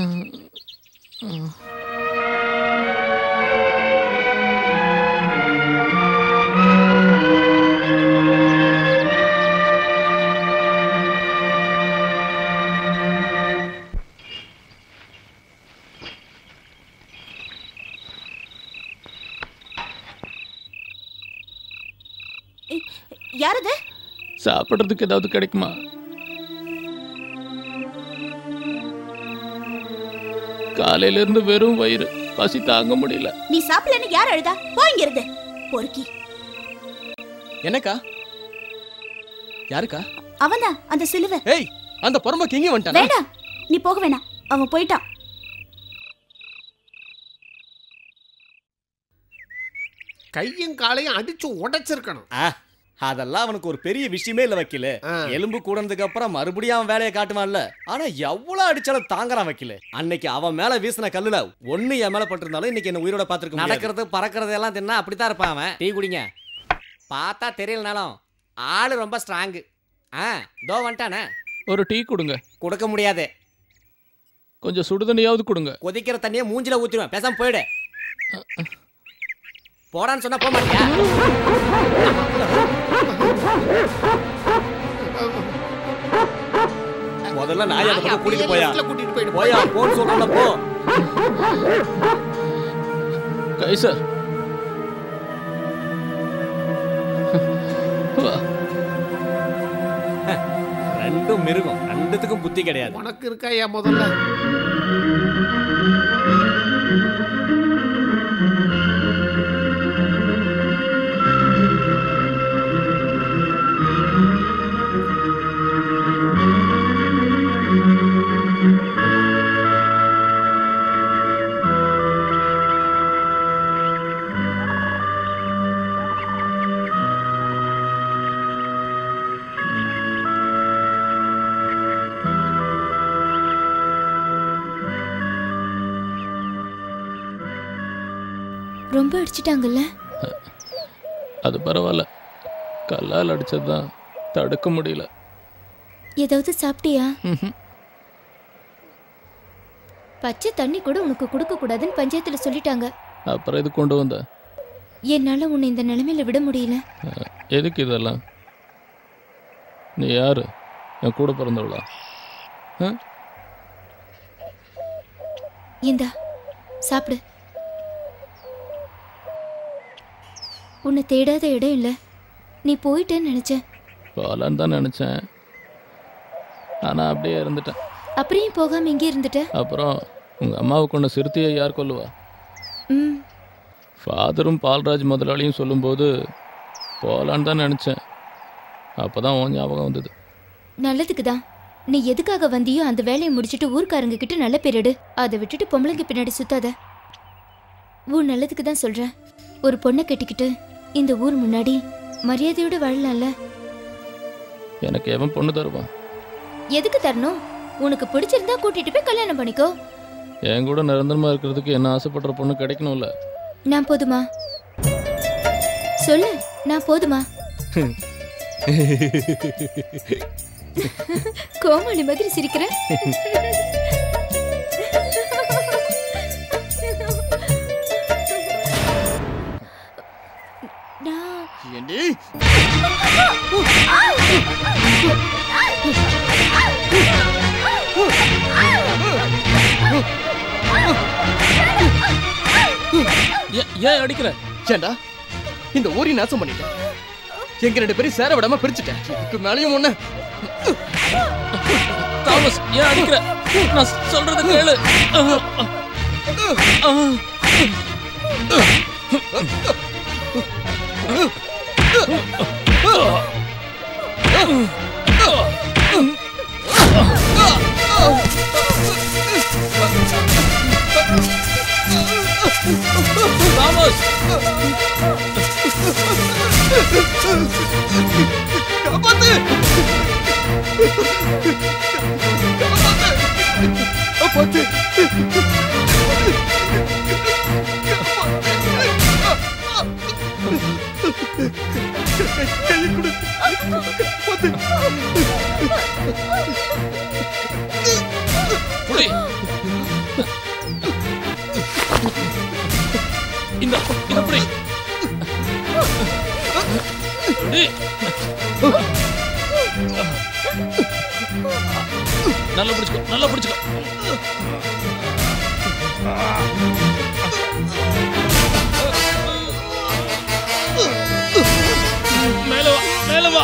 யாரது சாப்பிடுறதுக்கு ஏதாவது கிடைக்குமா காலையில இருந்து வெறும் வயிறு பசி தாங்க முடியல நீ சாப்பிடலன்னு யார் அழுதா போ இங்க இருந்து பொறுக்கி என்னக்கா யாருக்கா அவன்தான் அந்த சிலுவை ஏய் அந்த பொறம்போக்கு எங்கேயும் வந்துட்டானா வேண்டாம் நீ போக வேணாம் அவன் போயிட்டான் கையும் காலையும் அடிச்சு உடைச்சிருக்கணும் ஆ, அதெல்லாம் அவனுக்கு ஒரு பெரிய விஷயமே இல்ல வக்கீல எலும்பு கூடனதுக்கு அப்புறம் மறுபடியும் அவன் வேலையை காட்டுவான்ல ஆனா எவ்வளவு அடிச்சாலும் தாங்குறான் வக்கீல அன்னைக்கு அவன் மேல வீசின கல்லுல ஒண்ணு என் மேல பட்டிருந்தாலும் இன்னைக்கு என்ன உயிரோட பாத்துருக்க நடக்கிறது பறக்கிறது எல்லாம் தின்னா அப்படித்தான் இருப்பான் அவன் டீ குடிங்க பார்த்தா தெரியலனாலும் ஆளு ரொம்ப ஸ்ட்ராங்கு ஆ தோ வந்துட்டானே ஒரு டீ கொடுங்க கொடுக்க முடியாது கொஞ்சம் சுடுதண்ணியாவது கொடுங்க கொதிக்கிற தண்ணியை மூஞ்சில ஊத்திடுவேன் பேசாம போயிடு போடான்னு சொன்னா போக மாட்டியா முதல்ல நாய் அந்த பக்கம் கூட்டிட்டு போயா கூட்டிட்டு போயிடு போயா போன்னு சொல்றல போ கைசர் வா ரெண்டும் மிருகம் ரெண்டுத்துக்கும் புத்தி கிடையாது உனக்கு இருக்கா ஏன் முதல்ல ரொம்ப அடிச்சிட்டாங்கல்ல அது பரவாயில்ல கல்லால் அடிச்சதுதான் தடுக்க முடியல ஏதாவது சாப்பிட்டியா ம்ஹும். பச்சை தண்ணி கூட உனக்கு கொடுக்க கூடாதுன்னு பஞ்சாயத்துல சொல்லிட்டாங்க அப்புறம் இது கொண்டு வந்த என்னால உன்னை இந்த நிலைமையில விட முடியல அஹ், எதுக்கு இதெல்லாம் நீ யாரு என் கூட பிறந்தவளா அஹ்? இந்தா சாப்பிடு உன்னை தேடாத இடம் இல்ல நீ போயிட்டேன்னு நினைச்சேன் பாலான்னு தான் நினச்சேன் ஆனால் அப்படியே இருந்துட்டேன் அப்படியே போகாம இங்கே இருந்துட்ட அப்புறம் உங்கள் அம்மாவை கொண்ட சிறுத்தையை யார் கொல்லுவா ம் ஃபாதரும் பால்ராஜ் முதலாளியும் சொல்லும்போது போகலான்னு தான் நினச்சேன் அப்போ தான் உன் ஞாபகம் வந்தது நல்லதுக்கு தான் நீ எதுக்காக வந்தியோ அந்த வேலையை முடிச்சிட்டு ஊர்க்காரங்க கிட்ட நல்ல பேர் எடு அதை விட்டுட்டு பொம்பளைங்க பின்னாடி சுத்தாத உன் நல்லதுக்கு தான் சொல்றேன் ஒரு பொண்ணை கட்டிக்கிட்டு இந்த ஊர் முன்னாடி மரியாதையோட வாழலாம்ல எனக்கு எவன் பொண்ணு தருவான் எதுக்கு தரணும் உனக்கு பிடிச்சிருந்தா கூட்டிட்டு போய் கல்யாணம் பண்ணிக்கோ என் கூட நிரந்தரமாக இருக்கிறதுக்கு என்ன ஆசைப்படுற பொண்ணு கிடைக்கணும்ல நான் போதுமா சொல்லு நான் போதுமா கோமாளி மாதிரி சிரிக்கிறேன் நான் ஏண்டி ஏன் ஏன் அடிக்கிற ஏண்டா இந்த ஊரி நாசம் பண்ணிட்டேன் எங்க ரெண்டு பேரும் சேர விடாம பிரிச்சுட்டேன் இதுக்கு மேலேயும் ஒண்ணு தாமஸ் ஏன் அடிக்கிற நான் சொல்றது கேளு தாமஸ் காப்பாத்து காப்பாத்து கை கொடு காப்பாத்து புடி இந்த இத புடி புடி. நல்லா பிடிச்சுக்கோ நல்லா பிடிச்சுக்கோ மேல வா மேல வா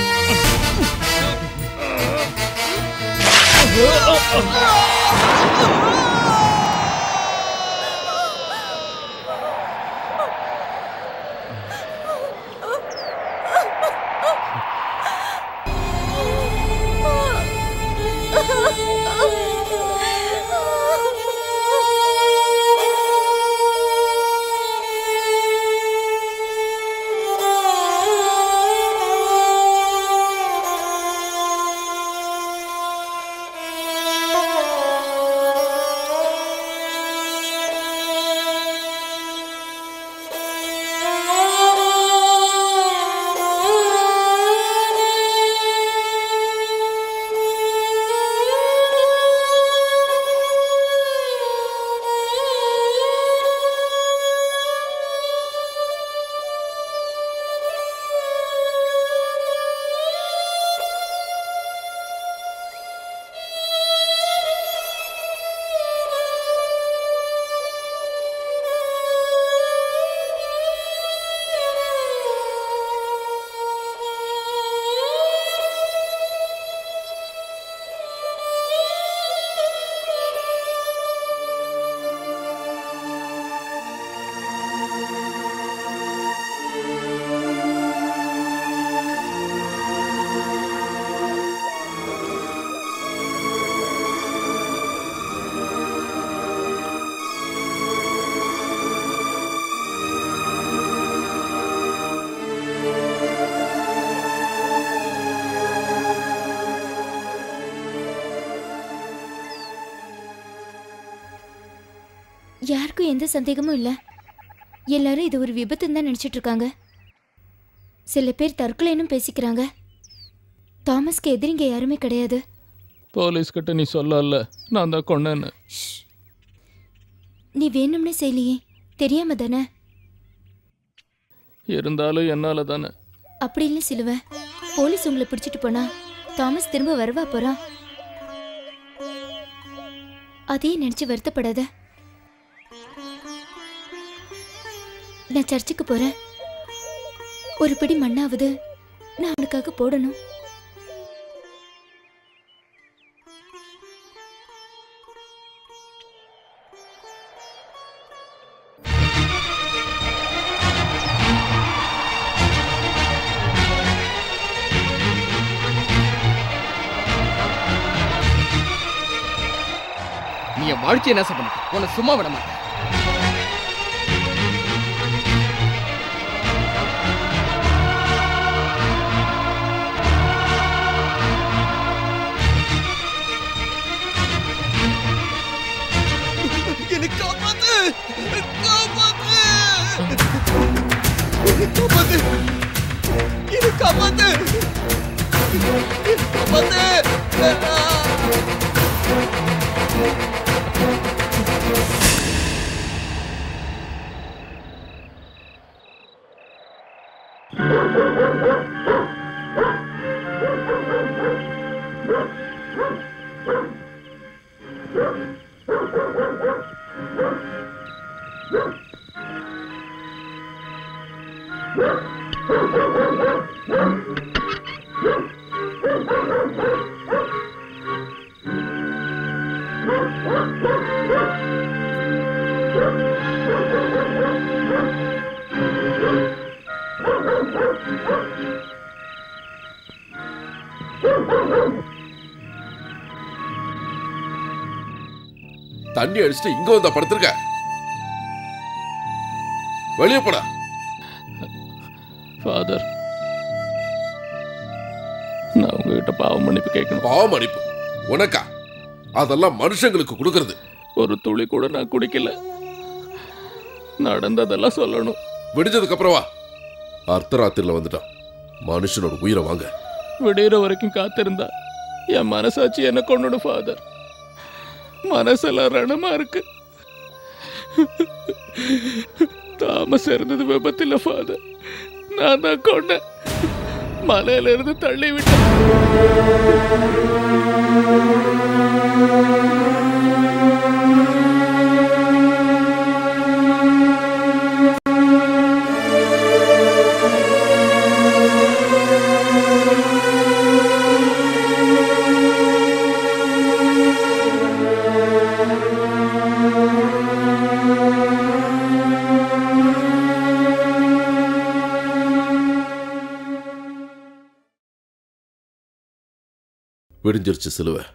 யாருக்கும் எந்த சந்தேகமும் இல்லை எல்லாரும் இது ஒரு விபத்துன்னு தான் நினச்சிட்டு இருக்காங்க சில பேர் தற்கொலைன்னு பேசிக்கிறாங்க தாமஸ்க்கு எதிரிங்க யாருமே கிடையாது போலீஸ் கிட்ட நீ சொல்லல நான் தான் கொன்னேன்னு நீ வேணும்னே செய்யலையே தெரியாம தானே இருந்தாலும் என்னால தானே அப்படி இல்லை சிலுவ போலீஸ் உங்களை பிடிச்சிட்டு போனா தாமஸ் திரும்ப வரவா போறான் அதையே நினைச்சு வருத்தப்படாத நான் சர்ச்சுக்கு போறேன் ஒரு பிடி மண்ணாவது நான் அவனுக்காக போடணும் நீ என் வாழ்க்கையை நாசம் பண்ண உன்னை சும்மா விட மாட்டேன் என்னை காப்பாத்து காப்பாத்து காப்பாத்து என்னை காப்பாத்து காப்பாத்து தண்ணி அடிச்சுட்டு இங்க வந்தா படுத்திருக்க வெளியே போடா ஃபாதர் நான் உங்ககிட்ட பாவம் மன்னிப்பு கேட்கணும் பாவம் மன்னிப்பு உனக்கா அதெல்லாம் மனுஷங்களுக்கு கொடுக்கறது ஒரு துளி கூட நான் குடிக்கல நடந்ததெல்லாம் சொல்லணும் விடிஞ்சதுக்கு அப்புறம் வா அர்த்தராத்திரில வந்துட்டான் மனுஷனோட உயிரை வாங்க விடிகிற வரைக்கும் காத்திருந்தா என் மனசாட்சி என்ன கொண்டுடும் ஃபாதர் மனசெல்லாம் ரணமா இருக்கு தாமஸ் இருந்தது விபத்தில் ஃபாதர் நான் தான் கொண்டேன் மலையில இருந்து தள்ளி விட்டேன் விடிஞ்சிருச்சு சிலுவை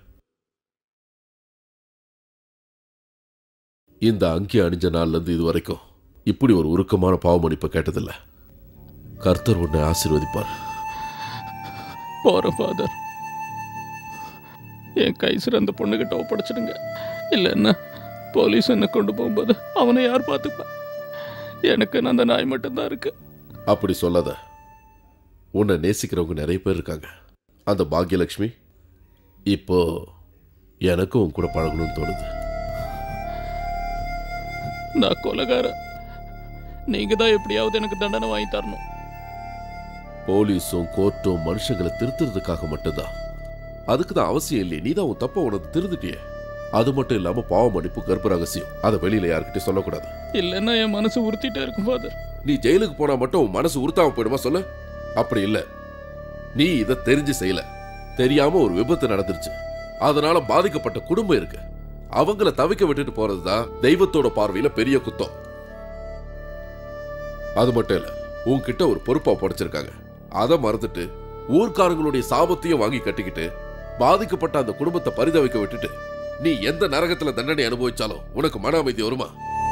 இந்த அங்கி அணிஞ்ச நாள்ல இருந்து இது வரைக்கும் இப்படி ஒரு உருக்கமான பாவமன்னிப்பை கேட்டதில்ல கர்த்தர் உன்னை ஆசீர்வதிப்பார் போறேன் ஃபாதர் என் கை சிறந்த பொண்ணுகிட்ட ஒப்படைச்சிடுங்க இல்லைன்னா போலீஸ் என்னை கொண்டு போகும்போது அவனை யார் பார்த்துப்பா எனக்கு அந்த நாய் மட்டும்தான் இருக்கு அப்படி சொல்லாத உன்னை நேசிக்கிறவங்க நிறைய பேர் இருக்காங்க அந்த பாக்யலட்சுமி இப்போ எனக்கும் உன் கூட பழகணும்னு தோணுது நான் கொலகாரன் நீங்க தான் எப்படியாவது எனக்கு தண்டனை வாங்கி தரணும் போலீஸும் கோர்ட்டும் மனுஷங்களை திருத்துறதுக்காக மட்டும்தான் அதுக்கு தான் அவசியம் இல்லையே நீ தான் உன் தப்ப உனக்கு திருந்துட்டியே அது மட்டும் இல்லாம பாவ மன்னிப்பு கர்ப்ப ரகசியம் அதை வெளியில யார்கிட்டயும் சொல்லக்கூடாது இல்லைன்னா என் மனசு உறுத்திட்டே இருக்கும் ஃபாதர் நீ ஜெயிலுக்கு போனா மட்டும் உன் மனசு உறுத்தாம போயிடுமா சொல்லு அப்படி இல்ல நீ இதை தெரிஞ்சு செய்யல தெரியாம ஒரு விபத்து நடந்துருச்சு அதனால பாதிக்கப்பட்ட குடும்பம் இருக்கு அவங்கள தவிக்க விட்டுட்டு போறதுதான் தெய்வத்தோட பார்வையில பெரிய குத்தம் அது மட்டும் இல்ல உன்கிட்ட ஒரு பொறுப்பா படைச்சிருக்காங்க அதை மறந்துட்டு ஊர்க்காரங்களுடைய சாபத்தையும் வாங்கி கட்டிக்கிட்டு பாதிக்கப்பட்ட அந்த குடும்பத்தை பரிதவிக்க விட்டுட்டு நீ எந்த நரகத்துல தண்டனை அனுபவிச்சாலும் உனக்கு மன அமைதி வருமா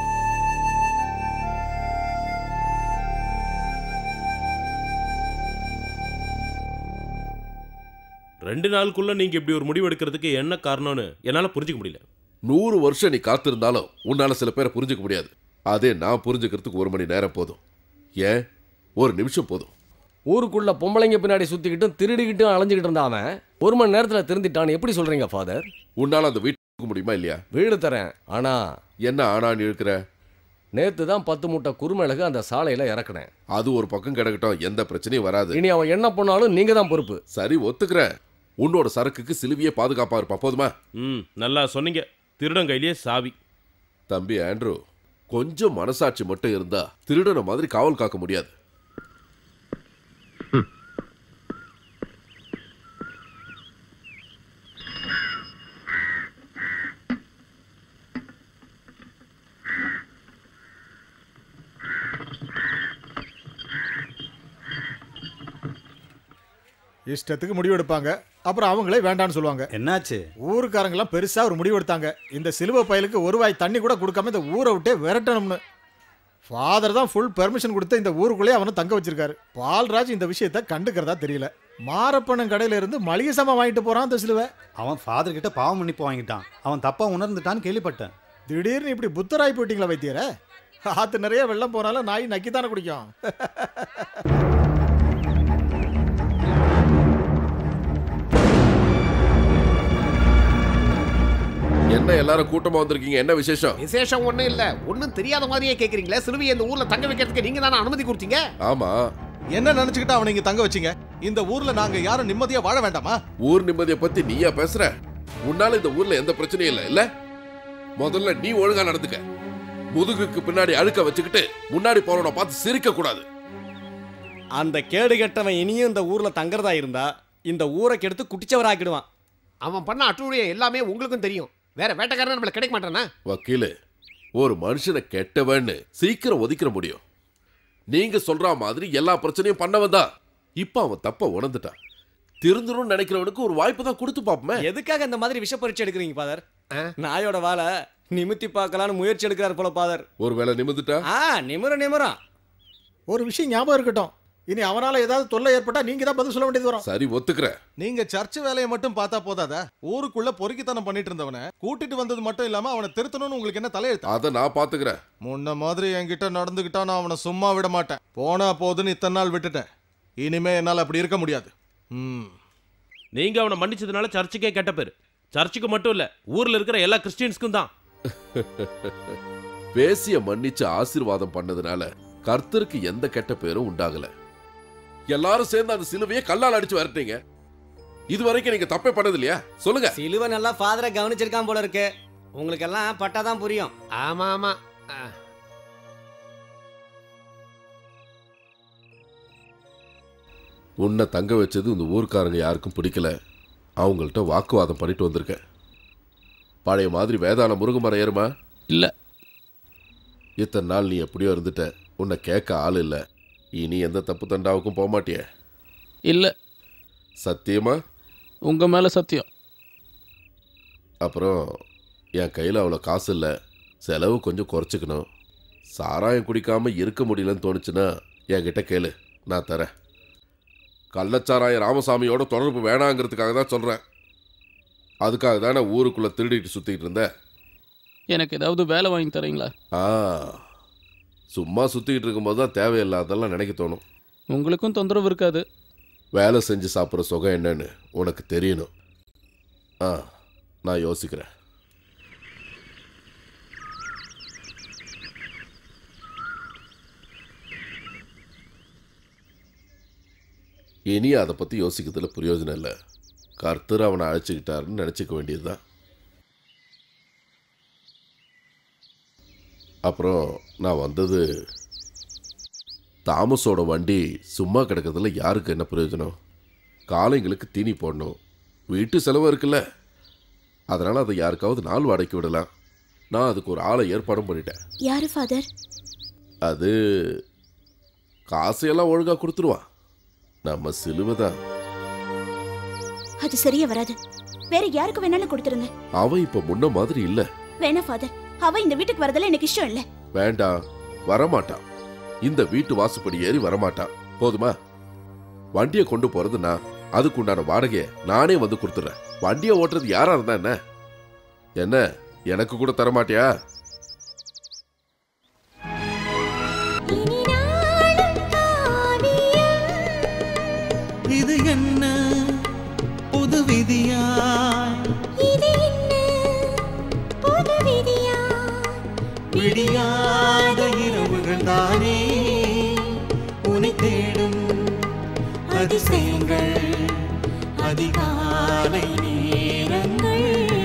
ரெண்டு நாளுக்குள்ள நீங்க இப்படி ஒரு முடிவு எடுக்கிறதுக்கு என்ன காரணம்னு என்னால புரிஞ்சுக்க முடியல நூறு வருஷம் நீ காத்திருந்தாலும் உன்னால சில பேரை புரிஞ்சுக்க முடியாது அதே நான் புரிஞ்சுக்கிறதுக்கு ஒரு மணி நேரம் போதும் ஏன் ஒரு நிமிஷம் போதும் ஊருக்குள்ள பொம்பளைங்க பின்னாடி சுத்திக்கிட்டும் திருடிக்கிட்டும் அலைஞ்சுக்கிட்டு இருந்தா அவன் ஒரு மணி நேரத்துல திருந்திட்டான்னு எப்படி சொல்றீங்க ஃபாதர் உன்னால அந்த வீட்டுக்கு முடியுமா இல்லையா வீடு தரேன் ஆனா என்ன ஆனான்னு இருக்கிற நேத்து தான் பத்து மூட்டை குறுமிளகு அந்த சாலையில இறக்குனேன் அது ஒரு பக்கம் கிடக்கட்டும் எந்த பிரச்சனையும் வராது இனி அவன் என்ன பண்ணாலும் நீங்க தான் பொறுப்பு சரி ஒத்துக்கிறேன் உன்னோட சரக்குக்கு சிலுவியே பாதுகாப்பா இருப்பா போதுமா ம் நல்லா சொன்னீங்க திருடன் கையிலேயே சாவி தம்பி ஆண்ட்ரூ கொஞ்சம் மனசாட்சி மட்டும் இருந்தா திருடன மாதிரி காவல் காக்க முடியாது இஷ்டத்துக்கு முடிவெடுப்பாங்க அப்புறம் அவங்களே வேண்டாம்னு சொல்லுவாங்க என்னாச்சு ஊருக்காரங்க எல்லாம் பெருசா ஒரு முடிவு எடுத்தாங்க இந்த சிலுவை பயலுக்கு ஒரு வாய் தண்ணி கூட கொடுக்காம இந்த ஊரை விட்டே விரட்டணும்னு ஃபாதர் தான் ஃபுல் பெர்மிஷன் கொடுத்து இந்த ஊருக்குள்ளே அவனை தங்க வச்சிருக்காரு பால்ராஜ் இந்த விஷயத்த கண்டுக்கிறதா தெரியல மாரப்பணம் கடையில இருந்து மளிகை சாமான் வாங்கிட்டு போறான் அந்த சிலுவை அவன் ஃபாதர் கிட்ட பாவம் மன்னிப்பு வாங்கிட்டான் அவன் தப்பா உணர்ந்துட்டான்னு கேள்விப்பட்டேன் திடீர்னு இப்படி புத்தராய் போயிட்டீங்களா வைத்தியர ஆத்து நிறைய வெள்ளம் போனாலும் நாய் நக்கித்தானே குடிக்கும் என்ன எல்லாரும் கூட்டமா வந்திருக்கீங்க என்ன விசேஷம் விசேஷம் ஒண்ணும் இல்ல ஒண்ணும் தெரியாத மாதிரியே கேக்குறீங்களே சிலுவையை இந்த ஊர்ல தங்க வைக்கிறதுக்கு நீங்க தானே அனுமதி கொடுத்தீங்க ஆமா என்ன நினைச்சுக்கிட்டு அவனை இங்க தங்க வச்சீங்க இந்த ஊர்ல நாங்க யாரும் நிம்மதியா வாழ வேண்டாமா ஊர் நிம்மதியை பத்தி நீயா பேசுற உன்னால இந்த ஊர்ல எந்த பிரச்சனையும் இல்ல இல்ல முதல்ல நீ ஒழுங்கா நடந்துக்க முதுகுக்கு பின்னாடி அழுக்க வச்சுக்கிட்டு முன்னாடி போறவன பார்த்து சிரிக்க கூடாது அந்த கேடு கெட்டவன் இனியும் இந்த ஊர்ல தங்குறதா இருந்தா இந்த ஊரை கெடுத்து குட்டிச்சவராக்கிடுவான் அவன் பண்ண அட்டுழியம் எல்லாமே உங்களுக்கும் தெரியும் வேற வேட்டைக்காரன் நம்மள கிடைக்க மாட்டானா வக்கீலு ஒரு மனுஷனை கெட்டவன்னு சீக்கிரம் ஒதுக்கிற முடியும் நீங்க சொல்ற மாதிரி எல்லா பிரச்சனையும் பண்ணவன் தான் இப்ப அவன் தப்ப உணர்ந்துட்டான் திருந்தணும்னு நினைக்கிறவனுக்கு ஒரு வாய்ப்பு தான் கொடுத்து பாப்போமே எதுக்காக இந்த மாதிரி விஷ பரீட்சை எடுக்கிறீங்க பாதர் நாயோட வாழை நிமித்தி பார்க்கலான்னு முயற்சி எடுக்கிறார் போல பாதர் ஒருவேளை நிமிந்துட்டா ஆ நிமிர நிமிரம் ஒரு விஷயம் ஞாபகம் இருக்கட்டும் இனி அவனால ஏதாவது தொல்லை ஏற்பட்டா நீங்க தான் பதில் சொல்ல வேண்டியது வரும் சரி ஒத்துக்கிறேன் நீங்க சர்ச் வேலையை மட்டும் பார்த்தா போதாதா ஊருக்குள்ள பொறுக்கித்தனம் பண்ணிட்டு இருந்தவனை கூட்டிட்டு வந்தது மட்டும் இல்லாம அவனை திருத்தணும்னு உங்களுக்கு என்ன தலையெழுத்து அதை நான் பாத்துக்கிறேன் முன்ன மாதிரி என்கிட்ட நடந்துகிட்டா நான் அவனை சும்மா விட மாட்டேன் போனா போதுன்னு இத்தனை நாள் விட்டுட்டேன் இனிமே என்னால் அப்படி இருக்க முடியாது ம் நீங்க அவனை மன்னிச்சதுனால சர்ச்சுக்கே கெட்ட பேர் சர்ச்சுக்கு மட்டும் இல்ல ஊர்ல இருக்கிற எல்லா கிறிஸ்டியன்ஸ்க்கும் தான் பேசிய மன்னிச்சு ஆசீர்வாதம் பண்ணதுனால கர்த்தருக்கு எந்த கெட்ட பேரும் உண்டாகல எல்லாரும் சேர்ந்து அந்த சிலுவையை கல்லால் அடிச்சு விரட்டீங்க இது வரைக்கும் நீங்க தப்பே பண்ணது இல்லையா சொல்லுங்க சிலுவை நல்லா ஃபாதரை கவனிச்சிருக்கான் போல இருக்கு உங்களுக்கு எல்லாம் பட்டாதான் புரியும் ஆமா ஆமா உன்னை தங்க வச்சது இந்த ஊர்க்காரங்க யாருக்கும் பிடிக்கல அவங்கள்ட்ட வாக்குவாதம் பண்ணிட்டு வந்திருக்கேன் பழைய மாதிரி வேதாள முருங்கமரம் ஏறுமா இல்ல இத்தனை நாள் நீ எப்படியோ இருந்துட்ட உன்னை கேட்க ஆள் இல்லை இனி எந்த தப்பு தண்டாவுக்கும் போக மாட்டியே இல்ல சத்தியமா உங்க மேல சத்தியம் அப்புறம் என் கையில் அவ்வளோ காசு இல்லை செலவு கொஞ்சம் குறைச்சிக்கணும் சாராயம் குடிக்காம இருக்க முடியலன்னு தோணுச்சுன்னா என்கிட்ட கேளு நான் தரேன் கள்ளச்சாராய ராமசாமியோட தொடர்பு வேணாங்கிறதுக்காக தான் சொல்கிறேன் அதுக்காக தானே ஊருக்குள்ளே திருடிட்டு சுற்றிக்கிட்டு இருந்தேன் எனக்கு ஏதாவது வேலை வாங்கி தரீங்களா ஆ சும்மா சுற்றிக்கிட்டு இருக்கும்போது தான் தேவையில்லாதெல்லாம் நினைக்க தோணும் உங்களுக்கும் தொந்தரவு இருக்காது வேலை செஞ்சு சாப்பிட்ற சுகம் என்னன்னு உனக்கு தெரியணும் ஆ நான் யோசிக்கிறேன் இனி அதை பற்றி யோசிக்கிறதுல பிரயோஜனம் இல்லை கர்த்தர் அவனை அழைச்சிக்கிட்டாருன்னு நினச்சிக்க வேண்டியதுதான் அப்புறம் நான் வந்தது தாமஸோட வண்டி சும்மா கிடக்கிறதுல யாருக்கு என்ன பிரயோஜனம் காளைங்களுக்கு தீனி போடணும் வீட்டு செலவு இருக்குல்ல அதனால் அதை யாருக்காவது நாள் வாடகைக்கு விடலாம் நான் அதுக்கு ஒரு ஆளை ஏற்பாடும் பண்ணிட்டேன் யாரு ஃபாதர் அது காசையெல்லாம் ஒழுங்காக கொடுத்துருவான் நம்ம சிலுவை தான் அது சரியா வராது வேற யாருக்கு வேணாலும் கொடுத்துருங்க அவன் இப்போ முன்ன மாதிரி இல்லை வேணா ஃபாதர் அவ இந்த வீட்டுக்கு வரதுல எனக்கு இஷ்டம் இல்ல வேண்டாம் வரமாட்டான் இந்த வீட்டு வாசப்படி ஏறி வரமாட்டான் போதுமா வண்டியை கொண்டு போறது நான் அதுக்கு உண்டான வாடகையை நானே வந்து கொடுத்துறேன் வண்டியை ஓட்டுறது யாரா இருந்தா என்ன என்ன எனக்கு கூட தரமாட்டியா இது என்ன புது விதியா இது என்ன புது விதியா விடியாத இரவுகள் தானே உன்னை தேடும் அதிசயங்கள் அதிகாலை நேரங்கள்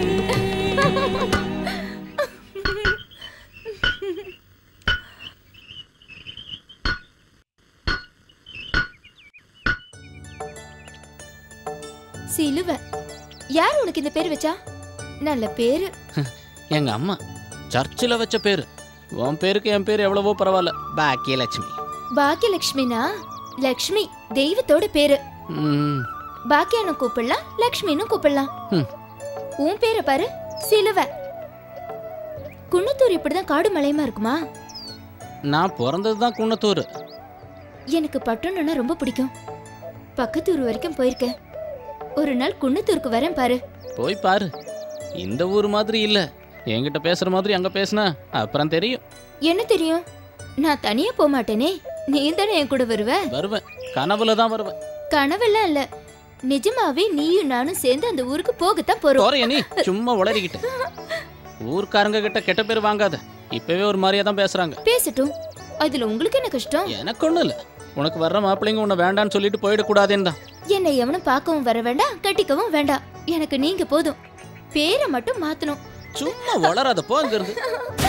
சிலுவை யார் உனக்கு இந்த பேர் வச்சா நல்ல பேரு எங்க அம்மா சர்ச்சில் வச்ச பேரு உன் பேருக்கு என் பேர் எவ்வளவோ பரவாயில்ல பாக்கியலட்சுமி பாக்கியலட்சுமினா லக்ஷ்மி தெய்வத்தோட பேரு ம் பாக்கியானும் கூப்பிடலாம் லக்ஷ்மினும் கூப்பிடலாம் ம். உன் பேரை பாரு சிலுவை குன்னத்தூர் இப்படிதான் காடு மலையமா இருக்குமா நான் பிறந்தது தான் குன்னத்தூர் எனக்கு பட்டணம்னா ரொம்ப பிடிக்கும் பக்கத்து ஊர் வரைக்கும் போயிருக்கேன் ஒரு நாள் குன்னத்தூருக்கு வரேன் பாரு போய் பாரு இந்த ஊர் மாதிரி இல்ல என்கிட்ட பேசுற மாதிரி அங்க பேசுனா அப்புறம் தெரியும் என்ன தெரியும் நான் தனியா போக மாட்டேனே நீ தானே என் கூட வருவ வருவேன் கனவுல தான் வருவேன் கனவெல்லாம் இல்ல நிஜமாவே நீயும் நானும் சேர்ந்து அந்த ஊருக்கு போகத்தான் போறோம் போறியா நீ சும்மா உளறிக்கிட்ட ஊர்க்காரங்க கிட்ட கெட்ட பேர் வாங்காத இப்பவே ஒரு மாதிரியா தான் பேசுறாங்க பேசட்டும் அதுல உங்களுக்கு என்ன கஷ்டம் எனக்கு ஒண்ணும் இல்ல உனக்கு வர்ற மாப்பிள்ளைங்க உன்னை வேண்டான்னு சொல்லிட்டு போயிடக்கூடாதுன்னு தான் என்னை எவனும் பார்க்கவும் வர வேண்டாம் கட்டிக்கவும் வேண்டாம் எனக்கு நீங்க போதும் பேரை மட்டும் மாத்தணும் சும்மா வளராத போ அங்க இருந்து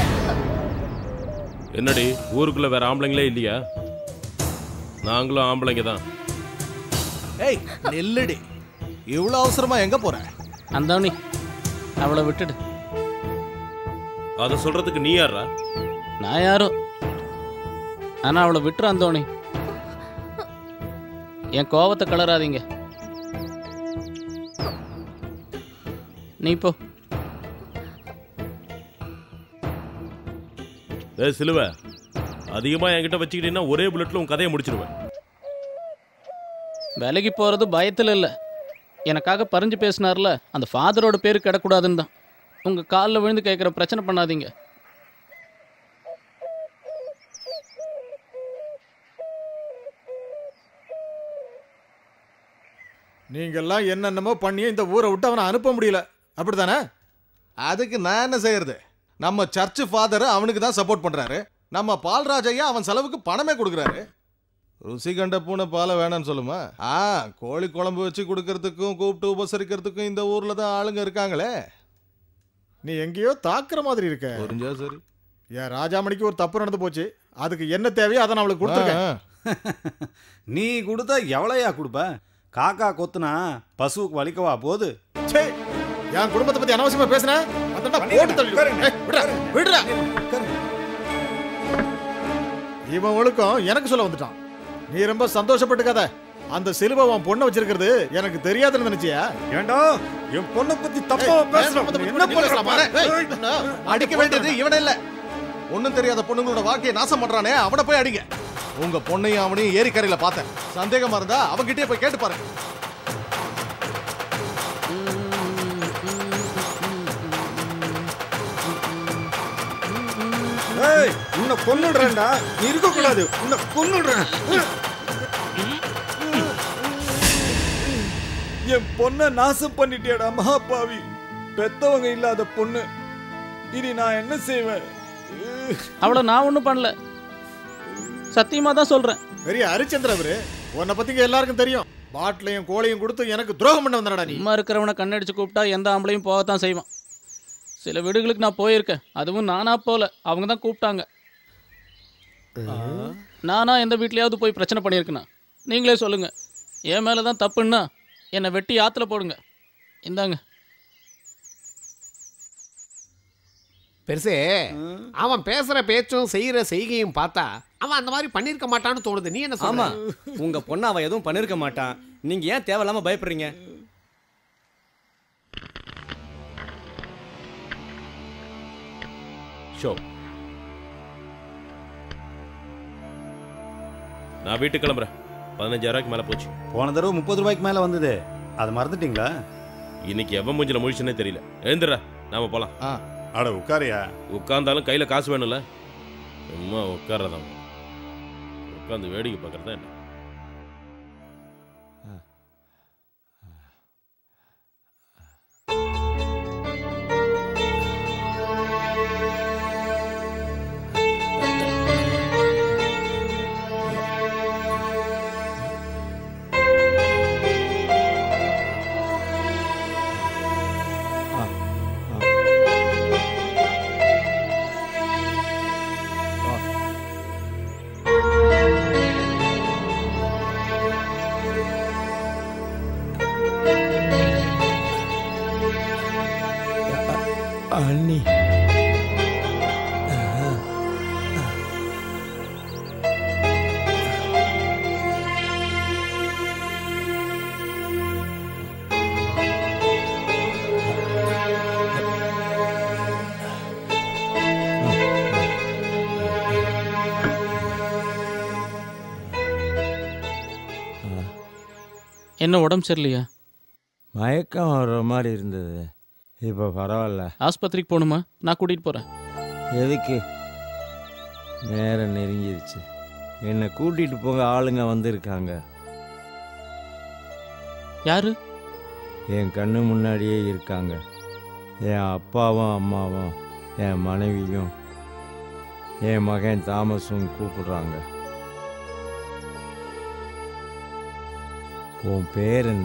என்னடி ஊருக்குள்ள வேற ஆம்பளைங்களே இல்லையா நாங்களும் ஆம்பளைங்க தான் ஏய் நெல்லுடி இவ்வளவு அவசரமா எங்க போற அந்தவனி அவளை விட்டுடு அதை சொல்றதுக்கு நீ யாரா நான் யாரோ ஆனா அவளை விட்டுரு அந்தோணி என் கோவத்தை கலராதீங்க நீ போ ஏ சிலுவ அதிகமா என்கிட்ட வச்சுக்கிட்டீங்கன்னா ஒரே புல்லட்ல உன் கதையை முடிச்சிருவேன் விலகி போறது பயத்துல இல்ல எனக்காக பறிஞ்சு பேசினார்ல அந்த ஃபாதரோட பேரு கிடக்கூடாதுன்னு தான் உங்க காலில் விழுந்து கேட்குற பிரச்சனை பண்ணாதீங்க நீங்கெல்லாம் என்னென்னமோ பண்ணி இந்த ஊரை விட்டு அவனை அனுப்ப முடியல அப்படித்தானே அதுக்கு நான் என்ன செய்யறது நம்ம சர்ச் ஃபாதர் அவனுக்கு தான் சப்போர்ட் பண்றாரு நம்ம பால்ராஜ் ஐயா அவன் செலவுக்கு பணமே கொடுக்குறாரு ருசி கண்ட பூனை பாலை வேணாம்னு சொல்லுமா ஆ கோழி குழம்பு வச்சு கொடுக்கறதுக்கும் கூப்பிட்டு உபசரிக்கிறதுக்கும் இந்த ஊர்ல தான் ஆளுங்க இருக்காங்களே நீ எங்கேயோ தாக்குற மாதிரி இருக்க புரிஞ்சா சரி என் ராஜாமணிக்கு ஒரு தப்பு நடந்து போச்சு அதுக்கு என்ன தேவையோ அதை நான் அவளுக்கு கொடுத்துருக்கேன் நீ கொடுத்தா எவ்வளையா கொடுப்ப காக்கா கொத்துனா பசுவுக்கு வலிக்கவா போகுது ச்சே என் குடும்பத்தை பத்தி அனாவசியமா பேசுன அதென்ன போட்டு தள்ளி விடுறா விடுறா இவன் ஒழுக்கம் எனக்கு சொல்ல வந்துட்டான் நீ ரொம்ப சந்தோஷப்பட்டுக்காத அந்த சிலுவை உன் பொண்ணை வச்சிருக்கிறது எனக்கு தெரியாதுன்னு நினைச்சியா ஏண்டா என் பொண்ணை பத்தி தப்பா பேசுறான் என்ன பேசலாமா? ஏய், அடிக்க வேண்டியது இவன இல்ல ஒண்ணும் தெரியாத பொண்ணுங்களோட வாழ்க்கையை நாசம் பண்றானே அவனை போய் அடிங்க உங்க பொண்ணையும் அவனையும் ஏரிக்கரையில பார்த்தேன் சந்தேகமா இருந்தா அவன்கிட்டயே போய் கேட்டு பாருங்க ஏய் உன்னை கொன்னுடுறேன்டா நீ இருக்க கூடாது உன்னை கொன்னுடுறேன் என் பொண்ணை நாசம் பண்ணிட்டியாடா மகாபாவி பெத்தவங்க இல்லாத பொண்ணு இனி நான் என்ன செய்வேன் அவளை நான் ஒன்றும் பண்ணல சத்தியமா தான் சொல்றேன் பெரிய ஹரிச்சந்திர அவரு உன்னை பத்திங்க எல்லாருக்கும் தெரியும் பாட்டிலையும் கோழையும் கொடுத்து எனக்கு துரோகம் பண்ண வந்தடா நீ சும்மா இருக்கிறவனை கண்ணடிச்சு கூப்பிட்டா எந்த ஆம்பளையும் போகத்தான் செய்வான் சில வீடுகளுக்கு நான் போயிருக்கேன் அதுவும் நானா போல அவங்க தான் கூப்பிட்டாங்க நானா எந்த வீட்லயாவது போய் பிரச்சனை பண்ணியிருக்கேனா நீங்களே சொல்லுங்க என் மேலே தான் தப்புன்னா என்னை வெட்டி ஆத்துல போடுங்க இந்தாங்க பெருசே அவன் பேசுற பேச்சும் செய்யற செய்கையும் பார்த்தா அவன் அந்த மாதிரி பண்ணிருக்க மாட்டான்னு தோணுது நீ என்ன ஆமா சொல்ற உங்க பொண்ணை அவன் எதுவும் பண்ணிருக்க மாட்டான் நீங்க ஏன் தேவையில்லாம பயப்படுறீங்க ஷோ நான் வீட்டுக்கு கிளம்புறேன் பதினஞ்சாயிரம் ரூபாய்க்கு மேலே போச்சு போன தடவை முப்பது ரூபாய்க்கு மேல வந்தது அதை மறந்துட்டீங்களா இன்னைக்கு எவன் மூஞ்சில முழிச்சுனே தெரியல எழுந்துடுறா நாம போலாம் அட உட்காரியா உட்கார்ந்தாலும் கையில காசு வேணும்ல சும்மா உட்கார்றதான் உட்காந்து வேடிக்கை பார்க்கறதா என்ன அண்ணி என்ன உடம்பு சரியில்லையா மயக்கம் வர்ற மாதிரி இருந்தது இப்போ பரவாயில்ல ஆஸ்பத்திரிக்கு போகணுமா நான் கூட்டிகிட்டு போகிறேன் எதுக்கு நேரம் நெருங்கிருச்சு என்னை கூட்டிட்டு போக ஆளுங்க வந்திருக்காங்க யாரு என் கண்ணு முன்னாடியே இருக்காங்க என் அப்பாவும் அம்மாவும் என் மனைவியும் என் மகன் தாமஸும் கூப்பிடுறாங்க உன் பேர் என்ன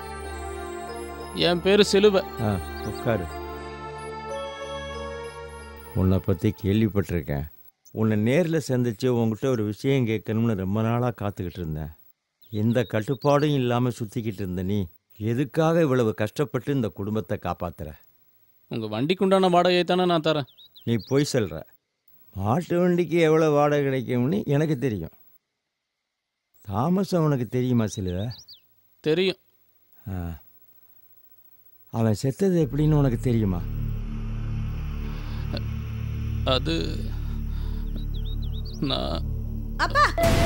என் பேர் சிலுவை ஆ உட்காரு உன்னை பற்றி கேள்விப்பட்டிருக்கேன் உன்னை நேரில் சந்திச்சு உன்கிட்ட ஒரு விஷயம் கேட்கணும்னு ரொம்ப நாளாக காத்துக்கிட்டு இருந்தேன் எந்த கட்டுப்பாடும் இல்லாமல் சுற்றிக்கிட்டு இருந்த நீ எதுக்காக இவ்வளவு கஷ்டப்பட்டு இந்த குடும்பத்தை காப்பாத்துற உங்கள் வண்டிக்கு உண்டான வாடகையை தானே நான் தரேன் நீ பொய் சொல்கிற மாட்டு வண்டிக்கு எவ்வளோ வாடகை கிடைக்கும்னு எனக்கு தெரியும் தாமஸ் அவனுக்கு தெரியுமா சிலுவை தெரியும் ஆ அவன் செத்தது எப்படின்னு உனக்கு தெரியுமா அது நான் அப்பா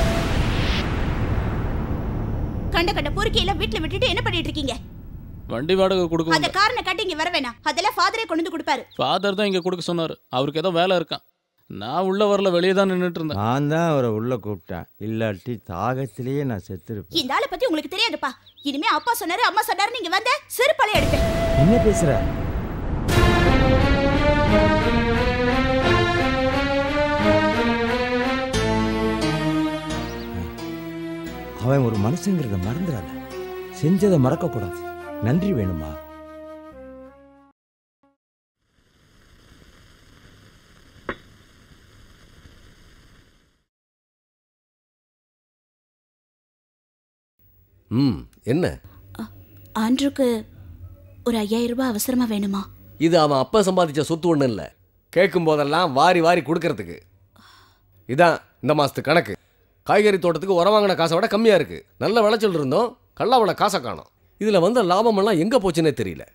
கண்ட கண்ட பொறுக்கையெல்லாம் வீட்டுல விட்டுட்டு என்ன பண்ணிட்டு இருக்கீங்க வண்டி வாடகை கொடுக்க அந்த காரனை காட்டி இங்க வர வேணாம் அதெல்லாம் ஃபாதரே கொண்டு வந்து கொடுப்பாரு ஃபாதர் தான் இங்கே கொடுக்க சொன்னார் அவருக்கு ஏதோ வேலை இருக்கான் நான் உள்ள வரல வெளியே தான் நின்றுட்டு இருந்தேன் நான் தான் அவரை உள்ளே கூப்பிட்டேன் இல்லாட்டி தாகத்திலேயே நான் செத்துருப்பேன் இந்த ஆளை பத்தி உங்களுக்கு தெரியாதுப்பா இனிமே அப்பா சொன்னாரு அம்மா சொன்னாரு நீங்க வந்த செருப்பாலே எடுப்பேன் என்ன பேசுற அவன் ஒரு மனுஷங்கிறத மறந்துடாத செஞ்சதை மறக்கக்கூடாது நன்றி வேணுமா ம் என்ன ஆண்ட்ருக்கு ஒரு ஐயாயிரம் ரூபாய் அவசரமா வேணுமா இது அவன் அப்பா சம்பாதிச்ச சொத்து ஒன்றும் இல்லை கேட்கும் போதெல்லாம் வாரி வாரி கொடுக்கறதுக்கு இதான் இந்த மாசத்து கணக்கு காய்கறி தோட்டத்துக்கு உரம் வாங்கின காசை விட கம்மியாக இருக்கு நல்ல விளைச்சல் இருந்தோம் கல்லாவோட காசை காணோம் இதில் வந்த லாபமெல்லாம் எங்கே போச்சுன்னே தெரியல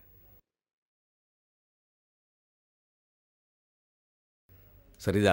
சரிதா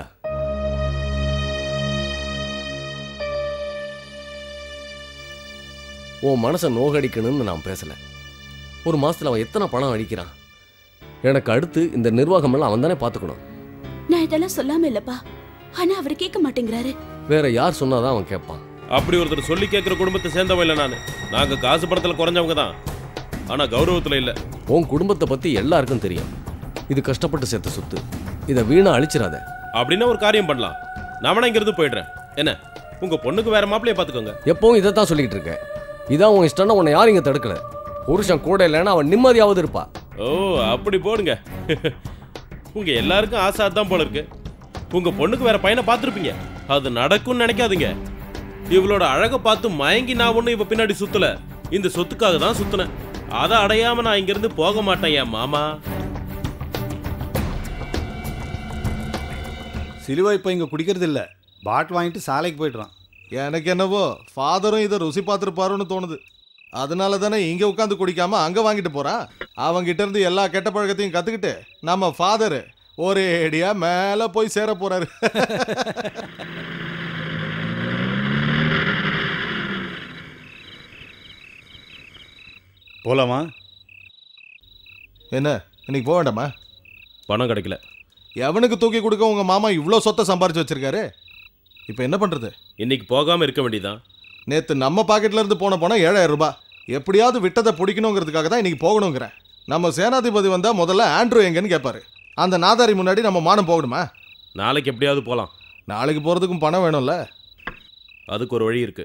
உன் மனசை நோகடிக்கணும்னு நான் பேசல ஒரு மாசத்துல அவன் எத்தனை பணம் அடிக்கிறான் எனக்கு அடுத்து இந்த நிர்வாகம் எல்லாம் அவன் தானே பார்த்துக்கணும் நான் இதெல்லாம் சொல்லாம இல்லப்பா ஆனா அவர் கேட்க மாட்டேங்கிறாரு வேற யார் சொன்னாதான் அவன் கேட்பான் அப்படி ஒருத்தர் சொல்லி கேட்குற குடும்பத்தை சேர்ந்தவன் இல்லை நான் நாங்கள் காசு படத்தில் குறைஞ்சவங்க தான் ஆனால் கௌரவத்தில் இல்லை உன் குடும்பத்தை பத்தி எல்லாருக்கும் தெரியும் இது கஷ்டப்பட்டு சேர்த்த சொத்து இதை வீணா அழிச்சிடாத அப்படின்னா ஒரு காரியம் பண்ணலாம் நாமனா இங்கிருந்து போயிடுறேன் என்ன உங்கள் பொண்ணுக்கு வேற மாப்பிள்ளைய பார்த்துக்கோங்க எப்பவும் இதை தான் சொல்லிட்டு இருக்க இதான் உன் இஷ்டம்னா உன்னை யாரும் இங்க தடுக்கல புருஷன் கூட இல்லைன்னா அவன் நிம்மதியாவது இருப்பா ஓ அப்படி போடுங்க உங்க எல்லாருக்கும் ஆசை அதான் போல இருக்கு உங்க பொண்ணுக்கு வேற பையனை பார்த்துருப்பீங்க அது நடக்கும்னு நினைக்காதீங்க இவளோட அழகை பார்த்து மயங்கி நான் ஒன்றும் இவ பின்னாடி சுத்தல இந்த சொத்துக்காக தான் சுத்தினேன் அதை அடையாம நான் இங்கிருந்து போக மாட்டேன் என் மாமா சிலுவை இப்போ இங்கே குடிக்கிறது இல்லை பாட்டில் வாங்கிட்டு சாலைக்கு போயிடுறான் எனக்கு என்னவோ ஃபாதரும் இதை ருசி பார்த்துருப்பாருன்னு தோணுது அதனால தானே இங்க உட்காந்து குடிக்காம அங்க வாங்கிட்டு போறான் அவங்கிட்ட இருந்து எல்லா கெட்ட பழக்கத்தையும் கத்துக்கிட்டு நம்ம ஃபாதர் ஒரேடியா மேல போய் சேர போறாரு போலாமா என்ன இன்னைக்கு போக வேண்டாமா பணம் கிடைக்கல எவனுக்கு தூக்கி கொடுக்க உங்க மாமா இவ்வளோ சொத்தை சம்பாரிச்சு வச்சிருக்காரு இப்போ என்ன பண்றது இன்னைக்கு போகாம இருக்க வேண்டியதான் நேத்து நம்ம பாக்கெட்ல இருந்து போன பணம் ஏழாயிரம் ரூபாய் எப்படியாவது விட்டதை பிடிக்கணுங்கிறதுக்காக தான் இன்னைக்கு போகணுங்கிறேன் நம்ம சேனாதிபதி வந்தா முதல்ல ஆண்ட்ரூ எங்கன்னு கேட்பாரு அந்த நாதாரி முன்னாடி நம்ம மானம் போகணுமா நாளைக்கு எப்படியாவது போகலாம் நாளைக்கு போறதுக்கும் பணம் வேணும்ல அதுக்கு ஒரு வழி இருக்கு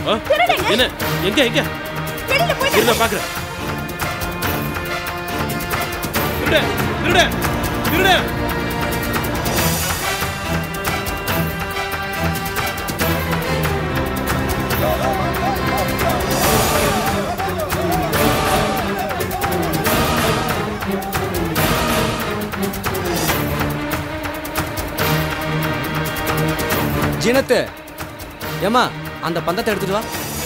ஆ? என்ன எங்க எங்க இரு, நான் பாக்குறேன் திருட திருட திருட ஜினத்து ஏமா அந்த பந்தத்தை எடுத்துட்டு வா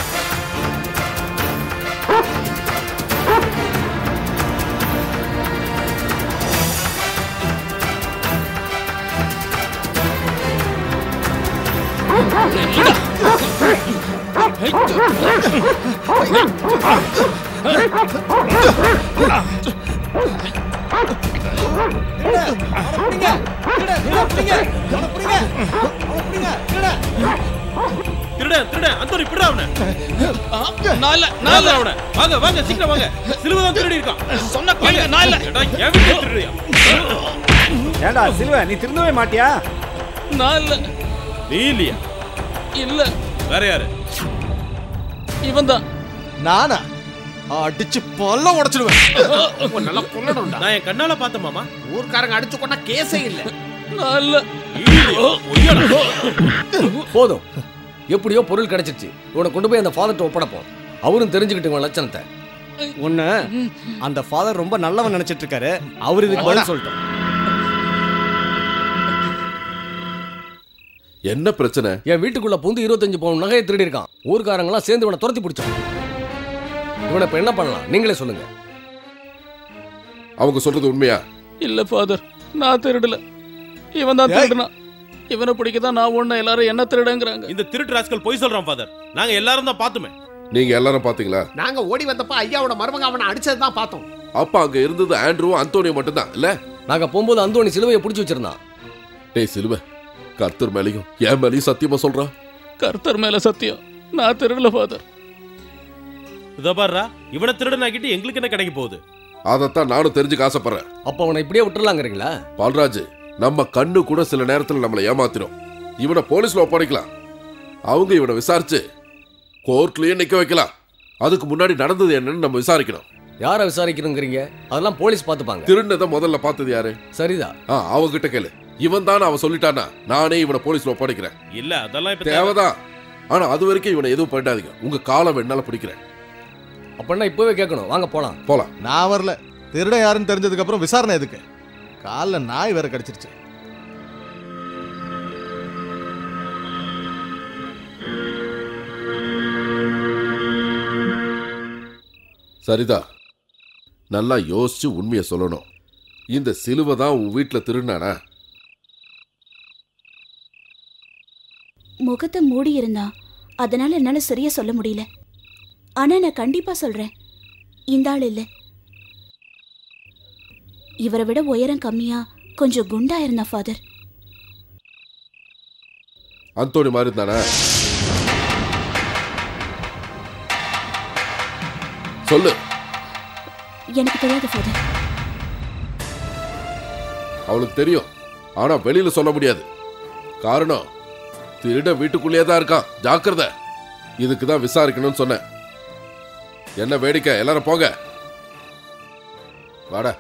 திருட திருட அந்தோனி பிடா அவனை நான் இல்ல நான் இல்ல அவனை வாங்க வாங்க சீக்கிரம் வாங்க சிலுவை தான் திருடி இருக்கான் சொன்ன கேளுங்க நான் இல்ல என் வீட்டுல திருடியா ஏண்டா சிலுவ நீ திருந்தவே மாட்டியா நான் இல்ல நீ இல்லையா இல்ல வேற யாரு இவன் தான் நானா அடிச்சு பல்ல உடைச்சிடுவேன் நல்லா கொல்லணும்டா நான் என் கண்ணால பார்த்தேன் மாமா ஊர்க்காரங்க அடிச்சு கொண்டா கேஸே இல்ல நான் இல்ல போதும் எப்படியோ பொருள் கிடைச்சிருச்சு இவனை கொண்டு போய் அந்த ஃபாதர்ட்ட ஒப்படைப்போம் அவரும் தெரிஞ்சுக்கிட்டு இவன் லட்சணத்தை ஒண்ணு அந்த ஃபாதர் ரொம்ப நல்லவன் நினைச்சிட்டு இருக்காரு அவர் இதுக்கு பதில் சொல்லிட்டோம் என்ன பிரச்சனை என் வீட்டுக்குள்ள புந்து இருபத்தஞ்சு பவுன் நகையை திருடி இருக்கான் ஊர்க்காரங்களாம் சேர்ந்து இவனை துரத்தி பிடிச்சோம் இவனை இப்ப என்ன பண்ணலாம் நீங்களே சொல்லுங்க அவங்க சொல்றது உண்மையா இல்ல ஃபாதர் நான் திருடல இவன் தான் திருடுனான் இவனை பிடிக்க தான் நான் ஒண்ணு எல்லாரும் என்ன திருடங்கிறாங்க இந்த திருட்டு ராஸ்கல் பொய் சொல்றான் ஃபாதர் நாங்க எல்லாரும் தான் பார்த்துமே நீங்க எல்லாரும் பாத்தீங்களா நாங்க ஓடி வந்தப்ப ஐயாவோட மருமக அவனை அடிச்சது தான் பார்த்தோம் அப்ப அங்க இருந்தது ஆண்ட்ரூ அந்தோனியோ மட்டும்தான் இல்ல நாங்க போகும்போது அந்தோணி சிலுவையை பிடிச்சி வச்சிருந்தான் டேய் சிலுவ கர்த்தர் மேலையும் என் மேலையும் சத்தியமா சொல்றான் கர்த்தர் மேல சத்தியம் நான் திருடல ஃபாதர் இதோ பாருடா இவனை திருடனாக்கிட்டு எங்களுக்கு என்ன கிடைக்க போகுது அதைத்தான் நானும் தெரிஞ்சுக்க ஆசைப்படுறேன் அப்ப அவனை இப்படியே விட்டுறலாங்கிறீங்களா பால்ராஜ் நம்ம கண்ணு கூட சில நேரத்துல நம்மளை ஏமாத்திரும் இவனை போலீஸ்ல ஒப்படைக்கலாம் அவங்க இவனை விசாரிச்சு கோர்ட்லயே நிக்க வைக்கலாம் அதுக்கு முன்னாடி நடந்தது என்னன்னு நம்ம விசாரிக்கணும் யாரை விசாரிக்கணுங்கிறீங்க அதெல்லாம் போலீஸ் பார்த்துப்பாங்க திருநதை முதல்ல பார்த்தது யாரு சரிதான் ஆ அவகிட்ட கேளு இவன் தான் அவன் சொல்லிட்டானா நானே இவனை போலீஸ்ல ஒப்படைக்கிறேன் இல்ல அதெல்லாம் இப்ப தேவைதான் ஆனா அது வரைக்கும் இவனை எதுவும் பண்ணிடாதீங்க உங்க காலம் என்னால பிடிக்கிறேன் அப்படின்னா இப்பவே கேட்கணும் வாங்க போலாம் போலாம் நான் வரல திருடன் யாருன்னு தெரிஞ்சதுக்கு அப்புறம் விசாரணை எதுக்கு காலில் நாய் வேற கடிச்சிருச்சு சரிதா நல்லா யோசிச்சு உண்மையை சொல்லணும் இந்த சிலுவை தான் உன் வீட்டுல திருடினானா முகத்தை மூடி இருந்தான் அதனால என்னால சரியா சொல்ல முடியல ஆனா நான் கண்டிப்பா சொல்றேன் இந்த ஆள் இல்ல இவரை விட உயரம் கம்மியா கொஞ்சம் குண்டா இருந்தா ஃபாதர் அந்தோணி மாதிரி இருந்தானா சொல்லு எனக்கு தெரியாது ஃபாதர் அவளுக்கு தெரியும் ஆனா வெளியில சொல்ல முடியாது காரணம் திருட வீட்டுக்குள்ளேயே தான் இருக்கான் ஜாக்கிரதை இதுக்கு தான் விசாரிக்கணும்னு சொன்னேன் என்ன வேடிக்கை எல்லாரும் போங்க வாடா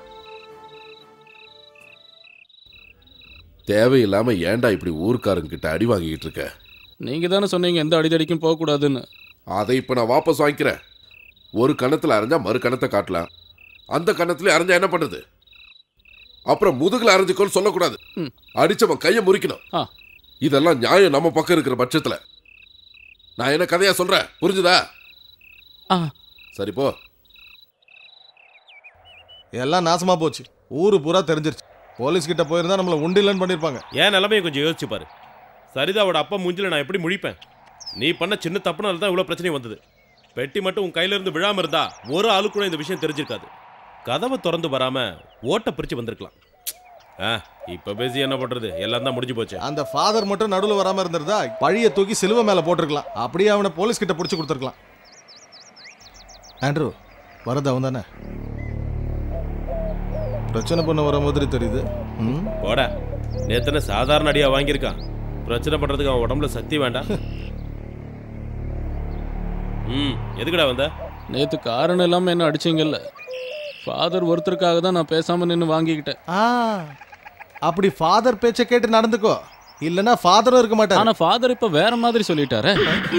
தேவையில்லாம ஏன்டா இப்படி ஊர்க்காரங்க கிட்ட அடி வாங்கிக்கிட்டு இருக்க நீங்க தானே சொன்னீங்க எந்த அடிதடிக்கும் போக கூடாதுன்னு அதை இப்ப நான் வாபஸ் வாங்கிக்கிறேன் ஒரு கணத்துல அரைஞ்சா மறு கணத்தை காட்டலாம் அந்த கணத்துல அரைஞ்சா என்ன பண்ணுது அப்புறம் முதுகுல அரைஞ்சுக்கோன்னு சொல்லக்கூடாது அடிச்சவன் கையை முறிக்கணும் ஆ. இதெல்லாம் நியாயம் நம்ம பக்கம் இருக்கிற பட்சத்துல நான் என்ன கதையா சொல்றேன் புரிஞ்சுதா ஆ. சரி போ எல்லாம் நாசமா போச்சு ஊரு பூரா தெரிஞ்சிருச்சு போலீஸ் கிட்ட போயிருந்தா நம்மள உண்டில்லன்னு பண்ணிருப்பாங்க என் நிலைமையை கொஞ்சம் யோசிச்சு பாரு சரிதாவோட அப்பா மூஞ்சில நான் எப்படி முழிப்பேன் நீ பண்ண சின்ன தப்புனால தான் இவ்வளோ பிரச்சனை வந்தது பெட்டி மட்டும் உன் கையில இருந்து விழாம இருந்தா ஒரு ஆளு கூட இந்த விஷயம் தெரிஞ்சிருக்காது கதவை திறந்து வராம ஓட்டை பிரிச்சு வந்திருக்கலாம் ஆ இப்ப பேசி என்ன பண்றது எல்லாம் தான் முடிஞ்சு போச்சு அந்த ஃபாதர் மட்டும் நடுவுல வராம இருந்திருந்தா பழிய தூக்கி சிலுவை மேல போட்டிருக்கலாம் அப்படியே அவனை போலீஸ் கிட்ட பிடிச்சு கொடுத்துருக்கலாம் ஆண்ட்ரூ வரது அவன் தானே பிரச்சனை பண்ண வர மாதிரி தெரியுது ம் போடா நேத்தன சாதாரண அடியா வாங்கியிருக்கான் பிரச்சனை பண்றதுக்கு அவன் உடம்புல சக்தி வேண்டாம் ம் எதுக்குடா வந்த நேத்து காரணம் இல்லாம என்ன அடிச்சீங்கல்ல ஃபாதர் ஒருத்தருக்காக தான் நான் பேசாம நின்று வாங்கிக்கிட்டேன் ஆ அப்படி ஃபாதர் பேச்சை கேட்டு நடந்துக்கோ இல்லனா ஃபாதரும் இருக்க மாட்டார் ஆனா ஃபாதர் இப்ப வேற மாதிரி சொல்லிட்டாரே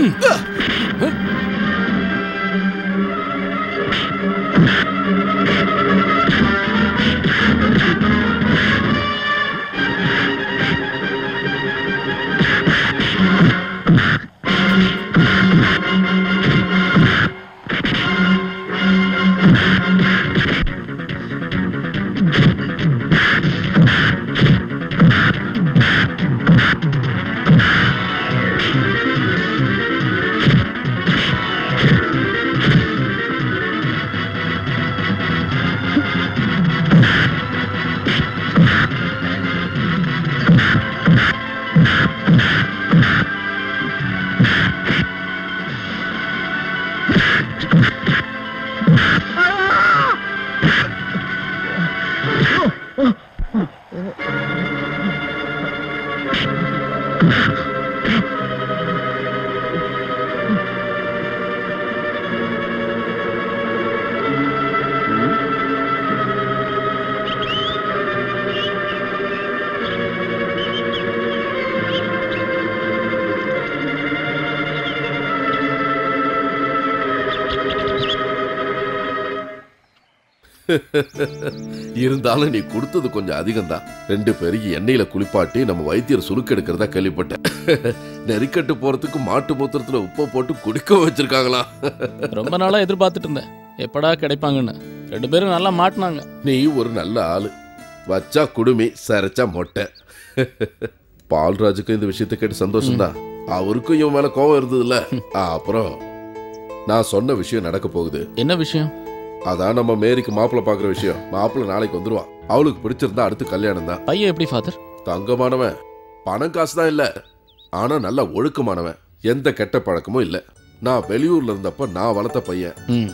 இருந்தாலும் நீ கொடுத்தது கொஞ்சம் அதிகம்தான் ரெண்டு பேருக்கு எண்ணெயில குளிப்பாட்டி நம்ம வைத்தியர் சுருக்கெடுக்கிறதா கேள்விப்பட்டேன் நெறிக்கட்டு போறதுக்கு மாட்டு மூத்திரத்துல உப்பை போட்டு குடிக்க வச்சிருக்காங்களா ரொம்ப நாளா எதிர்பார்த்துட்டு இருந்தேன் எப்படா கிடைப்பாங்கன்னு ரெண்டு பேரும் நல்லா மாட்டினாங்க நீ ஒரு நல்ல ஆளு வச்சா குடுமி சரிச்சா மொட்டை பால்ராஜுக்கும் இந்த விஷயத்தை கேட்டு சந்தோஷம்தான் அவருக்கும் இவன் மேல கோவம் இருந்ததுல அப்புறம் நான் சொன்ன விஷயம் நடக்க போகுது என்ன விஷயம் அதான் நம்ம மேரிக்கு மாப்பிள்ளை பாக்குற விஷயம் மாப்பிள்ளை நாளைக்கு வந்துருவான் அவளுக்கு பிடிச்சிருந்தா அடுத்து கல்யாணம் தான் பையன் எப்படி ஃபாதர் தங்கமானவன் பணம் காசு தான் இல்ல ஆனா நல்ல ஒழுக்கமானவன் எந்த கெட்ட பழக்கமும் இல்ல நான் வெளியூர்ல இருந்தப்ப நான் வளர்த்த பையன் ம்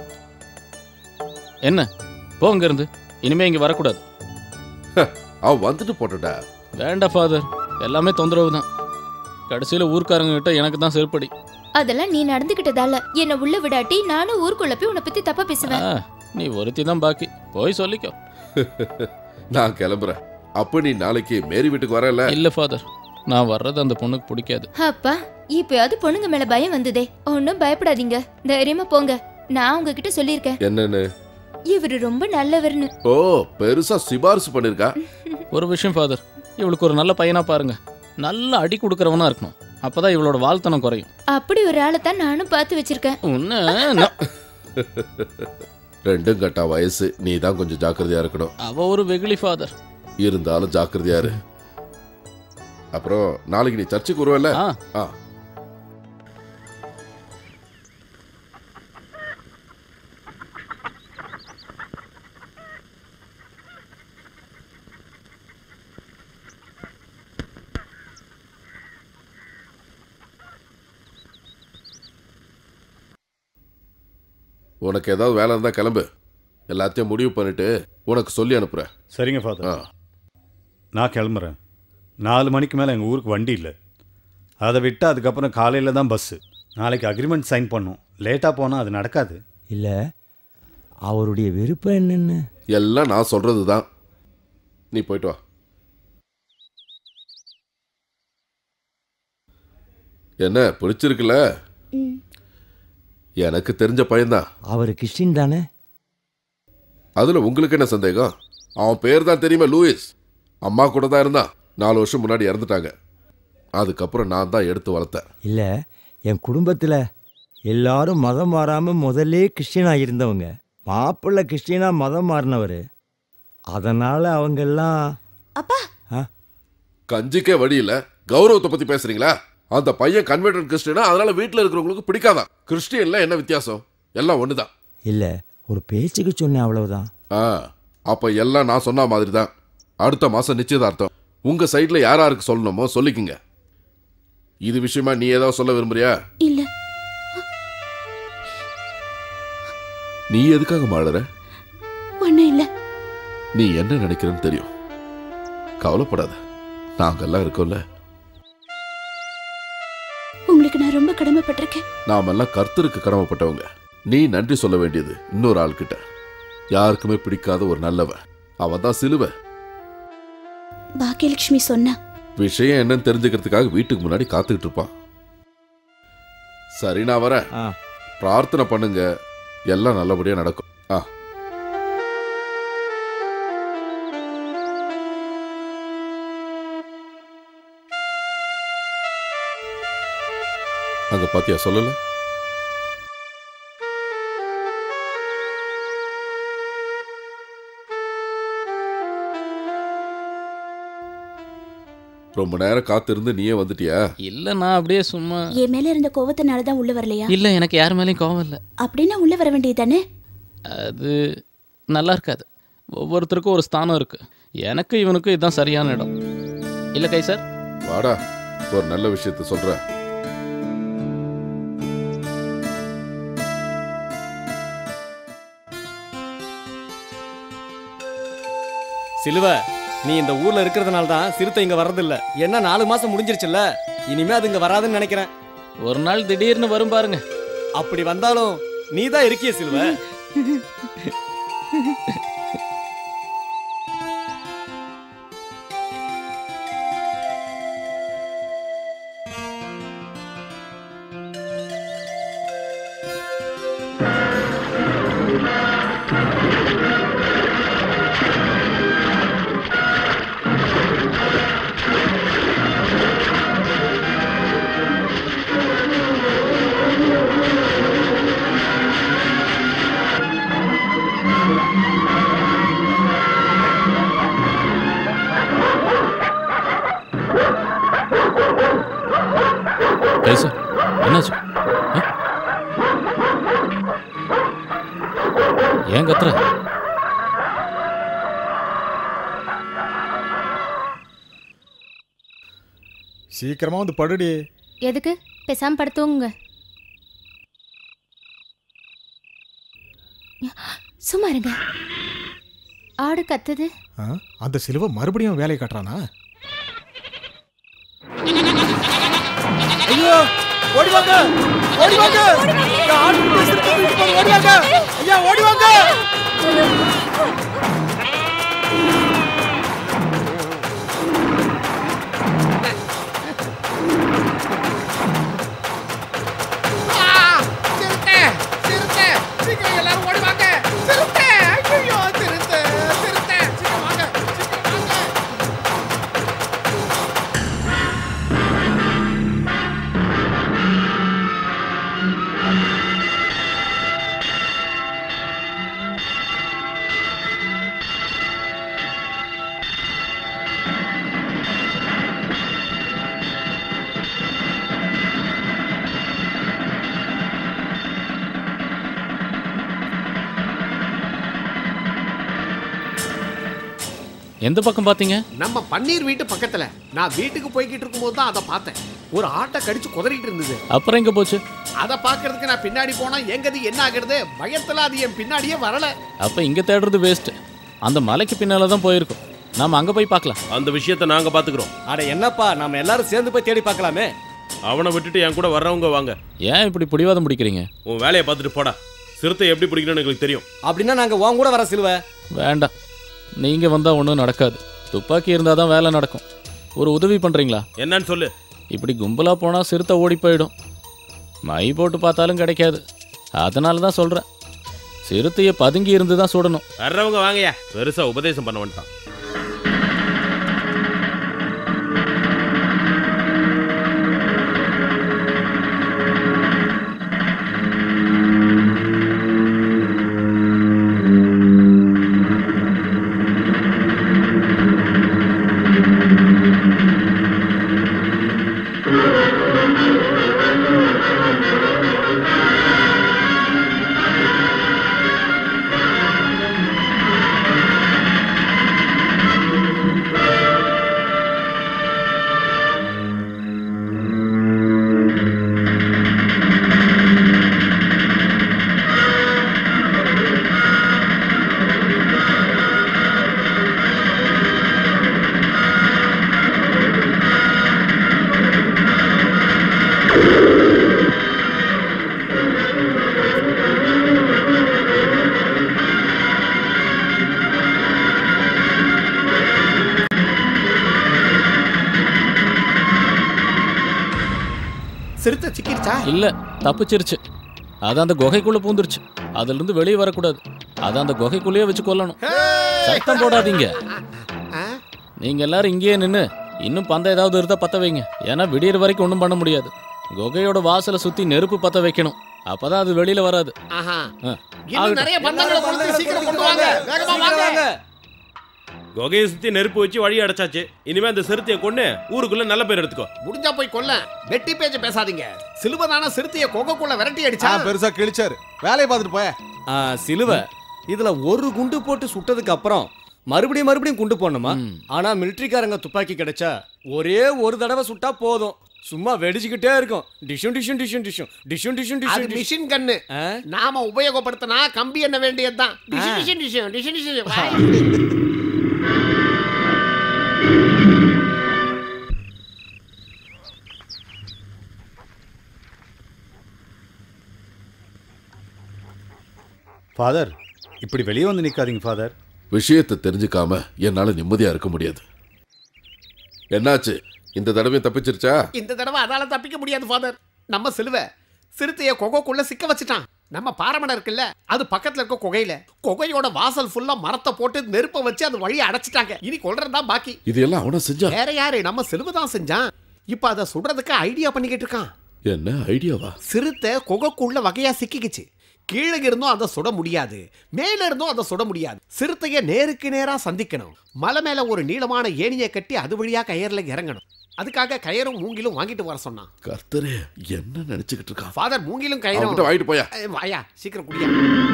என்ன போ இங்க இருந்து இனிமே இங்க வரக்கூடாது அவ வந்துட்டு போட்டடா வேண்டாம் ஃபாதர் எல்லாமே தொந்தரவு தான் கடைசியில ஊர்க்காரங்க கிட்ட எனக்கு தான் செருப்படி அதெல்லாம் நீ நடந்துகிட்டதால என்ன உள்ள விடாட்டி நானும் ஊருக்குள்ள போய் உன்னை பத்தி தப்பா பேசுவேன் ஆ, நீ ஒருத்தி தான் பாக்கி போய் சொல்லிக்கோ நான் கிளம்புறேன் அப்ப நீ நாளைக்கு மேரி வீட்டுக்கு வரல இல்ல ஃபாதர் நான் வர்றது அந்த பொண்ணுக்கு பிடிக்காது அப்பா இப்பயாவது பொண்ணுங்க மேல பயம் வந்ததே ஒன்னும் பயப்படாதீங்க தைரியமா போங்க நான் உங்ககிட்ட சொல்லியிருக்கேன் என்னன்னு இவரு ரொம்ப நல்லவர்னு ஓ பெருசா சிபாரிசு பண்ணிருக்கா ஒரு விஷயம் ஃபாதர் இவளுக்கு ஒரு நல்ல பையனா பாருங்க நல்ல அடி கொடுக்கறவனா இருக்கணும் அப்பதான் இவளோட வாழ்த்தனம் குறையும் அப்படி ஒரு ஆளை தான் நானும் பார்த்து வச்சிருக்கேன் உன்ன நான்- ரெண்டும் கட்டா வயசு நீ தான் கொஞ்சம் ஜாக்கிரதையா இருக்கணும் அவ ஒரு வெகுளி ஃபாதர் இருந்தாலும் ஜாக்கிரதையா இரு அப்புறம் நாளைக்கு நீ சர்ச்சுக்கு வருவல்ல ஆ உனக்கு ஏதாவது வேலை இருந்தா கிளம்பு எல்லாத்தையும் முடிவு பண்ணிட்டு உனக்கு சொல்லி அனுப்புறேன் சரிங்க ஃபாதர் நான் கிளம்புறேன் நாலு மணிக்கு மேலே எங்கள் ஊருக்கு வண்டி இல்லை அதை விட்டு அதுக்கப்புறம் காலையில் தான் பஸ்ஸு நாளைக்கு அக்ரிமெண்ட் சைன் பண்ணும் லேட்டாக போனால் அது நடக்காது இல்லை அவருடைய விருப்பம் என்னன்னு எல்லாம் நான் சொல்றது தான் நீ போயிட்டு வா என்ன பிடிச்சிருக்குல்ல எனக்கு தெரிஞ்ச பையன்தான் அவர் கிறிஸ்டின் தானே அதுல உங்களுக்கு என்ன சந்தேகம் அவன் பேர் தான் தெரியுமா லூயிஸ் அம்மா கூட தான் இருந்தான் நாலு வருஷம் முன்னாடி இறந்துட்டாங்க அதுக்கப்புறம் நான் தான் எடுத்து வளர்த்தேன் இல்லை என் குடும்பத்தில் எல்லாரும் மதம் மாறாமல் முதல்லே கிறிஸ்டினாக இருந்தவங்க மாப்பிள்ளை கிறிஸ்டினாக மதம் மாறினவர் அதனால் அவங்கெல்லாம் அப்பா கஞ்சிக்கே வழி இல்ல கௌரவத்தை பத்தி பேசுறீங்களா அந்த பையன் கன்வெர்டட் கிறிஸ்டியனா அதனால வீட்டுல இருக்கிறவங்களுக்கு பிடிக்காதான் கிறிஸ்டியன்ல என்ன வித்தியாசம் எல்லாம் ஒண்ணுதான் இல்லை ஒரு பேச்சுக்கு சொன்னேன் அவ்வளவுதான் ஆ அப்ப எல்லாம் நான் சொன்ன மாதிரி தான் அடுத்த மாசம் நிச்சயதார்த்தம் உங்க சைடுல யார் யாருக்கு சொல்லணுமோ சொல்லிக்குங்க இது விஷயமா நீ ஏதாவது சொல்ல விரும்புறியா இல்ல நீ எதுக்காக மாடுற ஒண்ணும் இல்ல நீ என்ன நினைக்கிறன்னு தெரியும் கவலைப்படாத நாங்கெல்லாம் இருக்கோம்ல உங்களுக்கு நான் ரொம்ப கடமைப்பட்டிருக்கேன் நாமெல்லாம் கர்த்தருக்கு கடமைப்பட்டவங்க நீ நன்றி சொல்ல வேண்டியது இன்னொரு ஆள்கிட்ட யாருக்குமே பிடிக்காத ஒரு நல்லவன் அவன் தான் சிலுவை பாக்கியலட்சுமி சொன்னா விஷயம் என்னன்னு தெரிஞ்சுக்கிறதுக்காக வீட்டுக்கு முன்னாடி காத்துக்கிட்டு இருப்பான் சரி நான் வரேன் பிரார்த்தனை பண்ணுங்க எல்லாம் நல்லபடியா நடக்கும் ஆ அங்க பாத்தியா சொல்லல ரொம்ப நேரம் காத்திருந்து நீயே வந்துட்டியா இல்ல நான் அப்படியே சும்மா என் மேல இருந்த கோவத்தினால தான் உள்ள வரலையா இல்ல எனக்கு யார் மேலேயும் கோவம் இல்லை அப்படின்னா உள்ள வர வேண்டியது அது நல்லா இருக்காது ஒவ்வொருத்தருக்கும் ஒரு ஸ்தானம் இருக்கு எனக்கு இவனுக்கு இதுதான் சரியான இடம் இல்ல கை சார் வாடா ஒரு நல்ல விஷயத்த சொல்றேன் சிலுவ நீ இந்த ஊர்ல இருக்கிறதுனால தான் சிறுத்தை இங்க வர்றதில்ல என்ன நாலு மாசம் முடிஞ்சிருச்சுல்ல இனிமே அது இங்க வராதுன்னு நினைக்கிறேன் ஒரு நாள் திடீர்னு வரும் பாருங்க அப்படி வந்தாலும் நீ தான் இருக்கிய சிலுவ கை சார் என்னாச்சு ஆ? ஏன் கத்துற சீக்கிரமா வந்து படுடி எதுக்கு பேசாம படுத்துவங்க சும்மா இருங்க ஆடு கத்துது ஆ? அந்த சிலுவை மறுபடியும் வேலையை காட்டுறானா ஐயோ ஓடி வாங்க ஓடி வாங்க இந்த ஆட்டுக்குட்டி சிறுத்தை தூக்கிட்டு போகுது, ஓடி வாங்க ஐயா ஓடி வாங்க சிறுத்தை சிறுத்தை சீக்கிரம் எல்லாரும் ஓடி வாங்க சிறுத்தை ஐயோ சிறுத்தை சிறுத்தை சீக்கிரம் வாங்க சீக்கிரம் வாங்க எந்த பக்கம் பாத்தீங்க நம்ம பன்னீர் வீட்டு பக்கத்துல நான் வீட்டுக்கு போய்கிட்டு இருக்கும்போது தான் அதை பார்த்தேன் ஒரு ஆட்டை கடிச்சு குதறிட்டு இருந்தது அப்புறம் எங்க போச்சு அதை பார்க்கறதுக்கு நான் பின்னாடி போனா எங்கது என்ன ஆகுறது பயத்துல அது என் பின்னாடியே வரல அப்ப இங்க தேடுறது வேஸ்ட் அந்த மலைக்கு பின்னால தான் போயிருக்கோம் நாம அங்க போய் பார்க்கலாம் அந்த விஷயத்தை நாங்க பாத்துக்கிறோம் அட என்னப்பா நாம எல்லாரும் சேர்ந்து போய் தேடி பார்க்கலாமே அவனை விட்டுட்டு என் கூட வர்றவங்க வாங்க ஏன் இப்படி பிடிவாதம் பிடிக்கிறீங்க உன் வேலையை பார்த்துட்டு போடா சிறுத்தை எப்படி பிடிக்கணும்னு எங்களுக்கு தெரியும் அப்படின்னா நாங்க உன் கூட வர சிலுவ வேண்டாம் நீங்க வந்தா ஒன்றும் நடக்காது துப்பாக்கி இருந்தால் தான் வேலை நடக்கும் ஒரு உதவி பண்றீங்களா என்னன்னு சொல்லு இப்படி கும்பலா போனா சிறுத்தை ஓடி போயிடும் மை போட்டு பார்த்தாலும் கிடைக்காது அதனால தான் சொல்றேன் சிறுத்தையை பதுங்கி இருந்து தான் சுடணும் வர்றவங்க வாங்கயா பெருசா உபதேசம் பண்ண வந்துட்டான் சிறுத்தை சிக்கிருச்சா இல்ல தப்பிச்சிருச்சு அது அந்த குகைக்குள்ள பூந்துருச்சு அதுல இருந்து வெளியே வரக்கூடாது அது அந்த குகைக்குள்ளேயே வச்சு கொல்லணும் சத்தம் போடாதீங்க நீங்க எல்லாரும் இங்கேயே நின்னு இன்னும் பந்தம் ஏதாவது இருந்தா பத்த வைங்க ஏன்னா விடியற வரைக்கும் ஒன்றும் பண்ண முடியாது குகையோட வாசலை சுத்தி நெருப்பு பத்த வைக்கணும் அப்பதான் அது வெளியில வராது ஆஹா ஆ. இன்னும் ஆகட்டும். நிறைய பந்தங்களை கொளுத்தி சீக்கிரம் கொண்டு வாங்க வேகமா வாங்க குகையை சுத்தி நெருப்பு வச்சு வழி அடைச்சாச்சு இனிமே அந்த சிறுத்தையை கொண்டு ஊருக்குள்ள நல்ல பேர் எடுத்துக்கோ முடிஞ்சா போய் கொல்ல வெட்டி பேச்சு பேசாதீங்க சிலுவதான சிறுத்தைய கொகைக்குள்ள விரட்டி அடிச்சா பெருசா கிழிச்சாரு வேலையை பார்த்துட்டு போய ஆ, சிலுவை இதுல ஒரு குண்டு போட்டு சுட்டதுக்கு அப்புறம் மறுபடியும் மறுபடியும் குண்டு போடணுமா ஆனா மிலிட்ரிக்காரங்க துப்பாக்கி கிடைச்சா ஒரே ஒரு தடவை சுட்டா போதும் சும்மா வெடிச்சுக்கிட்டே இருக்கும் டிஷும் டிஷும் டிஷும் டிஷும் டிஷும் டிஷும் அது டிஷும் மிஷின் கண்ணு நாம உபயோகப்படுத்தினா கம்பி என்ன வேண்டியதுதான் டிஷு, டிஷு, டிஷு, டிஷு, டிஷு, வாய். ஃபாதர் இப்படி வெளியே வந்து நிற்காதீங்க ஃபாதர் விஷயத்தை தெரிஞ்சுக்காம என்னால நிம்மதியா இருக்க முடியாது என்னாச்சு இந்த தடவை தப்பிச்சிருச்சா இந்த தடவை அதால தப்பிக்க முடியாது ஃபாதர் நம்ம சிலுவை சிறுத்தைய கொகைக்குள்ள சிக்க வச்சுட்டான் நம்ம பாரமணம் இருக்குல்ல அது பக்கத்துல இருக்க குகையில குகையோட வாசல் ஃபுல்லா மரத்தை போட்டு நெருப்ப வச்சு அது வழியை அடைச்சிட்டாங்க இனி கொல்றதுதான் பாக்கி இது எல்லாம் அவன செஞ்சா வேற யாரு நம்ம சிலுவை தான் செஞ்சான் இப்ப அதை சுடுறதுக்கு ஐடியா பண்ணிக்கிட்டு இருக்கான் என்ன ஐடியாவா சிறுத்தை குகைக்குள்ள வகையா சிக்கிக்குச்சு கீழே இருந்தும் அதை சுட முடியாது மேல இருந்தும் அதை சுட முடியாது சிறுத்தைய நேருக்கு நேரா சந்திக்கணும் மலை மேல ஒரு நீளமான ஏணியை கட்டி அது வழியா கயர்ல இறங்கணும் அதுக்காக கயரும் மூங்கிலும் வாங்கிட்டு வர சொன்னான் கர்த்தரே என்ன நினைச்சுக்கிட்டு இருக்கான் ஃபாதர் மூங்கிலும் அவன்கிட்ட கயிறும் வாங்கிட்டு போயா. ஏய், வாயா சீக்கிரம் குடியா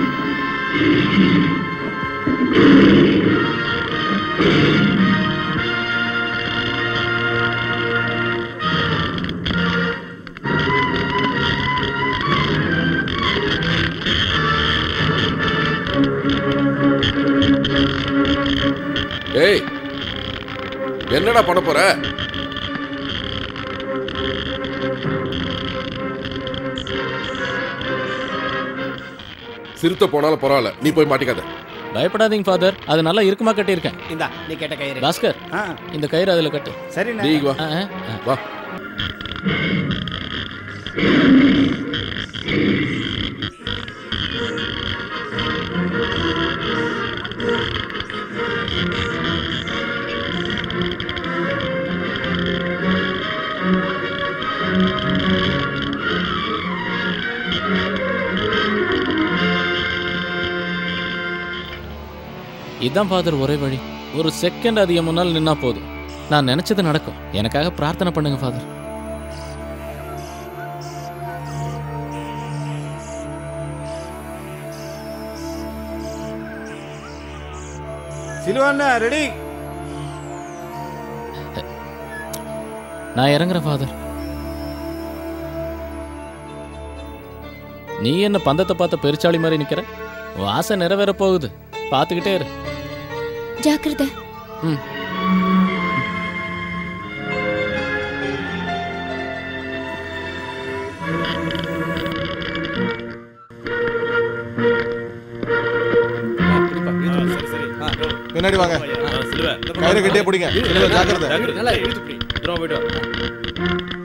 ஏய் என்னடா பண்ண போற சிறுத்தை போனாலும் பரவாயில்ல நீ போய் மாட்டிக்காத பயப்படாதீங்க ஃபாதர் அது நல்லா இருக்குமா கட்டியிருக்கேன் இந்தா நீ கேட்ட கயிறு பாஸ்கர் இந்த கயிறு அதுல கட்டு சரி நீ இங்க வா ஆ, ஆ, ஆ. வா இதான் ஃபாதர் ஒரே வழி ஒரு செகண்ட் அது என் முன்னால் நின்னா போதும் நான் நினைச்சது நடக்கும் எனக்காக பிரார்த்தனை பண்ணுங்க ஃபாதர் சிலுவாண்ணா ரெடி நான் இறங்குறேன் ஃபாதர் நீ என்ன பந்தத்தை பார்த்த பெருச்சாளி மாதிரி நிக்கிற உன் ஆசை நிறைவேற போகுது பார்த்துக்கிட்டே இரு ஜாக்கிரதை ம் பின்னாடி வாங்க கயிறு கட்டியே பிடிங்க சிலுவை ஜாக்கிரதை நல்லா இழுத்து பிடி தூரம் போயிட்டு வா.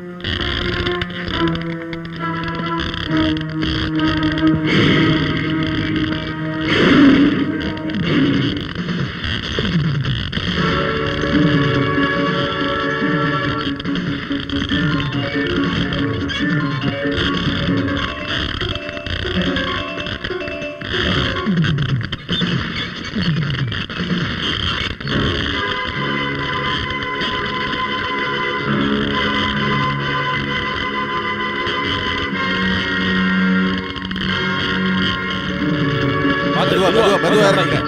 மெதுவா மெதுவா மெதுவா இறங்குங்க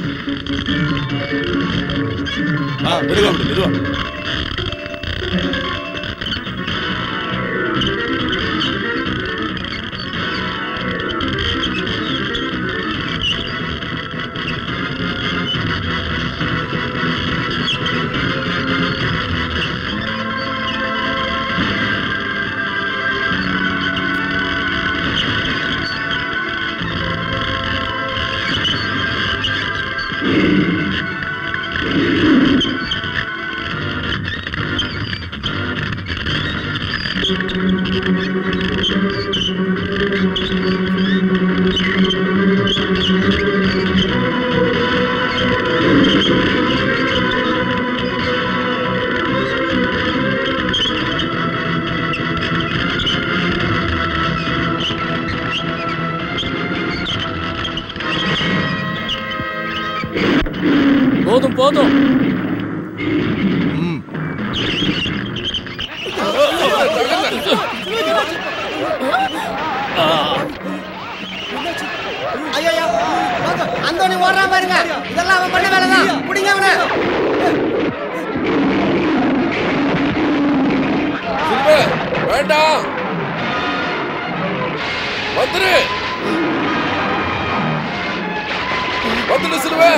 ஆ மெதுவா விடு, மெதுவா போதும் போதும் ஐயா அந்தோனி ஓடுறான் பாருங்க இதெல்லாம் அவன் பண்ண வேலை தான் பிடிங்க அவனை சிலுவை, வேண்டாம் வந்துரு வந்துடு சிலுவை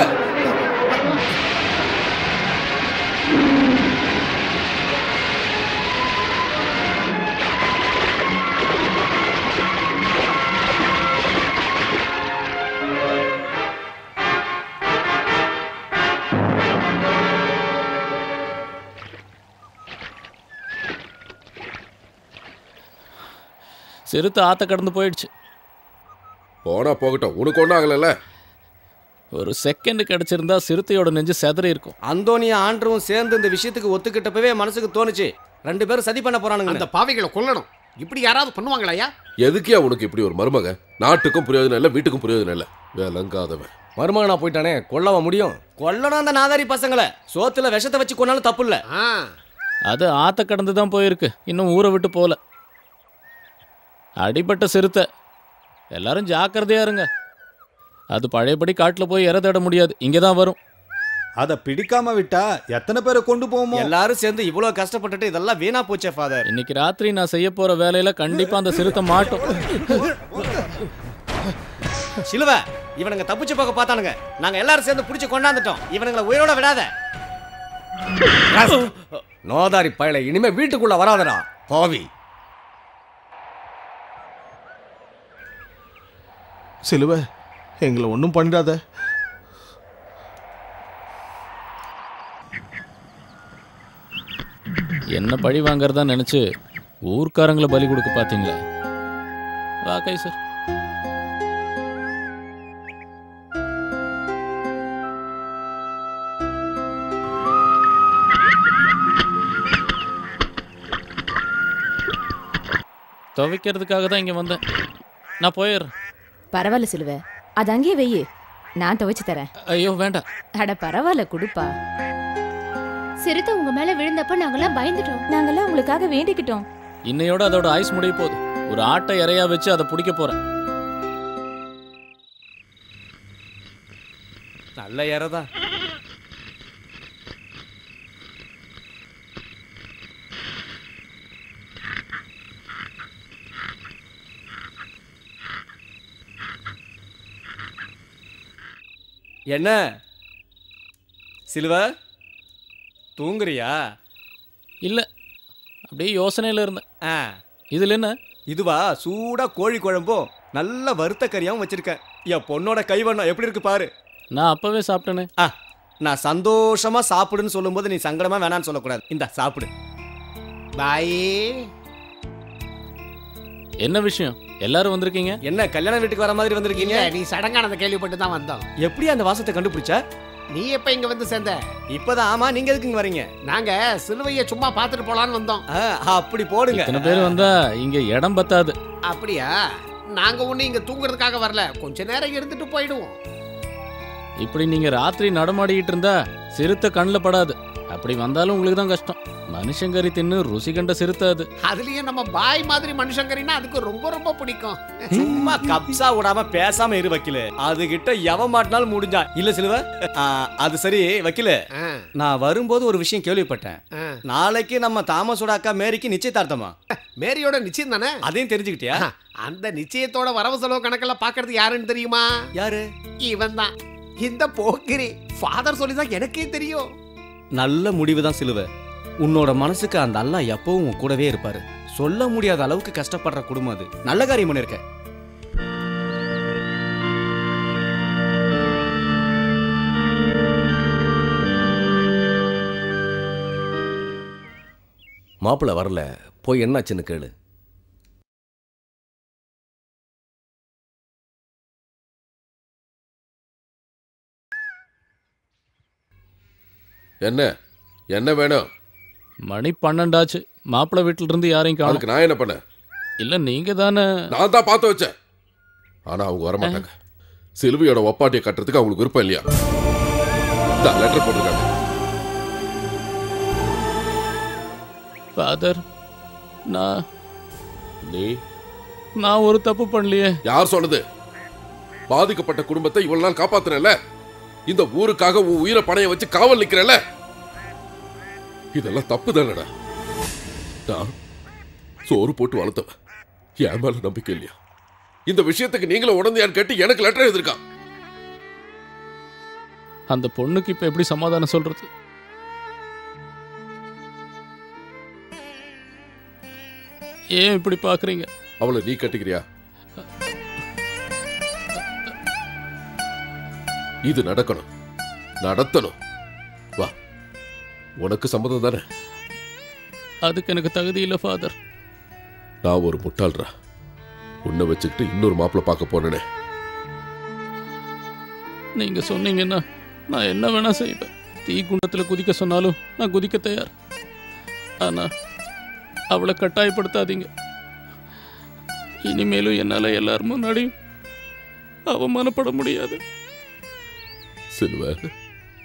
சிறுத்தை ஆத்த கடந்து போயிடுச்சு போனா போகட்டும் உனக்கு ஒன்றும் ஆகலைல்ல ஒரு செகண்ட் கிடைச்சிருந்தா சிறுத்தையோட நெஞ்சு செதறி இருக்கும் அந்தோனியா ஆண்டரும் சேர்ந்து இந்த விஷயத்துக்கு ஒத்துக்கிட்டப்பவே மனசுக்கு தோணுச்சு ரெண்டு பேரும் சதி பண்ண போறானுங்க அந்த பாவிகளை கொல்லணும் இப்படி யாராவது பண்ணுவாங்களாயா எதுக்கே உனக்கு இப்படி ஒரு மருமக நாட்டுக்கும் பிரயோஜனம் இல்லை வீட்டுக்கும் பிரயோஜனம் இல்லை விளங்காதவன் மருமகனா போயிட்டானே கொல்லவ முடியும் கொல்லணும் அந்த நாதாரி பசங்களை சோத்துல விஷத்தை வச்சு கொன்னாலும் தப்பு இல்ல அது ஆத்த கடந்து தான் போயிருக்கு இன்னும் ஊரை விட்டு போல அடிபட்ட சிறுத்தை எல்லாரும் ஜாக்கிரதையா இருங்க அது பழையபடி காட்டில் போய் இற தேட முடியாது இங்கே தான் வரும் அதை பிடிக்காம விட்டா எத்தனை பேரை கொண்டு போவோமோ எல்லாரும் சேர்ந்து இவ்வளவு கஷ்டப்பட்டுட்டு இதெல்லாம் வீணா போச்சே ஃபாதர் இன்னைக்கு ராத்திரி நான் செய்ய போற வேலையில கண்டிப்பா அந்த சிறுத்தை மாட்டும் சிலுவ இவனுங்க தப்பிச்சு போக பார்த்தானுங்க நாங்க எல்லாரும் சேர்ந்து புடிச்சு கொண்டாந்துட்டோம் இவனுங்களை உயிரோட விடாத நோதாரி பயல இனிமே வீட்டுக்குள்ள வராதடா பாவி சிலுவை எங்களை ஒன்றும் பண்ணிடாத என்ன பழி வாங்குறதா நினைச்சு ஊர்க்காரங்களை பலி கொடுக்க பாத்தீங்களா வா கை சார் துவைக்கிறதுக்காக தான் இங்க வந்தேன் நான் போயிடுறேன் பரவாயில்ல சிலுவ அது அங்கேயே வெய்யு நான் துவைச்சு தரேன் ஐயோ வேண்டாம் அட பரவாயில்ல குடுப்பா சிறுத்தை உங்க மேல விழுந்தப்ப நாங்கெல்லாம் பயந்துட்டோம் நாங்கெல்லாம் உங்களுக்காக வேண்டிக்கிட்டோம் இன்னையோட அதோட ஆயுஸ் முடிய போகுது ஒரு ஆட்டை இறையா வச்சு அதை பிடிக்க போறேன் நல்ல இறதான் என்ன சிலுவ தூங்குறியா இல்ல அப்படியே யோசனையில இருந்தேன் ஆ இதுல என்ன இதுவா சூடா கோழி குழம்பும் நல்ல வறுத்த கறியாவும் வச்சிருக்கேன் என் பொண்ணோட கைவண்ணம் எப்படி இருக்கு பாரு நான் அப்பவே சாப்பிட்டேனே ஆ நான் சந்தோஷமா சாப்பிடுன்னு சொல்லும்போது நீ சங்கடமா வேணான்னு சொல்லக்கூடாது இந்த சாப்பிடு பாயே என்ன விஷயம் எல்லாரும் வந்திருக்கீங்க என்ன கல்யாண வீட்டுக்கு வர மாதிரி வந்திருக்கீங்க இல்ல நீ சடங்கானதை கேள்விப்பட்டு தான் வந்தோம் எப்படி அந்த வாசத்தை கண்டுபிடிச்ச நீ எப்ப இங்க வந்து சேர்ந்த இப்பதான் ஆமா நீங்க எதுக்கு இங்க வரீங்க நாங்க சிலுவையை சும்மா பார்த்துட்டு போலான்னு வந்தோம் அப்படி போடுங்க இத்தனை பேர் வந்தா இங்க இடம் பத்தாது அப்படியா நாங்க ஒண்ணு இங்க தூங்குறதுக்காக வரல கொஞ்ச நேரம் இருந்துட்டு போயிடுவோம் இப்படி நீங்க ராத்திரி நடமாடிக்கிட்டு இருந்தா சிறுத்தை கண்ணில் படாது அப்படி வந்தாலும் உங்களுக்கு தான் கஷ்டம் மனுஷங்கறி தின்னு ருசி கண்ட சிறுத்தை அது அதுலயும் நம்ம பாய் மாதிரி மனுஷங்கரின்னா அதுக்கு ரொம்ப ரொம்ப பிடிக்கும் சும்மா கப்சா விடாம பேசாம இரு வக்கீல அது கிட்ட எவன் மாட்டினாலும் முடிஞ்சா இல்ல சிலுவ ஆ, அது சரி வக்கீல நான் வரும்போது ஒரு விஷயம் கேள்விப்பட்டேன் நாளைக்கு நம்ம தாமஸோட அக்கா மேரிக்கு நிச்சயதார்த்தமா மேரியோட நிச்சயம் தானே அதையும் தெரிஞ்சுக்கிட்டியா அந்த நிச்சயத்தோட வரவு செலவு கணக்கெல்லாம் பாக்குறது யாருன்னு தெரியுமா யாரு இவன் தான் இந்த போக்கிரி ஃபாதர் சொல்லி தான் எனக்கே தெரியும் நல்ல முடிவு தான் சிலுவ உன்னோட மனசுக்கு அந்த அல்லாஹ் எப்பவும் உன் கூடவே இருப்பாரு சொல்ல முடியாத அளவுக்கு கஷ்டப்படுற குடும்பம் அது நல்ல காரியம் பண்ணிருக்க மாப்பிள்ளை வரல போய் என்னாச்சுன்னு கேளு என்ன என்ன வேணும் மணி பன்னெண்டாச்சு மாப்பிள்ளை வீட்டுல இருந்து யாரையும் காணும் அதுக்கு நான் என்ன பண்ணேன் இல்ல நீங்க தானே நான் தான் பார்த்து வச்சேன் ஆனா அவங்க வர மாட்டாங்க சிலுவையோட ஒப்பாட்டியை கட்டுறதுக்கு அவங்களுக்கு விருப்பம் இல்லையா லெட்டர் போட்டிருக்காங்க ஃபாதர் நான் நீ நான் ஒரு தப்பு பண்ணலையே யார் சொன்னது பாதிக்கப்பட்ட குடும்பத்தை இவ்வளவு நாள் காப்பாத்துறல இந்த ஊருக்காக உன் உயிரை பணைய வச்சு காவல் நிக்கிறல இதெல்லாம் தப்பு தானடா நான் சோறு போட்டு வளர்த்தவன் என் மேல நம்பிக்கை இல்லையா இந்த விஷயத்துக்கு நீங்களும் உடந்தையான்னு கேட்டு எனக்கு லெட்டர் எழுதிருக்கான் அந்த பொண்ணுக்கு இப்ப எப்படி சமாதானம் சொல்றது ஏன் இப்படி பாக்குறீங்க அவளை நீ கட்டிக்கிறியா இது நடக்கணும் நடத்தணும் வா உனக்கு சம்மதம் தானே அதுக்கு எனக்கு தகுதி இல்லை ஃபாதர் நான் ஒரு முட்டாள்ரா உன்னை வச்சுக்கிட்டு இன்னொரு மாப்பிள்ளை பார்க்க போனேனே நீங்க சொன்னீங்கன்னா நான் என்ன வேணா செய்வேன் தீ குண்டத்துல குதிக்க சொன்னாலும் நான் குதிக்க தயார் ஆனா அவளை கட்டாயப்படுத்தாதீங்க இனிமேலும் என்னால எல்லார் முன்னாடியும் அவமானப்பட முடியாது சில்வர்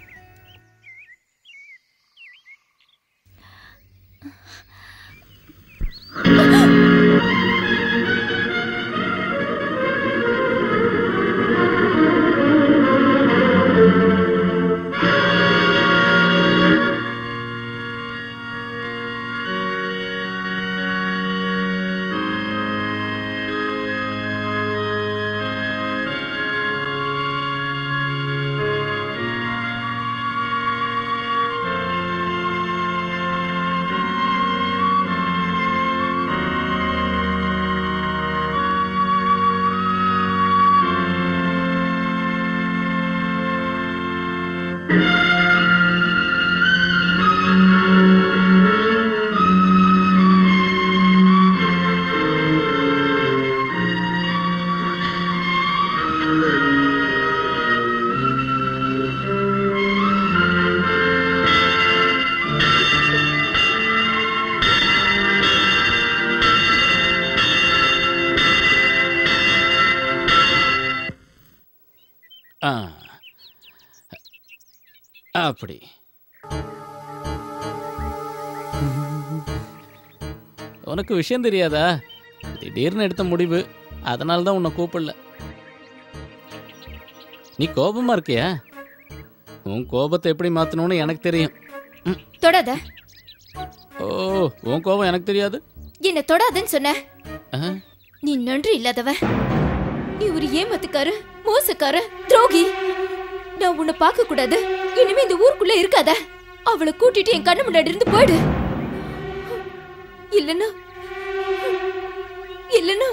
ஆ அப்படி உனக்கு விஷயம் தெரியாதா திடீர்னு எடுத்த முடிவு அதனால தான் உன்னை கூப்பிடல நீ கோபமா இருக்கியா உன் கோபத்தை எப்படி மாத்தணும்னு எனக்கு தெரியும் தொடாத ஓ உன் கோபம் எனக்கு தெரியாது என்ன தொடாதன்னு சொன்ன ஆ? நீ நன்றி இல்லாதவ நீ ஒரு ஏமாத்துக்கார மோசக்கார துரோகி நான் உன்னை பார்க்க கூடாது இனிமே இந்த ஊருக்குள்ள இருக்காத அவளை கூட்டிட்டு என் கண்ணு முன்னாடி இருந்து போயிடு இல்லன்னா இல்லன்னா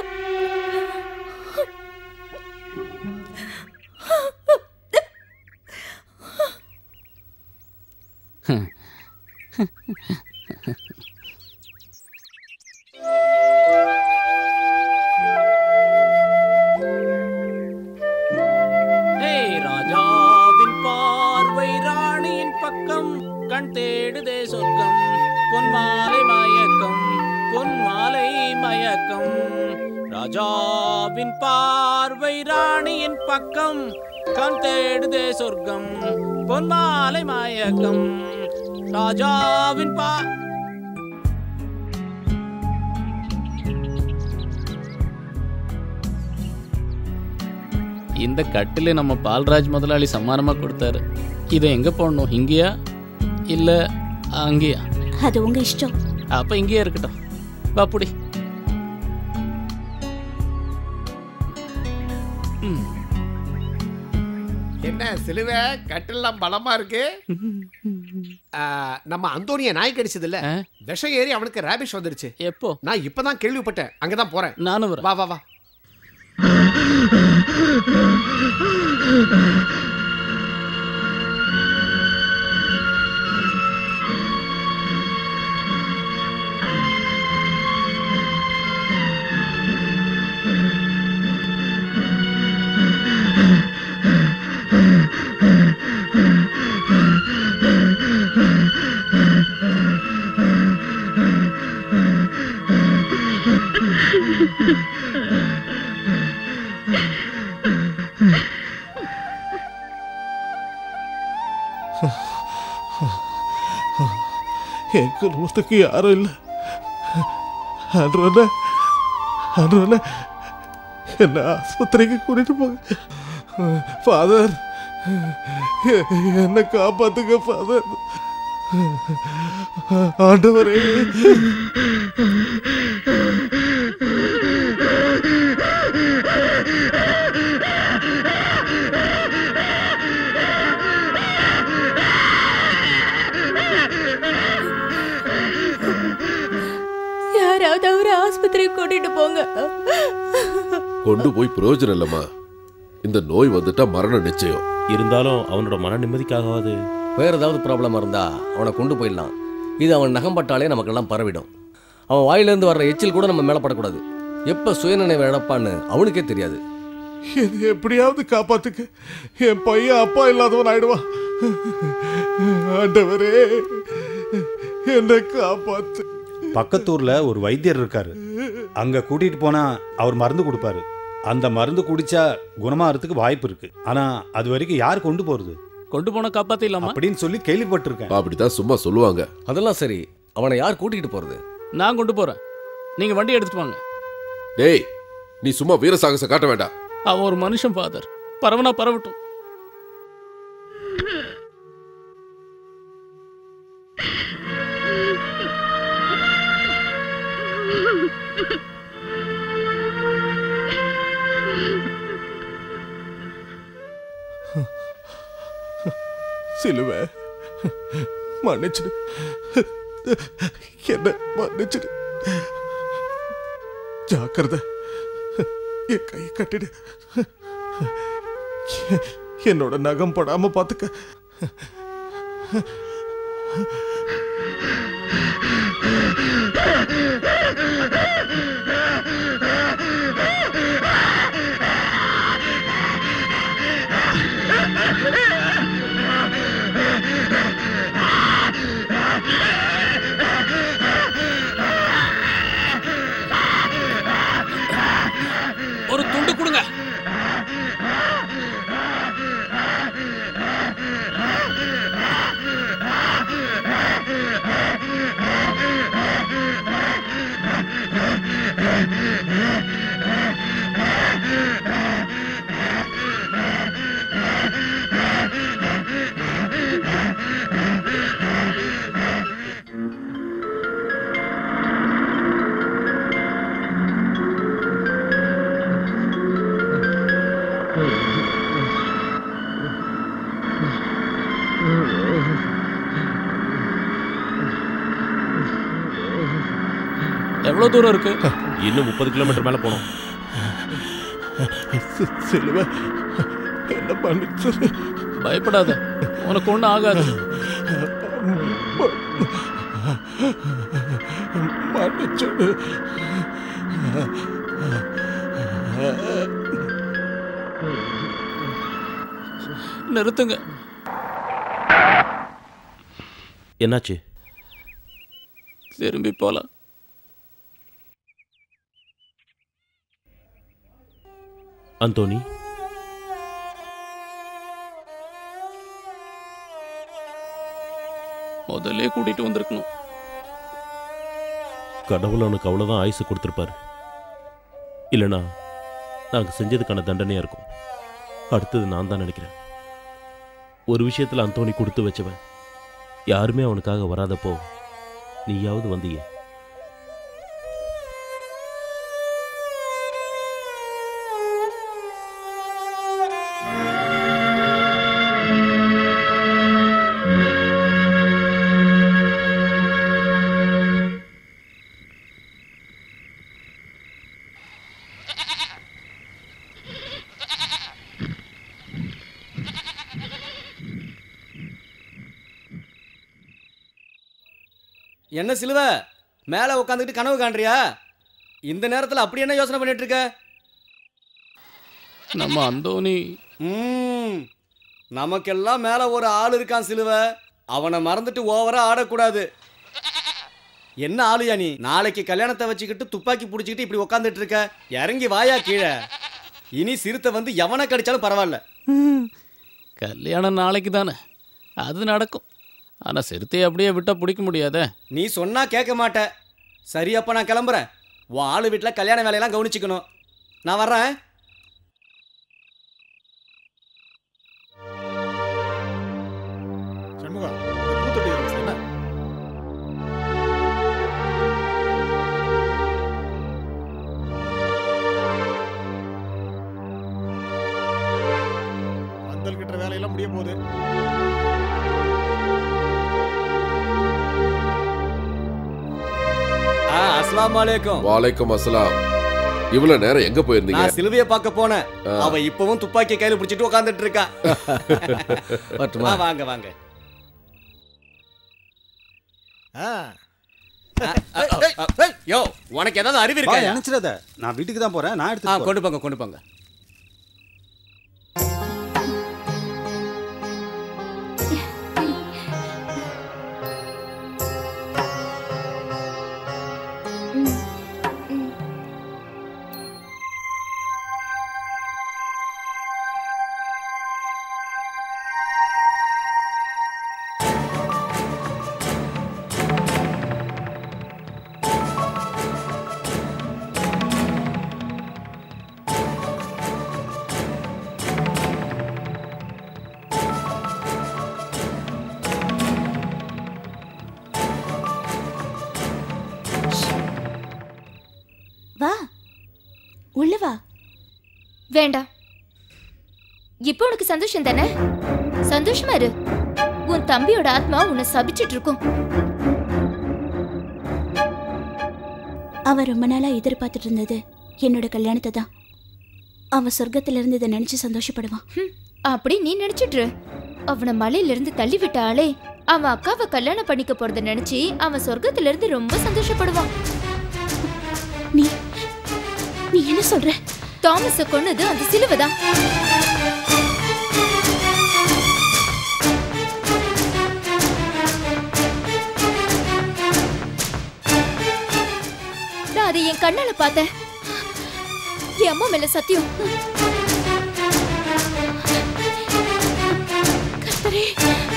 ஏய் ராஜாவின் பார்வை ராணியின் பக்கம் கண் தேடுதே சொர்க்கம் பொன்மாலை மயக்கம் பொன்மாலை மயக்கம் ராஜாவின் பார்வை ராணியின் பக்கம் கண் தேடுதே சொர்க்கம் பொன்மாலை மயக்கம் ராஜாவின் பா இந்த கட்டில நம்ம பால்ராஜ் முதலாளி சம்மானமா கொடுத்தாரு இதை எங்க போடணும் இங்கேயா இல்ல அங்கேயா அது உங்க இஷ்டம் அப்ப இங்கேயே இருக்கட்டும் வா புடி ம். என்ன சிலுவ கட்டெல்லாம் பலமா இருக்கு ஆ, நம்ம அந்தோனிய நாய் கடிச்சது இல்ல விஷம் ஏறி அவனுக்கு ரேபிஷ் வந்துருச்சு எப்போ நான் இப்பதான் கேள்விப்பட்டேன் அங்கதான் போறேன் நானும் வரேன் வா வா வா என் குடும்பத்துக்கு யாரும் இல்லை அன்றோட அன்றோட என்ன ஆஸ்பத்திரிக்கு கூட்டிட்டு போங்க ஃபாதர் என்ன காப்பாத்துங்க ஃபாதர் ஆண்டவரே யாராவது அவரை ஆஸ்பத்திரிக்கு கூட்டிட்டு போங்க கொண்டு போய் பிரயோஜனம் இல்லம்மா இந்த நோய் வந்துட்டா மரணம் நிச்சயம் இருந்தாலும் அவனோட மன நிம்மதிக்காகவாது வேற ஏதாவது ப்ராப்ளமாக இருந்தா அவனை கொண்டு போயிடலாம் இது அவன் நகம்பட்டாலே நமக்கெல்லாம் பரவிடும் அவன் வாயிலேருந்து வர்ற எச்சில் கூட நம்ம மேலே படக்கூடாது எப்போ சுயநினைவு இழப்பான்னு அவனுக்கே தெரியாது என்னை எப்படியாவது காப்பாத்துக்க என் பையன் அப்பா இல்லாதவன் ஆயிடுவான் ஆண்டவரே என்னை காப்பாத்து பக்கத்தூர்ல ஒரு வைத்தியர் இருக்காரு அங்க கூட்டிட்டு போனா அவர் மருந்து கொடுப்பாரு அந்த மருந்து குடிச்சா குணமாகறதுக்கு வாய்ப்பு இருக்கு ஆனா அது வரைக்கும் யார் கொண்டு போறது கொண்டு போனா காப்பாத்திடலாமா அப்படின்னு சொல்லி கேள்விப்பட்டிருக்கேன் அப்படிதான் சும்மா சொல்லுவாங்க அதெல்லாம் சரி அவனை யார் கூட்டிகிட்டு போறது நான் கொண்டு போறேன் நீங்க வண்டி எடுத்துட்டு வாங்க டேய் நீ சும்மா வீர சாகசம் காட்ட வேண்டாம் அவன் ஒரு மனுஷன் ஃபாதர் பரவனா பரவட்டும் சிலுவை மன்னிச்சிடு என்ன மன்னிச்சிடு ஜாக்கிரதை என் கையை கட்டிடு என்னோட நகம் படாம பாத்துக்க ஒரு துண்டு கொடுங்க எவ்வளவு தூரம் இருக்கு இன்னும் முப்பது கிலோமீட்டர் மேல போனோம் சிலுவை என்ன மன்னிச்சிரு பயப்படாத உனக்கு ஒன்றும் ஆகாது மன்னிச்சிடு நிறுத்துங்க என்னாச்சு திரும்பி போலாம் அந்தோனி முதல்ல கூட்டிட்டு வந்திருக்கணும் கடவுள் அவனுக்கு அவ்வளோதான் ஆயுசு கொடுத்துருப்பாரு இல்லைனா நாங்கள் செஞ்சதுக்கான தண்டனையாக இருக்கும் அடுத்தது நான் தான் நினைக்கிறேன் ஒரு விஷயத்தில் அந்தோனி கொடுத்து வச்சவன் யாருமே அவனுக்காக வராதப்போ நீயாவது வந்தீங்க என்ன சிலுவ மேலே உட்காந்துக்கிட்டு கனவு காண்றியா இந்த நேரத்தில் அப்படி என்ன யோசனை பண்ணிட்டு இருக்க நம்ம அந்தோனி ம் நமக்கெல்லாம் மேலே ஒரு ஆள் இருக்கான் சிலுவ அவனை மறந்துட்டு ஓவரா ஆடக்கூடாது என்ன ஆளுயா நீ நாளைக்கு கல்யாணத்தை வச்சுக்கிட்டு துப்பாக்கி பிடிச்சிக்கிட்டு இப்படி உட்காந்துட்டு இருக்க இறங்கி வாயா கீழே இனி சிறுத்தை வந்து எவனை கடிச்சாலும் பரவாயில்ல கல்யாணம் நாளைக்கு தானே அது நடக்கும் ஆனால் சிறுத்தையை அப்படியே விட்டால் பிடிக்க முடியாதே நீ சொன்னா கேட்க மாட்ட சரி அப்ப நான் கிளம்புறேன் உன் ஆளு வீட்டில் கல்யாண வேலையெல்லாம் கவனிச்சுக்கணும் நான் வர்றேன் சண்முகா இந்த பூத்தொட்டி இருக்கு, என்ன பந்தல் கட்டுற வேலையெல்லாம் முடிய போகுது ஆ அஸ்ஸலாமு அலைக்கும் வாலைக்கும் அஸ்ஸலாம் இவ்வளவு நேரம் எங்க போயிருந்தீங்க நான் சிலுவையை பார்க்க போனேன் ஆ. அவ இப்பவும் துப்பாக்கி கையில பிடிச்சிட்டு உட்காந்துட்டு இருக்கா வரட்டுமா? ஆ, வாங்க வாங்க ஆ யோ உனக்கு ஏதாவது அறிவு வா, இருக்கா நினைச்சிடாத நான் வீட்டுக்கு தான் போறேன் நான் ஆ எடுத்து கொண்டு போங்க கொண்டு போங்க வா உள்ள வா வேண்டாம் இப்போ உனக்கு சந்தோஷம் தானே சந்தோஷமா இரு உன் தம்பியோட ஆத்மா உன்னை சபிச்சிட்டு இருக்கும் அவ ரொம்ப நாளா எதிர்பார்த்துட்டு இருந்தது என்னோட கல்யாணத்தை தான் அவன் சொர்க்கத்துல இருந்து இதை நினைச்சு சந்தோஷப்படுவான் அப்படி நீ நினைச்சிட்டு இரு. அவனை மலையில இருந்து தள்ளி விட்ட ஆளே அவன் அக்காவை கல்யாணம் பண்ணிக்க போறத நினைச்சு அவன் சொர்க்கத்துல இருந்து ரொம்ப சந்தோஷப்படுவான் நீ நீ என்ன சொல்ற தாமஸ கொன்னது அந்த சிலுவை தான் நான் அதை என் கண்ணால பார்த்தேன் என் அம்மா மேல சத்தியம் கர்த்தரே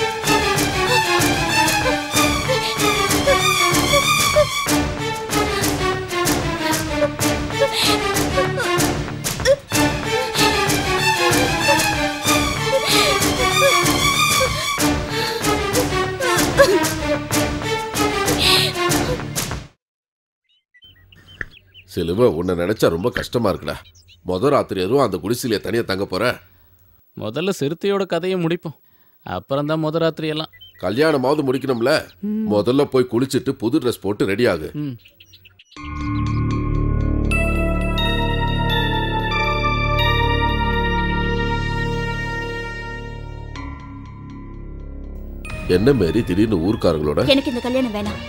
சிலுவை உன்னை நினைச்சா ரொம்ப கஷ்டமா இருக்குடா முத ராத்திரி எதுவும் அந்த குடிசையில தனியா தங்க போற முதல்ல சிறுத்தையோட கதையை முடிப்போம் அப்புறம் தான் முத ராத்திரி எல்லாம் கல்யாணமாவது முடிக்கணும்ல முதல்ல போய் குளிச்சிட்டு புது ட்ரெஸ் போட்டு ரெடி ஆகு ம் என்ன மாரி திடீர்னு ஊர்க்காரங்களோட எனக்கு இந்த கல்யாணம் வேணாம்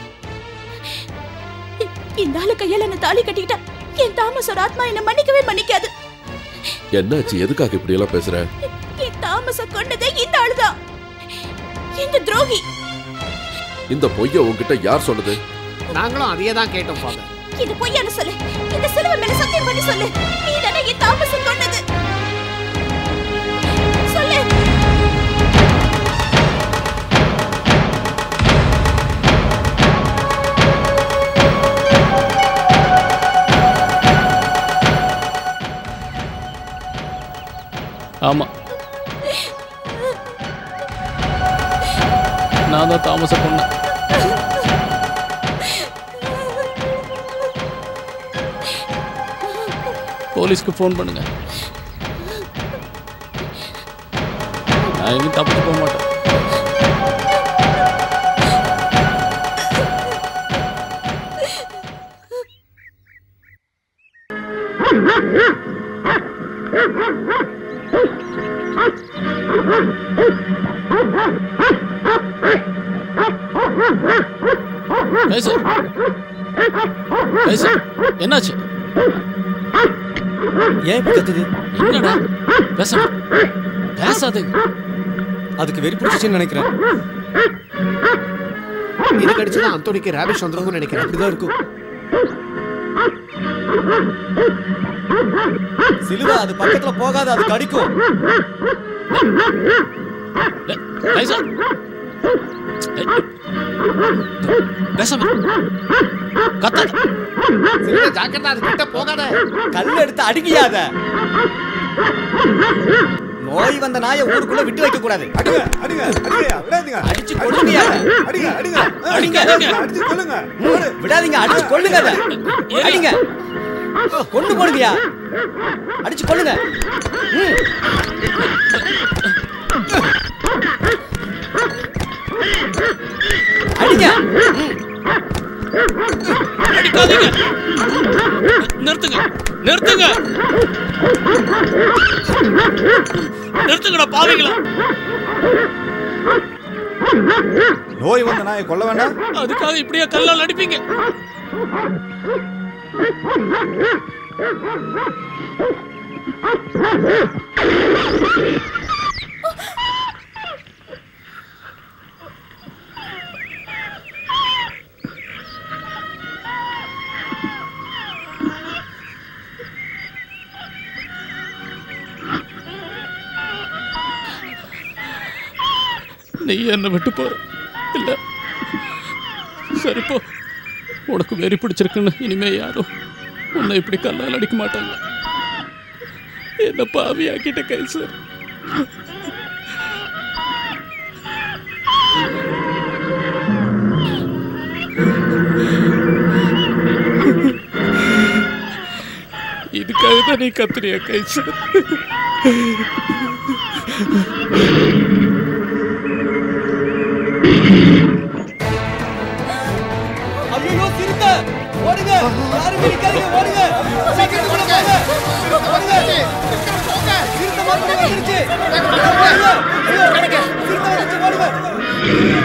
இந்த ஆளு கையால என்ன தாலி கட்டிக்கிட்டா என் தாமஸோட ஆத்மா என்ன மன்னிக்கவே மன்னிக்காது என்னாச்சு எதுக்காக இப்படி எல்லாம் பேசுற என் தாமஸ கொண்டதே இந்த ஆளுதான் இந்த துரோகி இந்த பொய்ய உன்கிட்ட யார் சொன்னது நாங்களும் அதையே தான் கேட்டோம் ஃபாதர் இது பொய்யான சொல்லு இந்த சிலுவை மேல சத்தியம் பண்ணி சொல்லு நீ தானே என் தாமஸ கொண்டது சொல்லு ஆமாம் நான் தான் தாமச பொண்ணு போலீஸ்க்கு ஃபோன் பண்ணுங்க நான் எங்கேயும் தப்பிச்சு போக மாட்டேன் கைசர் கைசர் என்னாச்சு ஏன் இப்படி கத்துது என்னடா பேச பேசாதே அதுக்கு வெறி பிடிச்சிச்சுன்னு நினைக்கிறேன் இது கடிச்சுதான் அந்தோனிக்கு ரேபிஷ் வந்துருக்கும்னு நினைக்கிறேன் அப்படிதான் இருக்கும் சிலுவை அது பக்கத்துல போகாத அது கடிக்கும் ரைசா பேசாம கத்தாத சிலுவை ஜாக்கிரதா அது கிட்ட போகாத கல் எடுத்து அடிக்கியாத நோய் வந்த நாயை ஊருக்குள்ள விட்டு வைக்க கூடாது அடிங்க அடிங்க அடிங்க விடாதீங்க அடிச்சு கொல்லுங்க அடிங்க அடிங்க அடிங்க அடிங்க அடிச்சு கொல்லுங்க விடாதீங்க அடிச்சு கொல்லுங்க அத. அடிங்க கொண்டு போடுங்கயா அடிச்சு கொல்லுங்க ம். அடிங்க ம். அடிக்காதீங்க நிறுத்துங்க நிறுத்துங்க நிறுத்துங்கடா பாவிங்களா நோய் வந்த நாயை கொல்ல வேண்டாம் அதுக்காக இப்படியே கல்லால் அடிப்பீங்க நீ என்ன விட்டு போற இல்ல சரி போ உனக்கு வெறி பிடிச்சிருக்குன்னு இனிமே யாரும் உன்னை இப்படி கல்லால் அடிக்க மாட்டாங்க என்ன பாவியாக்கிட்ட கை சார் இதுக்காக தான் நீ கத்துறியா கை சார் ஐயோ சிறுத்த ஓடுங்க யாரும் நிக்காதீங்க ஓடுங்க சீக்கிரம் ஓடுங்க ஓடுங்க சிறுத்தை மறுபடியும் வந்துருச்சு ஓடுங்க. ஐயோ, சிறுத்தை வந்துருச்சு ஓடுங்க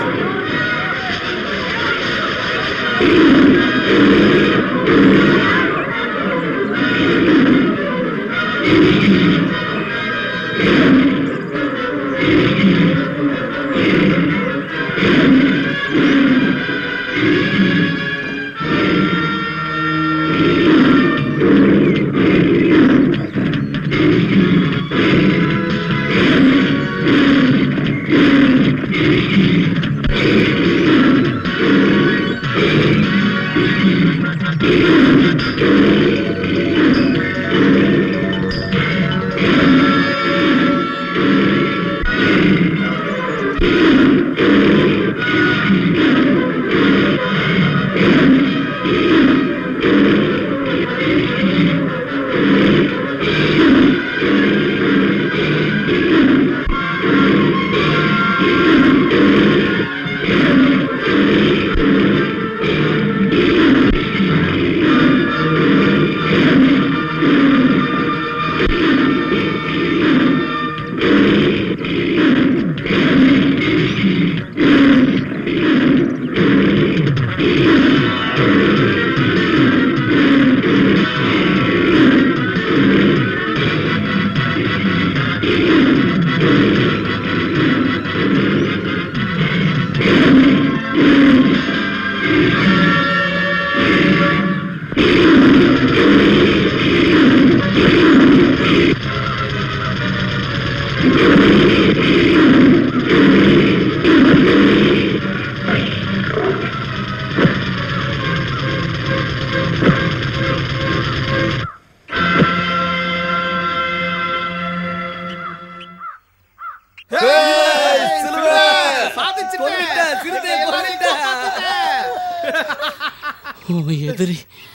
உன் எதிரி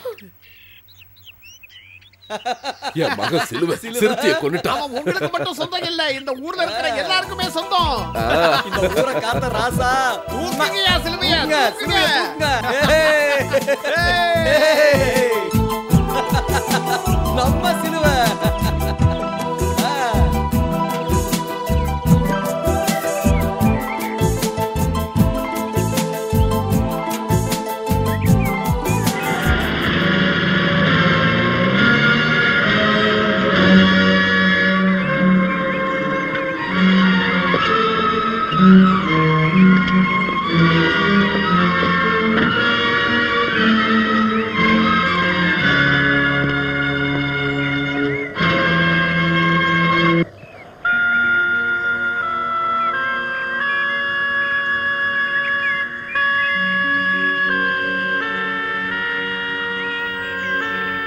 என் மகன் சிலுவை சிறுத்தையை கொன்னுட்டான் அவன் உங்களுக்கு மட்டும் சொந்தம் இல்ல இந்த ஊர்ல இருக்கிற எல்லாருக்குமே சொந்தம் ஆ. இந்த ஊரை காத்த ராசா தூக்குங்கய்யா சிலுவையா தூக்குங்க, தூக்குங்க. தூக்குங்க. ஏய். நம்ம சிலுவை ஆ. Thank you.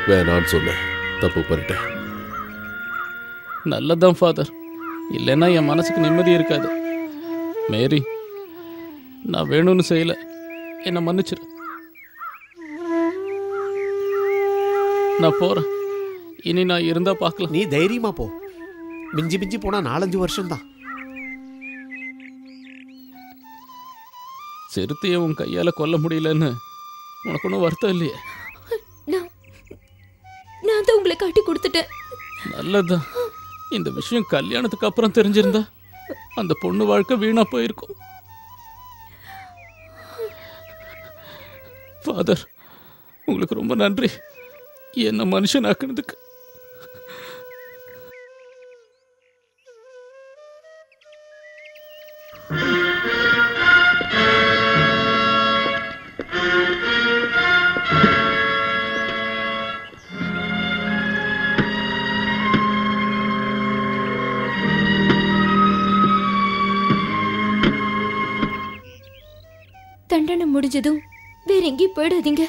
வேணான்னு சொன்னேன் தப்பு பண்ணிட்டேன் நல்லதுதான் ஃபாதர் இல்லைன்னா என் மனசுக்கு நிம்மதி இருக்காது மேரி நான் வேணும்னு செய்யல என்னை மன்னிச்சிரு நான் போறேன் இனி நான் இருந்தா பார்க்கலாம் நீ தைரியமா போ மிஞ்சி மிஞ்சி போனா நாலஞ்சு வருஷம் தான் சிறுத்தையை உன் கையால கொல்ல முடியலன்னு உனக்கு ஒன்றும் வருத்தம் இல்லையே நான் நான் தான் உங்களை காட்டி கொடுத்துட்டேன் நல்லதுதான் இந்த விஷயம் கல்யாணத்துக்கு அப்புறம் தெரிஞ்சிருந்தா அந்த பொண்ணு வாழ்க்கை வீணா போயிருக்கும் ஃபாதர் உங்களுக்கு ரொம்ப நன்றி என்ன மனுஷனாக்குனதுக்கு தண்டனை முடிஞ்சதும் வேற எங்கேயும் போயிடாதீங்க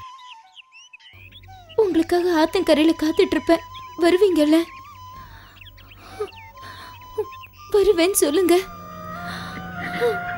உங்களுக்காக ஆத்தங்கரையில காத்துட்டு இருப்பேன் வருவீங்கல்ல வருவேன்னு சொல்லுங்க